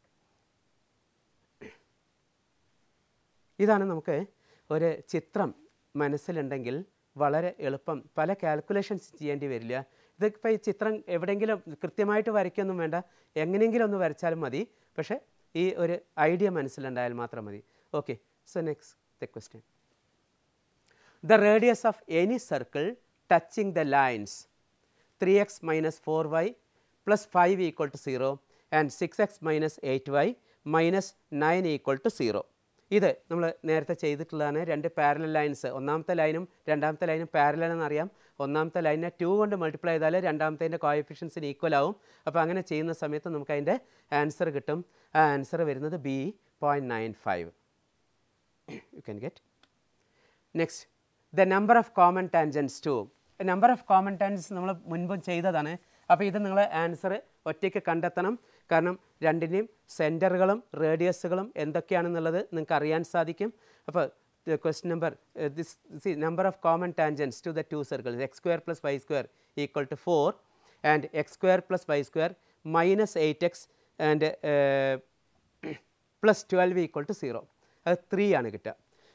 ഇതാണ് നമുക്ക് ഒരു ചിത്രം മനസ്സിലുണ്ടെങ്കിൽ വളരെ എളുപ്പം പല കാൽക്കുലേഷൻസ് ചെയ്യേണ്ടി വരില്ല ഇതിപ്പോൾ ഈ ചിത്രം എവിടെയെങ്കിലും കൃത്യമായിട്ട് വരയ്ക്കൊന്നും വേണ്ട എങ്ങനെയെങ്കിലും ഒന്ന് വരച്ചാലും മതി പക്ഷേ ഈ ഒരു ഐഡിയ മനസ്സിലുണ്ടായാൽ മാത്രം മതി okay so next the question the radius of any circle touching the lines three x minus four y plus five equal to zero and six x minus eight y minus nine equal to zero ഇത് നമ്മൾ നേരത്തെ ചെയ്തിട്ടുള്ളതാണ് രണ്ട് parallel lines ഒന്നാമത്തെ ലൈനും രണ്ടാമത്തെ ലൈനും parallel എന്നറിയാം ഒന്നാമത്തെ ലൈനിനെ ടു കൊണ്ട് മൾട്ടിപ്ലൈ ചെയ്താൽ രണ്ടാമത്തേൻ്റെ കോയഫിഷ്യൻസിന് ഈക്വൽ ആവും അപ്പോൾ അങ്ങനെ ചെയ്യുന്ന സമയത്ത് നമുക്ക് അതിൻ്റെ ആൻസർ കിട്ടും ആ ആൻസർ വരുന്നത് B point nine five you can get next the number of common tangents to number of common tangents നമ്മൾ മുൻപും ചെയ്തതാണ് അപ്പോൾ ഇത് നിങ്ങൾ ആൻസർ ഒറ്റയ്ക്ക് കണ്ടെത്തണം കാരണം രണ്ടിൻ്റെയും സെൻറ്ററുകളും റേഡിയസുകളും എന്തൊക്കെയാണെന്നുള്ളത് നിങ്ങൾക്ക് അറിയാൻ സാധിക്കും അപ്പോൾ question number this C number of common tangents to the two circles x square plus y square equal to four and x square plus y square minus eight x and plus twelve equal to zero അത് three ആണ് കിട്ടുക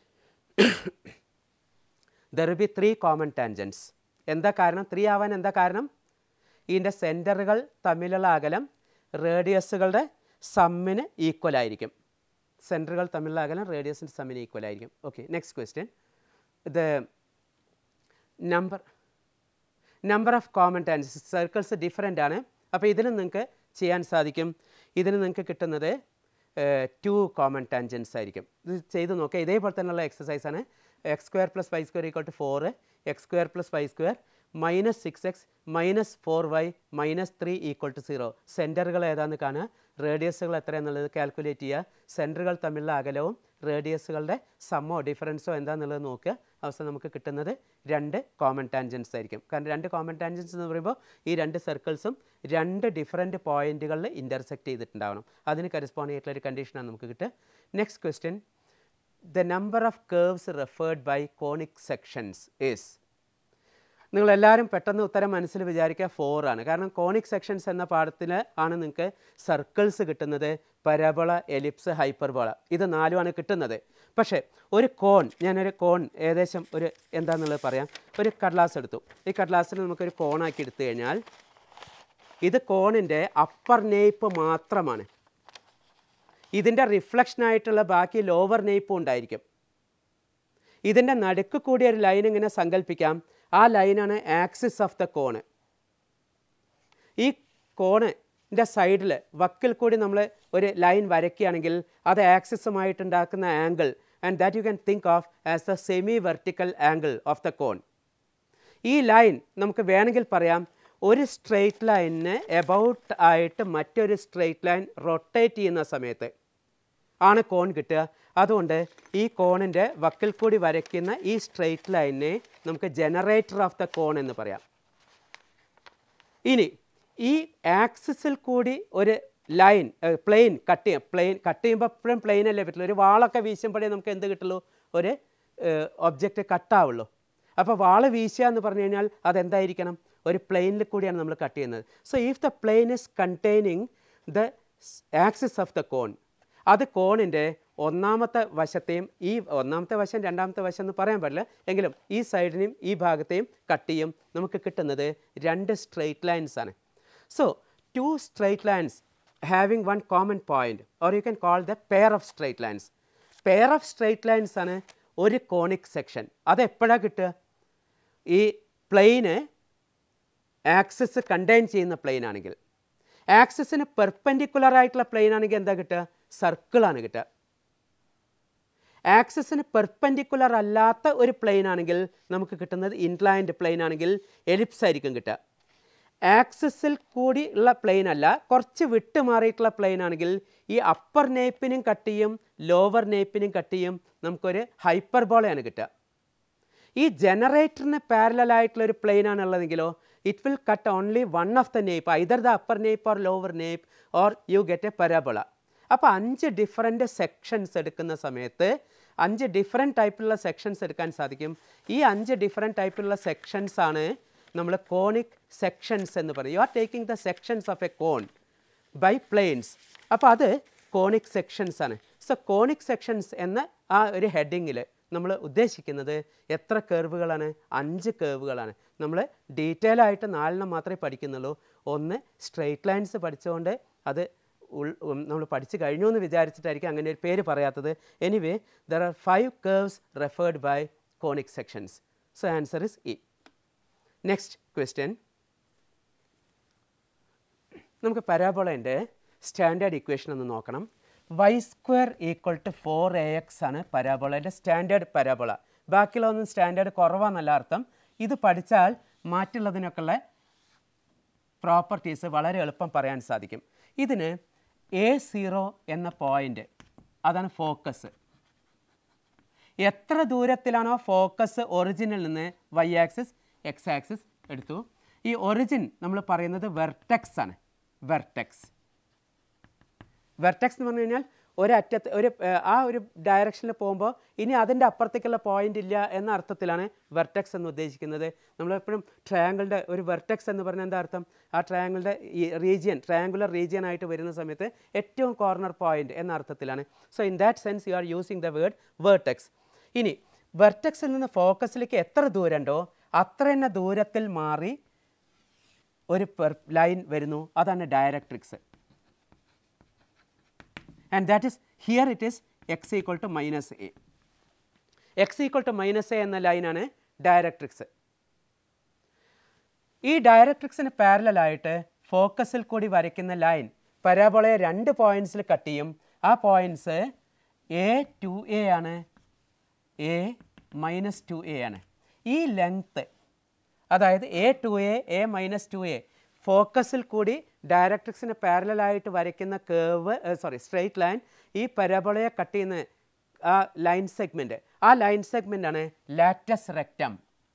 there B three common tangents എന്താ കാരണം three ആവാൻ എന്താ കാരണം ഇതിൻ്റെ സെൻറ്ററുകൾ തമ്മിലുള്ള അകലം റേഡിയസുകളുടെ സമ്മിന് ഈക്വൽ ആയിരിക്കും സെൻറ്ററുകൾ തമ്മിലുള്ള അകലം റേഡിയസിൻ്റെ സമ്മിന് ഈക്വൽ ആയിരിക്കും okay next question the number number of common tangents circles different ആണ് അപ്പോൾ ഇതിന് നിങ്ങൾക്ക് ചെയ്യാൻ സാധിക്കും ഇതിന് നിങ്ങൾക്ക് കിട്ടുന്നത് ടു കോമൺ ടാൻജൻസ് ആയിരിക്കും ഇത് ചെയ്ത് നോക്കുക ഇതേപോലെ തന്നെയുള്ള എക്സസൈസ് ആണ് x square plus y square equal to four x square plus y square minus six x minus four y minus three equal to zero സെൻറ്ററുകൾ ഏതാണെന്ന് കാണുക റേഡിയസുകൾ എത്രയാണെന്നുള്ളത് കാൽക്കുലേറ്റ് ചെയ്യുക സെൻറ്ററുകൾ തമ്മിലുള്ള അകലവും റേഡിയസുകളുടെ സമ്മോ ഡിഫറൻസോ എന്താണെന്നുള്ളത് നോക്കുക അവസാനം നമുക്ക് കിട്ടുന്നത് രണ്ട് കോമൺ ടാൻജൻസ് ആയിരിക്കും കാരണം രണ്ട് കോമൺ ടാൻജൻസ് എന്ന് പറയുമ്പോൾ ഈ രണ്ട് സർക്കിൾസും രണ്ട് ഡിഫറെൻറ്റ് പോയിന്റുകളിൽ ഇൻ്റർസെക്റ്റ് ചെയ്തിട്ടുണ്ടാവണം അതിന് കറസ്പോണ്ട് ആയിട്ടുള്ള ഒരു കണ്ടീഷനാണ് നമുക്ക് കിട്ടുക next question the number of curves referred by conic sections is നിങ്ങളെല്ലാവരും പെട്ടെന്ന് ഉത്തരം മനസ്സിൽ വിചാരിക്കുക ഫോർ ആണ് കാരണം കോണിക് സെക്ഷൻസ് എന്ന പാഠത്തിൽ ആണ് നിങ്ങൾക്ക് സർക്കിൾസ് കിട്ടുന്നത് പരബോള എലിപ്സ് ഹൈപ്പർബോള ഇത് നാലുമാണ് കിട്ടുന്നത് പക്ഷേ ഒരു കോൺ ഞാനൊരു കോൺ ഏകദേശം ഒരു എന്താണെന്നുള്ളത് പറയാം ഒരു കടലാസ് എടുത്തു ഈ കടലാസിൽ നമുക്കൊരു കോണാക്കി എടുത്തു കഴിഞ്ഞാൽ ഇത് കോണിൻ്റെ അപ്പർ നെയ്പ്പ് മാത്രമാണ് ഇതിൻ്റെ റിഫ്ലക്ഷനായിട്ടുള്ള ബാക്കി ലോവർ നെയ്പ്പും ഉണ്ടായിരിക്കും ഇതിൻ്റെ നടുക്ക് കൂടി ഒരു ലൈൻ ഇങ്ങനെ സങ്കല്പിക്കാം ആ ലൈനാണ് ആക്സിസ് ഓഫ് ദ കോണ് ഈ കോണിൻ്റെ സൈഡിൽ വക്കിൽ കൂടി നമ്മൾ ഒരു ലൈൻ വരയ്ക്കുകയാണെങ്കിൽ അത് ആക്സിസുമായിട്ടുണ്ടാക്കുന്ന angle and that you can think of as the semi vertical angle of the cone ഈ ലൈൻ നമുക്ക് വേണമെങ്കിൽ പറയാം ഒരു സ്ട്രെയിറ്റ് ലൈനിന് എബൌട്ട് ആയിട്ട് മറ്റൊരു സ്ട്രെയിറ്റ് ലൈൻ റൊട്ടേറ്റ് ചെയ്യുന്ന സമയത്ത് ആണ് കോൺ കിട്ടുക അതുകൊണ്ട് ഈ കോണിൻ്റെ വക്കിൽ കൂടി വരയ്ക്കുന്ന ഈ സ്ട്രെയിറ്റ് ലൈനിനെ നമുക്ക് ജനറേറ്റർ ഓഫ് ദ കോൺ എന്ന് പറയാം ഇനി ഈ ആക്സിസിൽ കൂടി ഒരു ലൈൻ പ്ലെയിൻ കട്ട് ചെയ്യാം പ്ലെയിൻ കട്ട് ചെയ്യുമ്പോൾ എപ്പോഴും പ്ലെയിൻ അല്ലേ പറ്റുള്ളൂ ഒരു വാളൊക്കെ വീശുമ്പോഴേ നമുക്ക് എന്ത് കിട്ടുള്ളൂ ഒരു ഒബ്ജക്റ്റ് കട്ടാവുള്ളൂ അപ്പോൾ വാള് വീശുക എന്ന് പറഞ്ഞു കഴിഞ്ഞാൽ അതെന്തായിരിക്കണം ഒരു പ്ലെയിനിൽ കൂടിയാണ് നമ്മൾ കട്ട് ചെയ്യുന്നത് so if the plane is containing the axis of the cone അത് കോണിൻ്റെ ഒന്നാമത്തെ വശത്തെയും ഈ ഒന്നാമത്തെ വശം രണ്ടാമത്തെ വശം എന്ന് പറയാൻ പാടില്ല എങ്കിലും ഈ സൈഡിനെയും ഈ ഭാഗത്തെയും കട്ട് ചെയ്യും നമുക്ക് കിട്ടുന്നത് രണ്ട് സ്ട്രെയിറ്റ് ലൈൻസ് ആണ് so two straight lines having one common point or you can call the pair of straight lines pair of straight lines ആണ് ഒരു കോണിക് സെക്ഷൻ അത് എപ്പോഴാണ് കിട്ടുക ഈ പ്ലെയിന് ആക്സിസ് കണ്ടെയ്ൻ ചെയ്യുന്ന പ്ലെയിൻ ആണെങ്കിൽ ആക്സിസിന് പെർപെൻഡിക്കുലർ ആയിട്ടുള്ള പ്ലെയിൻ ആണെങ്കിൽ എന്താ കിട്ടുക സർക്കിളാണ് കിട്ടുക ആക്സിസിന് പെർപെൻഡിക്കുലർ അല്ലാത്ത ഒരു പ്ലെയിൻ ആണെങ്കിൽ നമുക്ക് കിട്ടുന്നത് ഇൻക്ലൈൻഡ് പ്ലെയിൻ ആണെങ്കിൽ എലിപ്സ് ആയിരിക്കും കിട്ടുക ആക്സിസിൽ കൂടി ഉള്ള പ്ലെയിൻ അല്ല കുറച്ച് വിട്ട് മാറിയിട്ടുള്ള പ്ലെയിൻ ആണെങ്കിൽ ഈ അപ്പർ നേപ്പിനും കട്ട് ചെയ്യും ലോവർ നേപ്പിനും കട്ട് ചെയ്യും നമുക്കൊരു ഹൈപ്പർബോളയാണ് കിട്ടുക ഈ ജനറേറ്ററിന് പാരലൽ ആയിട്ടുള്ള ഒരു പ്ലെയിൻ ആണുള്ളതെങ്കിലോ it will cut only one of the nape either the upper nape or lower nape or you get a parabola അപ്പോൾ അഞ്ച് ഡിഫറെൻറ്റ് സെക്ഷൻസ് എടുക്കുന്ന സമയത്ത് അഞ്ച് ഡിഫറെൻറ്റ് ടൈപ്പിലുള്ള സെക്ഷൻസ് എടുക്കാൻ സാധിക്കും ഈ അഞ്ച് ഡിഫറെൻറ്റ് ടൈപ്പിലുള്ള സെക്ഷൻസ് ആണ് നമ്മൾ കോണിക് സെക്ഷൻസ് എന്ന് പറയും you are taking the sections of a cone by planes അപ്പോൾ അത് കോണിക് സെക്ഷൻസ് ആണ് സോ കോണിക് സെക്ഷൻസ് എന്ന ആ ഒരു ഹെഡിങ്ങിൽ നമ്മൾ ഉദ്ദേശിക്കുന്നത് എത്ര കേർവുകളാണ് അഞ്ച് കേർവുകളാണ് നമ്മൾ ഡീറ്റെയിൽ ആയിട്ട് നാലെണ്ണം മാത്രമേ പഠിക്കുന്നുള്ളൂ ഒന്ന് സ്ട്രെയിറ്റ് ലൈൻസ് പഠിച്ചുകൊണ്ട് അത് ഉൾ നമ്മൾ പഠിച്ചു കഴിഞ്ഞു എന്ന് വിചാരിച്ചിട്ടായിരിക്കും അങ്ങനെ ഒരു പേര് പറയാത്തത് anyway there are five curves referred by conic sections so answer is E next question നമുക്ക് പരാബോളേൻ്റെ സ്റ്റാൻഡേർഡ് ഇക്വേഷൻ ഒന്ന് നോക്കണം y square equal to four a x ആണ് പരാബോളയുടെ സ്റ്റാൻഡേർഡ് പരാബോള ബാക്കിയുള്ളതൊന്നും സ്റ്റാൻഡേർഡ് കുറവാന്നല്ല അർത്ഥം ഇത് പഠിച്ചാൽ മാറ്റുള്ളതിനൊക്കെയുള്ള പ്രോപ്പർട്ടീസ് വളരെ എളുപ്പം പറയാൻ സാധിക്കും ഇതിന് എ സീറോ എന്ന പോയിൻ്റ് അതാണ് ഫോക്കസ് എത്ര ദൂരത്തിലാണോ ഫോക്കസ് ഒറിജിനിൽ നിന്ന് വൈ ആക്സിസ് എക്സ് ആക്സിസ് എടുത്തു ഈ ഒറിജിൻ നമ്മൾ പറയുന്നത് വെർട്ടെക്സ് ആണ് വെർട്ടെക്സ് വെർട്ടെക്സ് എന്ന് പറഞ്ഞു കഴിഞ്ഞാൽ ഒരറ്റത്ത് ഒരു ഏർ, ആ ഒരു ഡയറക്ഷനിൽ പോകുമ്പോൾ ഇനി അതിൻ്റെ അപ്പുറത്തേക്കുള്ള പോയിന്റ് ഇല്ല എന്ന അർത്ഥത്തിലാണ് വെർട്ടെക്സ് എന്ന് ഉദ്ദേശിക്കുന്നത് നമ്മളെപ്പോഴും ട്രയാങ്കിളിൻ്റെ ഒരു വെർട്ടെക്സ് എന്ന് പറഞ്ഞാൽ എന്താ അർത്ഥം ആ ട്രയാങ്കിളിൻ്റെ ഈ റീജിയൻ ട്രയാങ്കുലർ റീജിയൻ ആയിട്ട് വരുന്ന സമയത്ത് ഏറ്റവും കോർണർ പോയിന്റ് എന്ന അർത്ഥത്തിലാണ് so in that sense you are using the word vertex ഇനി വെർട്ടെക്സിൽ നിന്ന് ഫോക്കസിലേക്ക് എത്ര ദൂരമുണ്ടോ അത്ര തന്നെ ദൂരത്തിൽ മാറി ഒരു ലൈൻ വരുന്നു അതാണ് directrix and that is here it is x equal to minus a x equal to minus a എന്ന ലൈനാണ് ഡയറക്ട്രിക്സ് ഈ ഡയറക്ട്രിക്സിന് പാരലായിട്ട് ഫോക്കസിൽ കൂടി വരയ്ക്കുന്ന ലൈൻ പരാബോളയെ രണ്ട് പോയിന്റ്സിൽ കട്ട് ചെയ്യും ആ പോയിന്റ്സ് എ ടു എ ആണ് എ മൈനസ് ടു എ ആണ് ഈ ലെങ്ത്ത് അതായത് a two a a minus two a ഫോക്കസിൽ കൂടി ഡയറക്ട്രിക്സിന് പാരലായിട്ട് വരയ്ക്കുന്ന കേവ് സോറി സ്ട്രെയിറ്റ് ലൈൻ ഈ പരാബോളയെ കട്ട് ചെയ്യുന്ന ആ ലൈൻ സെഗ്മെൻറ്റ് ആ ലൈൻ സെഗ്മെൻ്റ് ആണ് ലാറ്റസ് റെക്റ്റം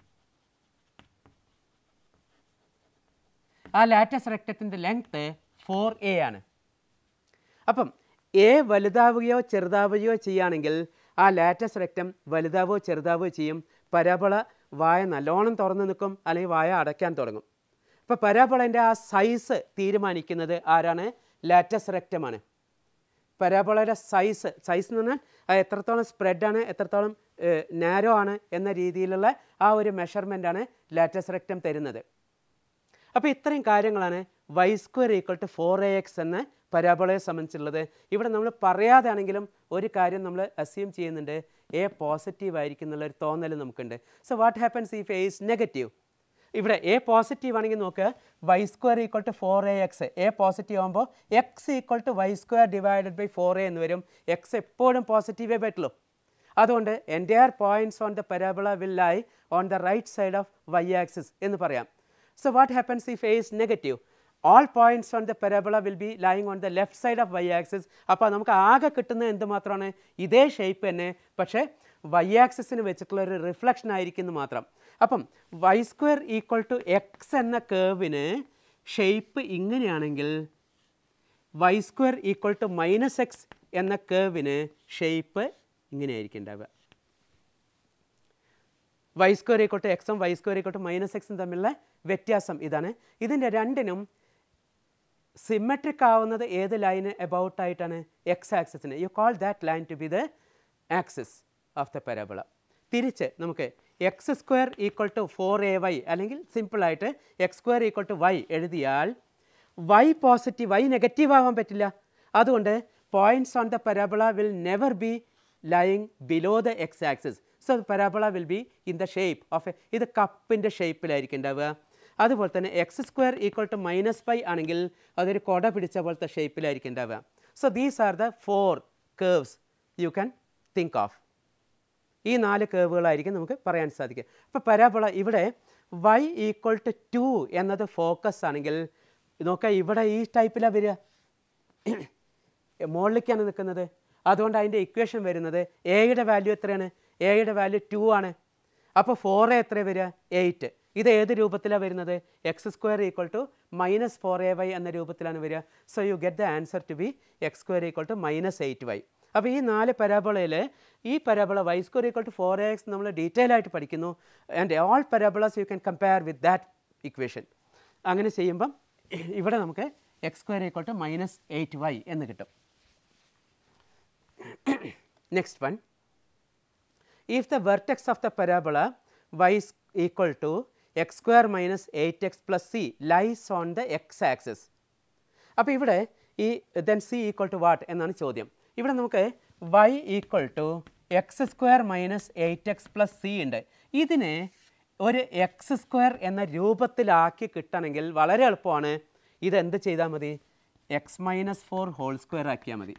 ആ ലാറ്റസ് റെക്റ്റത്തിൻ്റെ ലെങ്ത്ത് ഫോർ എ ആണ് അപ്പം എ വലുതാവുകയോ ചെറുതാവുകയോ ചെയ്യുകയാണെങ്കിൽ ആ ലാറ്റസ് റെക്റ്റം വലുതാവോ ചെറുതാവോ ചെയ്യും പരാബള വായ നല്ലോണം തുറന്ന് നിൽക്കും അല്ലെങ്കിൽ വായ അടയ്ക്കാൻ തുടങ്ങും അപ്പോൾ പരാബളൻ്റെ ആ സൈസ് തീരുമാനിക്കുന്നത് ആരാണ് ലാറ്റസ് റെക്റ്റമാണ് പരാബോളയുടെ സൈസ് സൈസ് എന്ന് പറഞ്ഞാൽ അത് എത്രത്തോളം സ്പ്രെഡാണ് എത്രത്തോളം നാരോ ആണ് എന്ന രീതിയിലുള്ള ആ ഒരു മെഷർമെൻ്റാണ് ലാറ്റസ് റെക്റ്റം തരുന്നത് അപ്പോൾ ഇത്രയും കാര്യങ്ങളാണ് y square equal to four a x എന്ന പരാബോളയെ സംബന്ധിച്ചുള്ളത് ഇവിടെ നമ്മൾ പറയാതാണെങ്കിലും ഒരു കാര്യം നമ്മൾ അസ്യൂം ചെയ്യുന്നുണ്ട് എ പോസിറ്റീവ് ആയിരിക്കും എന്നുള്ള ഒരു തോന്നൽ നമുക്കുണ്ട് so what happens if a is negative ഇവിടെ എ പോസിറ്റീവ് ആണെങ്കിൽ നോക്കുക y square equal to four a x a positive ആകുമ്പോൾ x equal to y square divided by four a എന്ന് വരും എക്സ് എപ്പോഴും പോസിറ്റീവേ പറ്റുള്ളൂ അതുകൊണ്ട് entire points on the parabola will lie on the right side of y axis എന്ന് പറയാം so what happens if a is negative all points on the parabola will be lying on the left side of y axis അപ്പോൾ നമുക്ക് ആകെ കിട്ടുന്നത് എന്തുമാത്രമാണ് ഇതേ shape തന്നെ പക്ഷേ Y ആക്സിസിന് വെച്ചിട്ടുള്ള ഒരു റിഫ്ലക്ഷൻ ആയിരിക്കും എന്ന് മാത്രം അപ്പം y square equal to x എന്ന കേവിന് ഷേപ്പ് ഇങ്ങനെയാണെങ്കിൽ y square equal to minus x എന്ന കേവിന് ഷേപ്പ് ഇങ്ങനെയായിരിക്കും ഉണ്ടാവുക വൈ സ്ക്വയർ ഈക്വൽ ടു എക്സും y square equal to minus എക്സും തമ്മിലുള്ള വ്യത്യാസം ഇതാണ് ഇതിൻ്റെ രണ്ടിനും സിമെട്രിക് ആവുന്നത് ഏത് ലൈന് എബൌട്ട് ആയിട്ടാണ് എക്സ് ആക്സിസിന് you call that line to be the axis of the parabola തിരിച്ച് നമുക്ക് x square equal to four a y അല്ലെങ്കിൽ സിമ്പിളായിട്ട് X square equal to y എഴുതിയാൽ വൈ പോസിറ്റീവ് വൈ നെഗറ്റീവ് ആവാൻ പറ്റില്ല അതുകൊണ്ട് points on the parabola will never be lying below the x axis so parabola will be in the shape of a ഇത് കപ്പിൻ്റെ ഷേപ്പിലായിരിക്കും ഉണ്ടാവുക അതുപോലെ തന്നെ x square equal to minus five ആണെങ്കിൽ അതൊരു കൊട പിടിച്ച പോലത്തെ ഷേപ്പിലായിരിക്കും ഉണ്ടാവുക so these are the four curves you can think of ഈ നാല് കേവുകളായിരിക്കും നമുക്ക് പറയാൻ സാധിക്കുക അപ്പോൾ പരാബോള ഇവിടെ വൈ ഈക്വൽ ടു ടു എന്നത് ഫോക്കസ് ആണെങ്കിൽ നോക്കാം ഇവിടെ ഈ ടൈപ്പിലാണ് വരിക മുകളിലേക്കാണ് നിൽക്കുന്നത് അതുകൊണ്ട് അതിൻ്റെ ഇക്വേഷൻ വരുന്നത് എയുടെ വാല്യൂ എത്രയാണ് എയുടെ വാല്യൂ ടു ആണ് അപ്പോൾ ഫോർ എത്ര വരിക എയ്റ്റ് ഇത് ഏത് രൂപത്തിലാണ് വരുന്നത് x square equal to minus four a y എന്ന രൂപത്തിലാണ് വരിക so you get the answer to be x square equal to minus eight y അപ്പോൾ ഈ നാല് പരാബോളയിൽ ഈ parabola y square equal to four x നമ്മൾ ഡീറ്റെയിൽ ആയിട്ട് പഠിക്കുന്നു and all parabolas you can compare with that equation അങ്ങനെ ചെയ്യുമ്പം ഇവിടെ നമുക്ക് x square equal to minus eight y എന്ന് കിട്ടും next one if the vertex of the parabola y is equal to x square minus 8x plus c lies on the x axis അപ്പോൾ ഇവിടെ ഈ then c equal to what എന്നാണ് ചോദ്യം ഇവിടെ നമുക്ക് y equal to x square minus eight x plus c ഉണ്ട് ഇതിനെ ഒരു എക്സ് സ്ക്വയർ എന്ന രൂപത്തിലാക്കി കിട്ടണമെങ്കിൽ വളരെ എളുപ്പമാണ് ഇതെന്ത് ചെയ്താൽ മതി x minus four whole square ആക്കിയാൽ മതി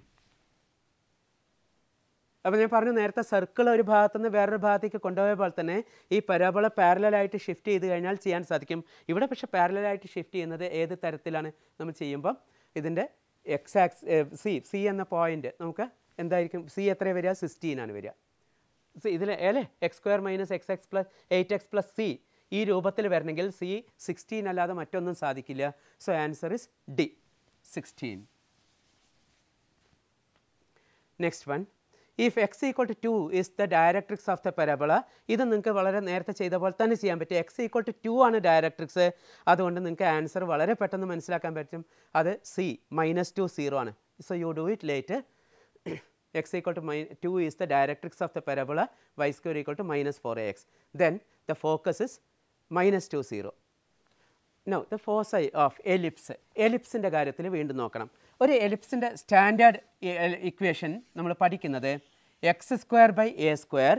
അപ്പോൾ ഞാൻ പറഞ്ഞു നേരത്തെ സർക്കിൾ ഒരു ഭാഗത്തു നിന്ന് വേറൊരു ഭാഗത്തേക്ക് കൊണ്ടുപോയ പോലെ തന്നെ ഈ പരാബോള പാരലായിട്ട് ഷിഫ്റ്റ് ചെയ്ത് കഴിഞ്ഞാൽ ചെയ്യാൻ സാധിക്കും ഇവിടെ പക്ഷേ പാരലായിട്ട് ഷിഫ്റ്റ് ചെയ്യുന്നത് ഏത് തരത്തിലാണ് നമ്മൾ ചെയ്യുമ്പോൾ ഇതിൻ്റെ എക്സ് ആക്സ് സി സി എന്ന പോയിന്റ് നമുക്ക് എന്തായിരിക്കും സി എത്ര വരിക സിക്സ്റ്റീൻ ആണ് വരിക സി ഇതിൽ അല്ലേ x square minus x x plus eight x plus c ഈ രൂപത്തിൽ വരണമെങ്കിൽ സി സിക്സ്റ്റീൻ അല്ലാതെ മറ്റൊന്നും സാധിക്കില്ല so answer is D sixteen next one if x equal to two is the directrix of the parabola ഇത് നിങ്ങൾക്ക് വളരെ നേരത്തെ ചെയ്ത പോലെ തന്നെ ചെയ്യാൻ പറ്റും എക്സ് ഈക്വൾ ടു ടു ആണ് ഡയറക്ട്രിക്സ് അതുകൊണ്ട് നിങ്ങൾക്ക് ആൻസർ വളരെ പെട്ടെന്ന് മനസ്സിലാക്കാൻ പറ്റും അത് സി മൈനസ് ടു സീറോ ആണ് so you do it let x equal to my two is the directrix of the parabola y square equal to minus four x then the focus is minus two zero no the foci of ellipse എലിപ്സിൻ്റെ കാര്യത്തിൽ വീണ്ടും നോക്കണം ഒരു എലിപ്സിൻ്റെ standard equation നമ്മൾ പഠിക്കുന്നത് x square by a square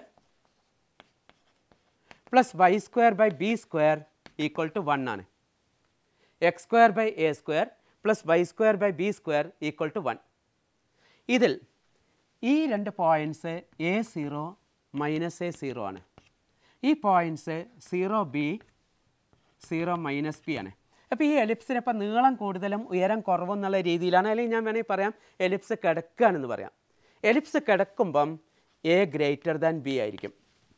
plus y square by b square equal to one ആണ് x square by a square plus y square by b square equal to one ഇതിൽ ഈ രണ്ട് points a zero minus a zero ആണ് ഈ points zero b zero minus p ആണ് അപ്പോൾ ഈ എലിപ്സിന് ഇപ്പം നീളം കൂടുതലും ഉയരം കുറവും എന്നുള്ള രീതിയിലാണ് അല്ലെങ്കിൽ ഞാൻ വേണമെങ്കിൽ പറയാം എലിപ്സ് കിടക്കുകയാണെന്ന് പറയാം എലിപ്സ് കിടക്കുമ്പം എ ഗ്രേറ്റർ ദാൻ ബി ആയിരിക്കും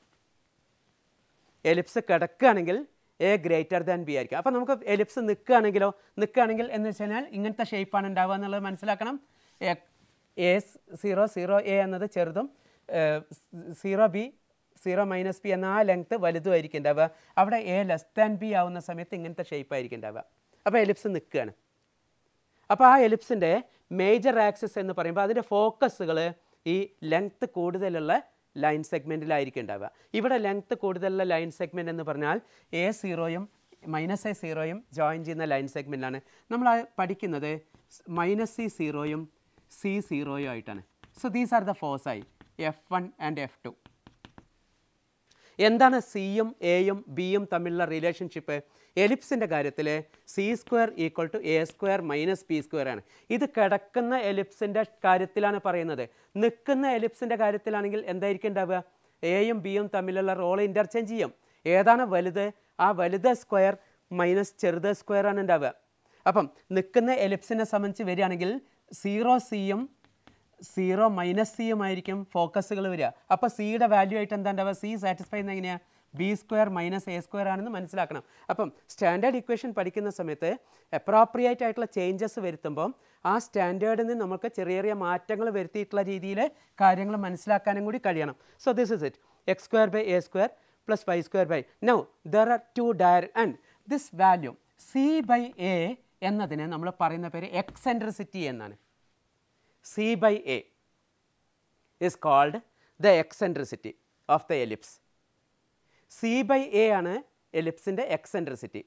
എലിപ്സ് കിടക്കുകയാണെങ്കിൽ എ ഗ്രേറ്റർ ദാൻ ബി ആയിരിക്കും അപ്പോൾ നമുക്ക് എലിപ്സ് നിൽക്കുകയാണെങ്കിലോ നിൽക്കുകയാണെങ്കിൽ എന്ന് വെച്ച് കഴിഞ്ഞാൽ ഇങ്ങനത്തെ ഷേപ്പാണ് ഉണ്ടാവുക എന്നുള്ളത് മനസ്സിലാക്കണം എ സീറോ സീറോ എ എന്നത് ചെറുതും zero b zero minus p എന്ന ആ ലെങ്ത്ത് വലുതുമായിരിക്കും ഉണ്ടാവുക അവിടെ എ ലെസ് ദാൻ ബി ആവുന്ന സമയത്ത് ഇങ്ങനത്തെ ഷേപ്പ് ആയിരിക്കും ഉണ്ടാവുക അപ്പോൾ എലിപ്സ് നിൽക്കുകയാണ് അപ്പോൾ ആ എലിപ്സിൻ്റെ മേജർ ആക്സിസ് എന്ന് പറയുമ്പോൾ അതിൻ്റെ ഫോക്കസുകൾ ഈ ലെങ്ത്ത് കൂടുതലുള്ള ലൈൻ സെഗ്മെൻറ്റിലായിരിക്കും ഉണ്ടാവുക ഇവിടെ ലെങ്ത്ത് കൂടുതലുള്ള ലൈൻ സെഗ്മെൻറ്റ് എന്ന് പറഞ്ഞാൽ എ സീറോയും മൈനസ് എ സീറോയും ജോയിൻ ചെയ്യുന്ന ലൈൻ സെഗ്മെൻറ്റാണ് നമ്മൾ ആ പഠിക്കുന്നത് മൈനസ് സി സീറോയും സി സീറോയും ആയിട്ടാണ് so these are the foci F one and F two എന്താണ് സിയും എയും ബിയും തമ്മിലുള്ള റിലേഷൻഷിപ്പ് എലിപ്സിൻ്റെ കാര്യത്തിൽ c square equal to a square minus P square ആണ് ഇത് കിടക്കുന്ന എലിപ്സിൻ്റെ കാര്യത്തിലാണ് പറയുന്നത് നിൽക്കുന്ന എലിപ്സിൻ്റെ കാര്യത്തിലാണെങ്കിൽ എന്തായിരിക്കും ഉണ്ടാവുക എയും ബിയും തമ്മിലുള്ള റോൾ ഇൻ്റർചേഞ്ച് ചെയ്യും ഏതാണ് വലുത് ആ വലുത് സ്ക്വയർ മൈനസ് ചെറുത് സ്ക്വയർ ആണ് ഉണ്ടാവുക അപ്പം നിൽക്കുന്ന എലിപ്സിനെ സംബന്ധിച്ച് വരികയാണെങ്കിൽ സീറോ സിയും സീറോ മൈനസ് സിയും ആയിരിക്കും ഫോക്കസുകൾ വരിക അപ്പോൾ സിയുടെ വാല്യൂ ആയിട്ട് എന്താ ഉണ്ടാവുക സി സാറ്റിസ്ഫൈ ചെയ്യുന്ന എങ്ങനെയാണ് b square minus a square ആണെന്ന് മനസ്സിലാക്കണം അപ്പം സ്റ്റാൻഡേർഡ് ഇക്വേഷൻ പഠിക്കുന്ന സമയത്ത് അപ്രോപ്രിയേറ്റ് ആയിട്ടുള്ള ചേഞ്ചസ് വരുത്തുമ്പം ആ സ്റ്റാൻഡേർഡിൽ നിന്ന് നമുക്ക് ചെറിയ ചെറിയ മാറ്റങ്ങൾ വരുത്തിയിട്ടുള്ള രീതിയിൽ കാര്യങ്ങൾ മനസ്സിലാക്കാനും കൂടി കഴിയണം so this is it x square by a square plus y square by now there are two dire and this value c by a എന്നതിന് നമ്മൾ പറയുന്ന പേര് എക്സെൻട്രിസിറ്റി എന്നാണ് C by A is called the eccentricity of the ellipse. C by A ആണ് എലിപ്സിൻ്റെ eccentricity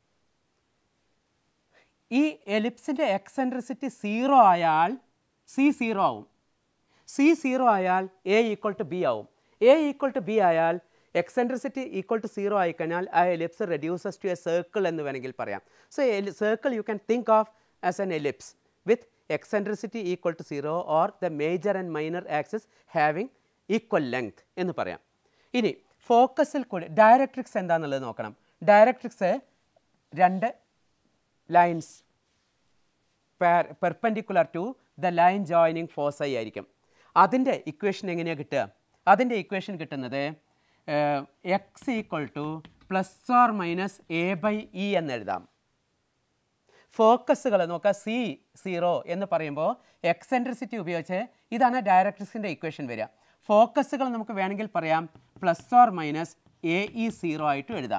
ഈ എലിപ്സിൻ്റെ eccentricity zero ആയാൽ സി സീറോ ആവും സി സീറോ ആയാൽ എ ഈക്വൾ ടു ബി ആവും എ ഈക്വൾ ടു ബി ആയാൽ എക്സെൻട്രിസിറ്റി ഈക്വൾ ടു സീറോ ആയിക്കഴിഞ്ഞാൽ ആ ellipse reduces to a circle എന്ന് വേണമെങ്കിൽ പറയാം so circle you can think of as an ellipse with eccentricity equal to 0 or the major and minor axis having equal length എന്ന് പറയാം ഇനി ഫോക്കസിൽ കൂടി directrix എന്താണെന്നുള്ളത് നോക്കണം ഡയറക്ട്രിക്സ് രണ്ട് lines perpendicular to the line joining foci ആയിരിക്കും അതിൻ്റെ equation എങ്ങനെയാണ് കിട്ടുക അതിൻ്റെ ഇക്വേഷൻ കിട്ടുന്നത് x equal to plus or minus a by e എന്ന് എഴുതാം ഫോക്കസുകൾ നോക്കുക സി സീറോ എന്ന് പറയുമ്പോൾ എക്സെൻട്രിസിറ്റി ഉപയോഗിച്ച് ഇതാണ് ഡയറക്ട്രിക്സിൻ്റെ ഇക്വേഷൻ വരിക ഫോക്കസുകൾ നമുക്ക് വേണമെങ്കിൽ പറയാം plus or minus a e zero ആയിട്ടും എഴുതാം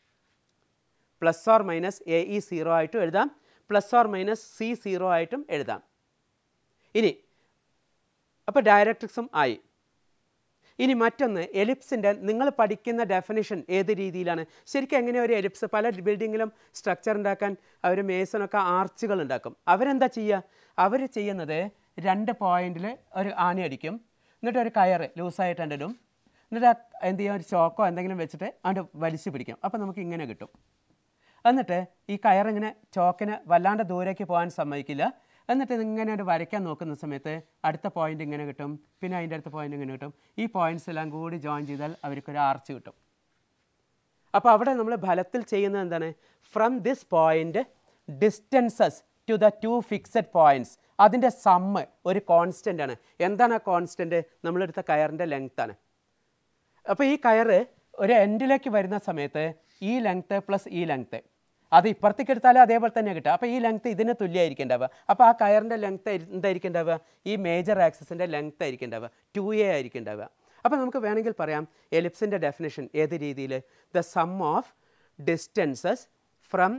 plus or minus a e zero ആയിട്ടും എഴുതാം plus or minus c zero ആയിട്ടും എഴുതാം ഇനി അപ്പോൾ ഡയറക്ട്രിക്സും ആയി ഇനി മറ്റൊന്ന് എലിപ്സിൻ്റെ നിങ്ങൾ പഠിക്കുന്ന ഡെഫിനിഷൻ ഏത് രീതിയിലാണ് ശരിക്കും എങ്ങനെ ഒരു എലിപ്സ് പല ബിൽഡിങ്ങിലും സ്ട്രക്ചർ ഉണ്ടാക്കാൻ അവർ മേസണൊക്കെ ആർച്ചുകൾ ഉണ്ടാക്കും അവരെന്താ ചെയ്യുക അവർ ചെയ്യുന്നത് രണ്ട് പോയിന്റിൽ ഒരു ആണി അടിക്കും എന്നിട്ട് ഒരു കയറ് ലൂസായിട്ട് ഇടും എന്നിട്ട് ആ എന്ത് ചെയ്യുക ഒരു ചോക്കോ എന്തെങ്കിലും വെച്ചിട്ട് അതിൻ്റെ വലിച്ചു പിടിക്കും അപ്പോൾ നമുക്ക് ഇങ്ങനെ കിട്ടും എന്നിട്ട് ഈ കയറിങ്ങനെ ചോക്കിന് വല്ലാണ്ട് ദൂരേക്ക് പോകാൻ സമ്മതിക്കില്ല എന്നിട്ട് ഇതിങ്ങനെ ഒരു വരയ്ക്കാൻ നോക്കുന്ന സമയത്ത് അടുത്ത പോയിന്റ് ഇങ്ങനെ കിട്ടും പിന്നെ അതിൻ്റെ അടുത്ത പോയിന്റ് ഇങ്ങനെ കിട്ടും ഈ പോയിന്റ്സ് എല്ലാം കൂടി ജോയിൻ ചെയ്താൽ അവർക്കൊരു ആർച്ച് കിട്ടും അപ്പോൾ അവിടെ നമ്മൾ ഫലത്തിൽ ചെയ്യുന്നത് എന്താണ് from this point distances to the two fixed points അതിൻ്റെ സമ്മ് ഒരു കോൺസ്റ്റൻ്റ് ആണ് എന്താണ് ആ കോൺസ്റ്റൻ്റ് നമ്മളെടുത്ത കയറിൻ്റെ ലെങ്ത് ആണ് അപ്പോൾ ഈ കയറ് ഒരു എൻഡിലേക്ക് വരുന്ന സമയത്ത് ഈ ലെങ്ത്ത് പ്ലസ് ഈ ലെങ്ത്ത് അത് ഇപ്പുറത്തേക്ക് എടുത്താലും അതേപോലെ തന്നെ കിട്ടുക അപ്പോൾ ഈ ലെങ്ത് ഇതിന് തുല്യമായിരിക്കും ഉണ്ടാവുക അപ്പോൾ ആ കയറിൻ്റെ ലെങ്ത് എന്തായിരിക്കും ഉണ്ടാവുക ഈ മേജർ ആക്സിസിൻ്റെ ലെങ്ത് ആയിരിക്കും ഉണ്ടാവുക ടു എ ആയിരിക്കും ഉണ്ടാവുക അപ്പോൾ നമുക്ക് വേണമെങ്കിൽ പറയാം എലിപ്സിൻ്റെ ഡെഫിനേഷൻ ഏത് രീതിയിൽ the sum of distances from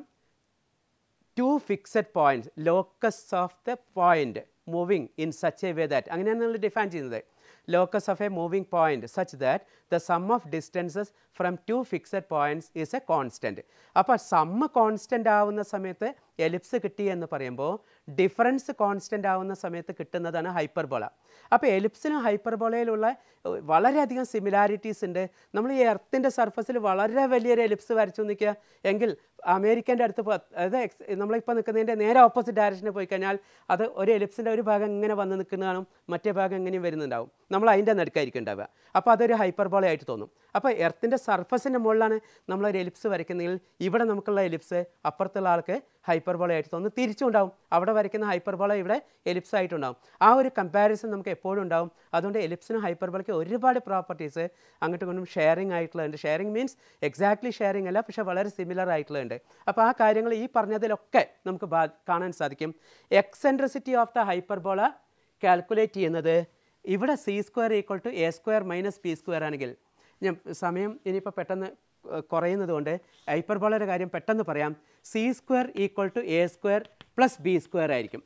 two fixed points locus of the point moving in such a way that അങ്ങനെയാണ് നമ്മൾ ഡിഫൈൻ ചെയ്യുന്നത് locus of a moving point such that the sum of distances from two fixed points is a constant അപ്പോൾ sum constant ആവുന്ന സമയത്ത് ellipse കിട്ടി എന്ന് പറയുമ്പോൾ difference constant ആവുന്ന സമയത്ത് കിട്ടുന്നതാണ് ഹൈപ്പർബോള അപ്പോൾ എലിപ്സിനും ഹൈപ്പർബോളയിലുള്ള ഏഹ്, വളരെയധികം സിമിലാരിറ്റീസ് ഉണ്ട് നമ്മൾ ഈ എർത്തിൻ്റെ സർഫസിൽ വളരെ വലിയൊരു എലിപ്സ് വരച്ചു നിൽക്കുക എങ്കിൽ അമേരിക്കൻ്റെ അടുത്ത് പോ- അതായത് എക്സ് നമ്മളിപ്പോൾ നിൽക്കുന്നതിൻ്റെ നേരെ ഓപ്പോസിറ്റ് ഡയറക്ഷനിൽ പോയി കഴിഞ്ഞാൽ അത് ഒരു എലിപ്സിൻ്റെ ഒരു ഭാഗം ഇങ്ങനെ വന്ന് നിൽക്കുന്ന കാണും മറ്റേ ഭാഗം എങ്ങനെയും വരുന്നുണ്ടാവും നമ്മൾ അതിൻ്റെ നടുക്കായിരിക്കും ഉണ്ടാവുക അപ്പോൾ അതൊരു ഹൈപ്പർബോള ആയിട്ട് തോന്നും അപ്പോൾ എർത്തിൻ്റെ സർഫസിൻ്റെ മുകളിലാണ് നമ്മളൊരു എലിപ്സ് വരയ്ക്കുന്നതെങ്കിൽ ഇവിടെ നമുക്കുള്ള എലിപ്സ് അപ്പുറത്തുള്ള ആൾക്ക് ഹൈപ്പർബോള ആയിട്ട് തോന്നും തിരിച്ചും ഉണ്ടാവും അവിടെ വരയ്ക്കുന്ന ഹൈപ്പർബോള ഇവിടെ എലിപ്സ് ആയിട്ടുണ്ടാവും ആ ഒരു കമ്പാരിസൺ നമുക്ക് എപ്പോഴും ഉണ്ടാവും അതുകൊണ്ട് എലിപ്സിനും ഹൈപ്പർബോളയ്ക്ക് ഒരുപാട് പ്രോപ്പർട്ടീസ് അങ്ങോട്ടും ഇങ്ങോട്ടും ഷെയറിംഗ് ആയിട്ടുള്ളതുണ്ട് ഷെയറിംഗ് മീൻസ് എക്സാക്ട്ലി ഷെയറിംഗ് അല്ല പക്ഷേ വളരെ സിമിലർ ആയിട്ടുള്ളതുണ്ട് അപ്പോൾ ആ കാര്യങ്ങൾ ഈ പറഞ്ഞതിലൊക്കെ നമുക്ക് ബാ- കാണാൻ സാധിക്കും eccentricity of the hyperbola calculate ചെയ്യുന്നത് ഇവിടെ c square equal to a square minus P square ആണെങ്കിൽ ഞാൻ സമയം ഇനിയിപ്പോൾ പെട്ടെന്ന് ഏഹ്, കുറയുന്നത് കൊണ്ട് ഹൈപ്പർബോളയുടെ കാര്യം പെട്ടെന്ന് പറയാം c square equal to a square plus b square ആയിരിക്കും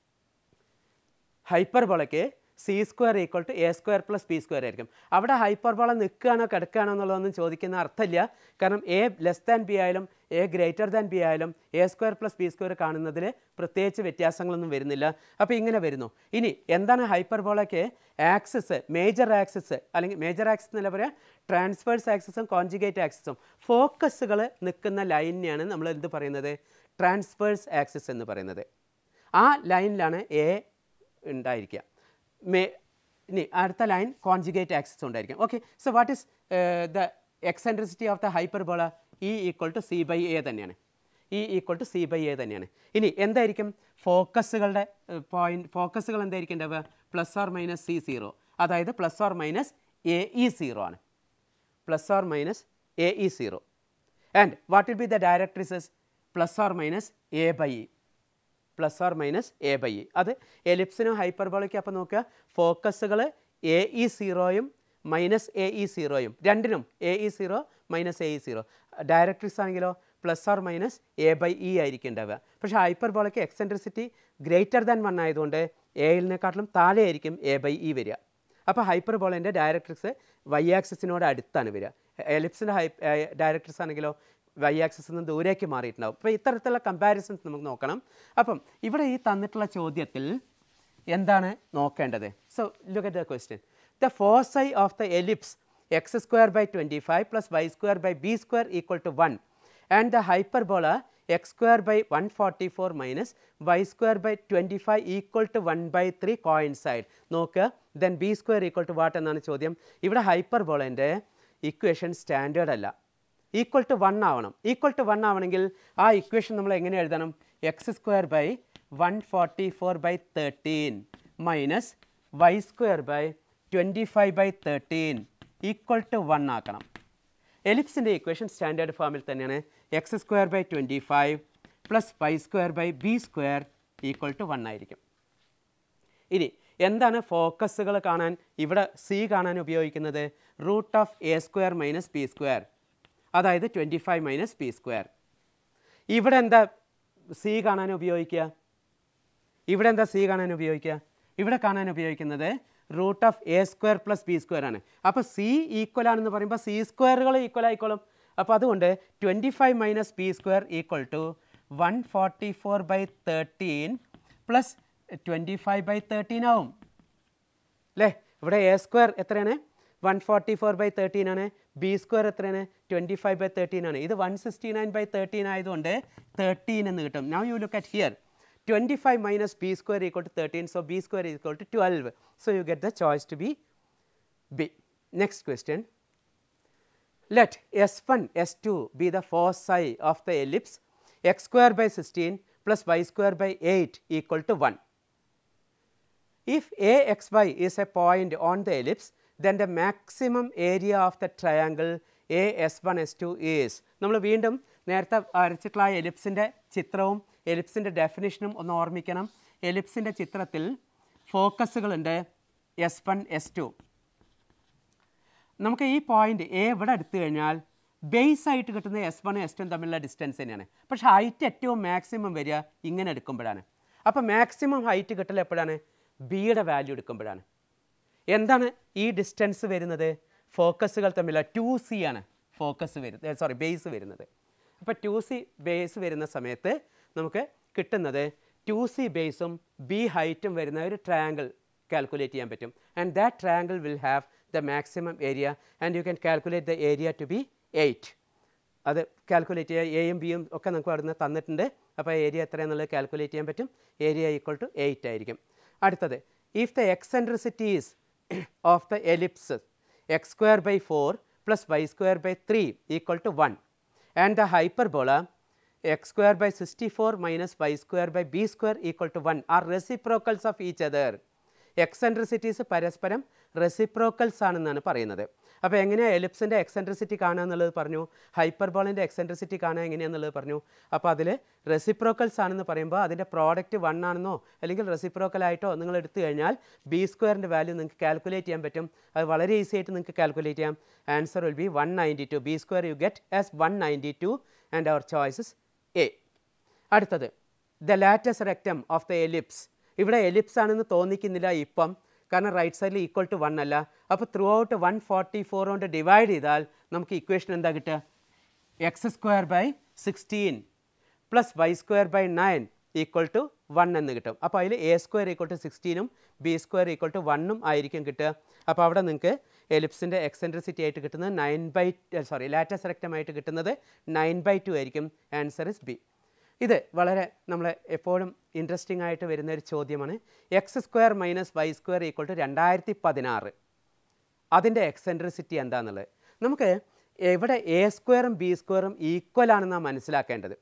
ഹൈപ്പർബോളയ്ക്ക് c square equal to a square plus b square ആയിരിക്കും അവിടെ ഹൈപ്പർബോള നിൽക്കുകയാണോ കിടക്കുകയാണോ എന്നുള്ളതൊന്നും ചോദിക്കുന്ന അർത്ഥമില്ല കാരണം എ ലെസ് ദാൻ ബി ആയാലും എ ഗ്രേറ്റർ ദാൻ ബി ആയാലും a square plus b square കാണുന്നതിൽ പ്രത്യേകിച്ച് വ്യത്യാസങ്ങളൊന്നും വരുന്നില്ല അപ്പോൾ ഇങ്ങനെ വരുന്നു ഇനി എന്താണ് ഹൈപ്പർബോളയ്ക്ക് ആക്സിസ് മേജർ ആക്സിസ് അല്ലെങ്കിൽ മേജർ ആക്സിസ് എന്നല്ല പറയുക ട്രാൻസ്ഫേഴ്സ് ആക്സിസും കോൺജുഗേറ്റ് ആക്സിസും ഫോക്കസുകൾ നിൽക്കുന്ന ലൈനിനെയാണ് നമ്മൾ എന്ത് പറയുന്നത് ട്രാൻസ്ഫേഴ്സ് ആക്സിസ് എന്ന് പറയുന്നത് ആ ലൈനിലാണ് എ ഉണ്ടായിരിക്കുക മേ ഇനി അടുത്ത ലൈൻ കോൺജുഗേറ്റ് ആക്സിസ് ഉണ്ടായിരിക്കും okay so what is the eccentricity of the hyperbola e equal to c by a തന്നെയാണ് e equal to c by a തന്നെയാണ് ഇനി എന്തായിരിക്കും ഫോക്കസുകളുടെ പോയിന്റ് ഫോക്കസുകൾ എന്തായിരിക്കും ഉണ്ടാവുക plus or minus c zero അതായത് plus or minus a e zero ആണ് plus or minus a e zero and what will be the directrices plus or minus a by e plus or minus a by e അത് എലിപ്സിനും ഹൈപ്പർബോളയ്ക്കും അപ്പോൾ നോക്കുക ഫോക്കസുകൾ a e സീറോയും minus a e സീറോയും രണ്ടിനും a e zero minus a e zero directrix ആണെങ്കിലോ plus or minus a by e ആയിരിക്കും ഉണ്ടാവുക പക്ഷേ ഹൈപ്പർബോളയ്ക്ക് എക്സെൻട്രിസിറ്റി ഗ്രേറ്റർ ദാൻ വൺ ആയതുകൊണ്ട് എയിലിനെക്കാട്ടിലും താഴെ ആയിരിക്കും എ ബൈ ഇ വരിക അപ്പോൾ ഹൈപ്പർബോളേൻ്റെ ഡയറക്ട്രിക്സ് വൈ ആക്സിസിനോട് അടുത്താണ് വരിക എലിപ്സിൻ്റെ ഹൈ ഡയറക്ട്രിക്സ് ആണെങ്കിലോ വൈ ആക്സിസിൽ നിന്ന് ദൂരേക്ക് മാറിയിട്ടുണ്ടാവും അപ്പോൾ ഇത്തരത്തിലുള്ള കമ്പാരിസൺസ് നമുക്ക് നോക്കണം അപ്പം ഇവിടെ ഈ തന്നിട്ടുള്ള ചോദ്യത്തിൽ എന്താണ് നോക്കേണ്ടത് so look at the question the foci of the ellipse x square by twenty five plus y square by b square equal to one and the hyperbola x square by one forty four minus y square by twenty five equal to one by three coincide നോക്കുക then b square equal to what എന്നാണ് ചോദ്യം ഇവിടെ ഹൈപ്പർബോളേൻ്റെ equation standard അല്ല equal to one ആവണം equal to one ആവണമെങ്കിൽ ആ equation നമ്മൾ എങ്ങനെ എഴുതണം x square by one forty four by thirteen minus y square by twenty five by thirteen equal to one ആക്കണം എലിപ്സിൻ്റെ ഇക്വേഷൻ സ്റ്റാൻഡേർഡ് ഫോമിൽ തന്നെയാണ് x square by twenty five plus y square by b square equal to one ആയിരിക്കും ഇനി എന്താണ് ഫോക്കസുകൾ കാണാൻ ഇവിടെ സി കാണാൻ ഉപയോഗിക്കുന്നത് root of a square minus P square അതായത് twenty five minus P square ഇവിടെ എന്താ സി കാണാൻ ഉപയോഗിക്കുക ഇവിടെ എന്താ സി കാണാൻ ഉപയോഗിക്കുക ഇവിടെ കാണാൻ ഉപയോഗിക്കുന്നത് root of a square plus b square ആണ് അപ്പോൾ സി ഈക്വൽ ആണെന്ന് പറയുമ്പോൾ സി സ്ക്വയറുകൾ ഈക്വൽ ആയിക്കോളും അപ്പോൾ അതുകൊണ്ട് twenty five minus P square equal to one forty four by thirteen plus twenty five by thirteen ആവും അല്ലേ ഇവിടെ എ സ്ക്വയർ എത്രയാണ് one forty four by thirteen ആണ് ബി സ്ക്വയർ എത്രയാണ് ട്വൻറ്റി ഫൈവ് ബൈ തേർട്ടീൻ ആണ് ഇത് one sixty nine by thirteen ആയതുകൊണ്ട് thirteen എന്ന് കിട്ടും now you look at here twenty five minus b square equal to thirteen so b square equal to twelve so you get the choice to be B next question let S1, S2 be the foci of the ellipse x square by 16 plus y square by 8 equal to 1. If AXY is a point on the ellipse, then the maximum area of the triangle AS1, S2 is നമ്മൾ വീണ്ടും നേരത്തെ വരച്ചിട്ടുള്ള ആ എലിപ്സിൻ്റെ ചിത്രവും എലിപ്സിൻ്റെ ഡെഫിനിഷനും ഒന്ന് ഓർമ്മിക്കണം എലിപ്സിൻ്റെ ചിത്രത്തിൽ ഫോക്കസുകളുണ്ട് എസ് വൺ എസ് ടു നമുക്ക് ഈ പോയിന്റ് എ ഇവിടെ എടുത്തു കഴിഞ്ഞാൽ ബേസ് ആയിട്ട് കിട്ടുന്ന എസ് വൺ എസ് ടു തമ്മിലുള്ള ഡിസ്റ്റൻസ് തന്നെയാണ് പക്ഷേ ഹൈറ്റ് ഏറ്റവും മാക്സിമം വരിക ഇങ്ങനെ എടുക്കുമ്പോഴാണ് അപ്പോൾ മാക്സിമം ഹൈറ്റ് കിട്ടൽ എപ്പോഴാണ് ബിയുടെ വാല്യൂ എടുക്കുമ്പോഴാണ് എന്താണ് ഈ ഡിസ്റ്റൻസ് വരുന്നത് ഫോക്കസുകൾ തമ്മിലുള്ള ടു സി ആണ് ഫോക്കസ് വരുന്നത് സോറി ബേസ് വരുന്നത് അപ്പോൾ ടു സി ബേസ് വരുന്ന സമയത്ത് നമുക്ക് കിട്ടുന്നത് ടു സി ബേസും ബി ഹൈറ്റും വരുന്ന ഒരു ട്രയാങ്കിൾ കാൽക്കുലേറ്റ് ചെയ്യാൻ പറ്റും and that triangle will have the maximum area and you can calculate the area to be eight അത് കാൽക്കുലേറ്റ് ചെയ്യുക എയും ബിയും ഒക്കെ നമുക്ക് അവിടുന്ന് തന്നിട്ടുണ്ട് അപ്പോൾ ഏരിയ എത്രയാണെന്നുള്ളത് കാൽക്കുലേറ്റ് ചെയ്യാൻ പറ്റും ഏരിയ ഈക്വൽ ടു എയ്റ്റ് ആയിരിക്കും അടുത്തത് if the eccentricities of the ellipse x square by four plus y square by three equal to one and the hyperbola x square by sixty four minus y square by b square equal to one are reciprocals of each other eccentricities പരസ്പരം reciprocals ആണെന്നാണ് പറയുന്നത് അപ്പോൾ എങ്ങനെയാണ് എലിപ്സിൻ്റെ eccentricity കാണുക എന്നുള്ളത് പറഞ്ഞു ഹൈപ്പർബോളിൻ്റെ eccentricity കാണുക എങ്ങനെയാണെന്നുള്ളത് പറഞ്ഞു അപ്പോൾ അതിൽ റെസിപ്രോക്കൽസ് ആണെന്ന് പറയുമ്പോൾ അതിൻ്റെ പ്രോഡക്റ്റ് വൺ ആണെന്നോ അല്ലെങ്കിൽ റെസിപ്രോക്കൽ ആയിട്ടോ നിങ്ങൾ എടുത്തു കഴിഞ്ഞാൽ ബി സ്ക്വയറിൻ്റെ വാല്യൂ നിങ്ങൾക്ക് കാൽക്കുലേറ്റ് ചെയ്യാൻ പറ്റും അത് വളരെ ഈസി ആയിട്ട് നിങ്ങൾക്ക് കാൽക്കുലേറ്റ് ചെയ്യാം answer will be one ninety two b square you get as one ninety two and our choices A അടുത്തത് the latus rectum of the ellipse ഇവിടെ എലിപ്സ് ആണെന്ന് തോന്നിക്കുന്നില്ല ഇപ്പം കാരണം റൈറ്റ് സൈഡിൽ ഈക്വൽ ടു വൺ അല്ല അപ്പോൾ throughout one forty four കൊണ്ട് ഡിവൈഡ് ചെയ്താൽ നമുക്ക് ഇക്വേഷൻ എന്താ കിട്ടുക x square by sixteen plus y square by nine equal to one എന്ന് കിട്ടും അപ്പോൾ അതിൽ എ സ്ക്വയർ ഈക്വൽ ടു സിക്സ്റ്റീനും ബി സ്ക്വയർ ഈക്വൽ ടു വണ്ണും ആയിരിക്കും കിട്ടുക അപ്പോൾ അവിടെ നിങ്ങൾക്ക് എലിപ്സിൻ്റെ എക്സെൻട്രിസിറ്റി ആയിട്ട് കിട്ടുന്നത് നയൻ ബൈ സോറി ലാറ്റസ് റെക്റ്റമായിട്ട് കിട്ടുന്നത് നയൻ ബൈ ടു ആയിരിക്കും ആൻസർ ഇസ് ബി ഇത് വളരെ നമ്മൾ എപ്പോഴും ഇൻട്രസ്റ്റിംഗ് ആയിട്ട് വരുന്ന ഒരു ചോദ്യമാണ് x square minus y square equal to രണ്ടായിരത്തി പതിനാറ് അതിൻ്റെ എക്സെൻട്രിസിറ്റി എന്താണെന്നുള്ളത് നമുക്ക് എവിടെ എ സ്ക്വയറും ബി സ്ക്വയറും ഈക്വൽ ആണെന്നാണ് മനസ്സിലാക്കേണ്ടത്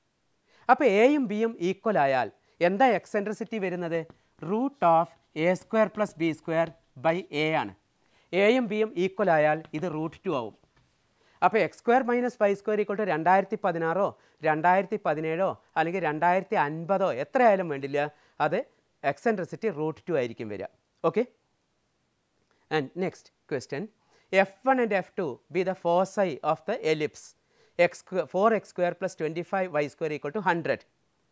അപ്പോൾ എയും ബിയും ഈക്വൽ ആയാൽ എന്താ എക്സെൻട്രിസിറ്റി വരുന്നത് root of a square plus b square by a ആണ് എയും ബിയും ഈക്വൽ ആയാൽ ഇത് റൂട്ട് ടു ആവും അപ്പോൾ x square minus y square equal to രണ്ടായിരത്തി പതിനാറോ രണ്ടായിരത്തി പതിനേഴോ അല്ലെങ്കിൽ രണ്ടായിരത്തി അൻപതോ എത്രയായാലും വേണ്ടില്ല അത് എക്സെൻട്രിസിറ്റി റൂട്ട് ടു ആയിരിക്കും വരിക okay and next question F one and F two be the foci of the ellipse x four x square plus twenty five y square equal to hundred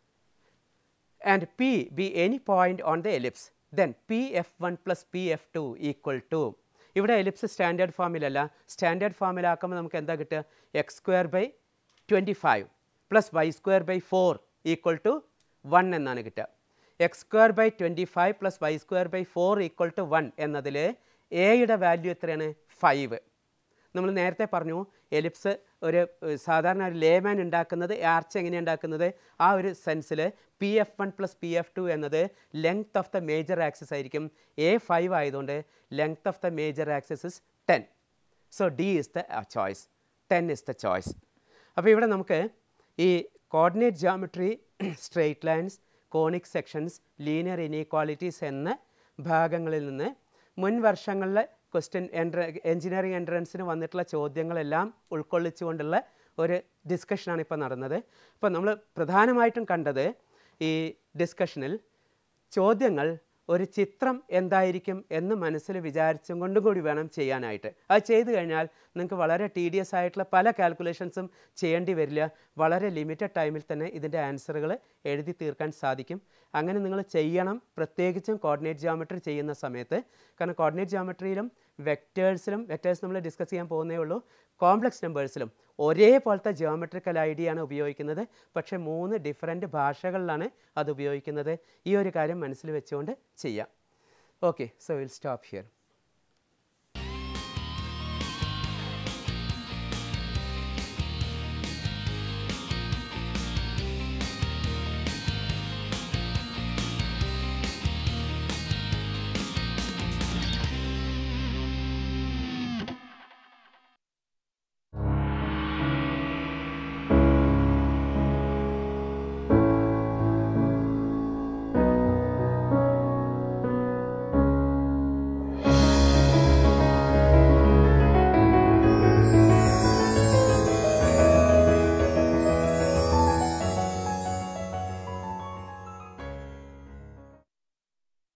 and P be any point on the ellipse, then Pf1 plus Pf2 equal to ഇവിടെ ellipse standard ഫോമിലല്ല standard ഫോമിലാക്കുമ്പോൾ നമുക്ക് എന്താ കിട്ടുക x square by twenty five plus y square by four equal to one എന്നാണ് കിട്ടുക x square by twenty five plus y square by four equal to one എന്നതിൽ എയുടെ വാല്യൂ എത്രയാണ് ഫൈവ് നമ്മൾ നേരത്തെ പറഞ്ഞു എലിപ്സ് ഒരു ഏഹ്, സാധാരണ ഒരു ലേമാൻ ഉണ്ടാക്കുന്നത് ആർച്ച് എങ്ങനെയാണ് ഉണ്ടാക്കുന്നത് ആ ഒരു സെൻസിൽ P F one plus P F two എന്നത് length of the major axis ആയിരിക്കും എ ഫൈവ് ആയതുകൊണ്ട് length of the major axis is ten so D is the choice ten is the choice അപ്പോൾ ഇവിടെ നമുക്ക് ഈ coordinate geometry straight lines conic sections linear inequalities എന്ന ഭാഗങ്ങളിൽ നിന്ന് മുൻ വർഷങ്ങളിലെ ക്വസ്റ്റ്യൻ എൻട്ര എഞ്ചിനീയറിംഗ് എൻട്രൻസിന് വന്നിട്ടുള്ള ചോദ്യങ്ങളെല്ലാം ഉൾക്കൊള്ളിച്ചുകൊണ്ടുള്ള ഒരു ഡിസ്കഷനാണ് ഇപ്പോൾ നടന്നത് അപ്പോൾ നമ്മൾ പ്രധാനമായിട്ടും കണ്ടത് ഈ ഡിസ്കഷനിൽ ചോദ്യങ്ങൾ ഒരു ചിത്രം എന്തായിരിക്കും എന്ന് മനസ്സിൽ വിചാരിച്ചും കൊണ്ടും കൂടി വേണം ചെയ്യാനായിട്ട് അത് ചെയ്തു കഴിഞ്ഞാൽ നിങ്ങൾക്ക് വളരെ ടീഡിയസ് ആയിട്ടുള്ള പല കാൽക്കുലേഷൻസും ചെയ്യേണ്ടി വരില്ല വളരെ ലിമിറ്റഡ് ടൈമിൽ തന്നെ ഇതിൻ്റെ ആൻസറുകൾ എഴുതി തീർക്കാൻ സാധിക്കും അങ്ങനെ നിങ്ങൾ ചെയ്യണം പ്രത്യേകിച്ചും കോർഡിനേറ്റ് ജോമെട്രി ചെയ്യുന്ന സമയത്ത് കാരണം കോർഡിനേറ്റ് ജോമെട്രിയിലും വെക്റ്റേഴ്സിലും വെക്റ്റേഴ്സ് നമ്മൾ ഡിസ്കസ് ചെയ്യാൻ പോകുന്നേ ഉള്ളൂ കോംപ്ലക്സ് നമ്പേഴ്സിലും ഒരേപോലത്തെ ജിയോമെട്രിക്കൽ ഐഡിയ ആണ് ഉപയോഗിക്കുന്നത് പക്ഷേ മൂന്ന് ഡിഫറെൻറ്റ് ഭാഷകളിലാണ് അത് ഉപയോഗിക്കുന്നത് ഈ ഒരു കാര്യം മനസ്സിൽ വെച്ചുകൊണ്ട് ചെയ്യാം okay so will stop here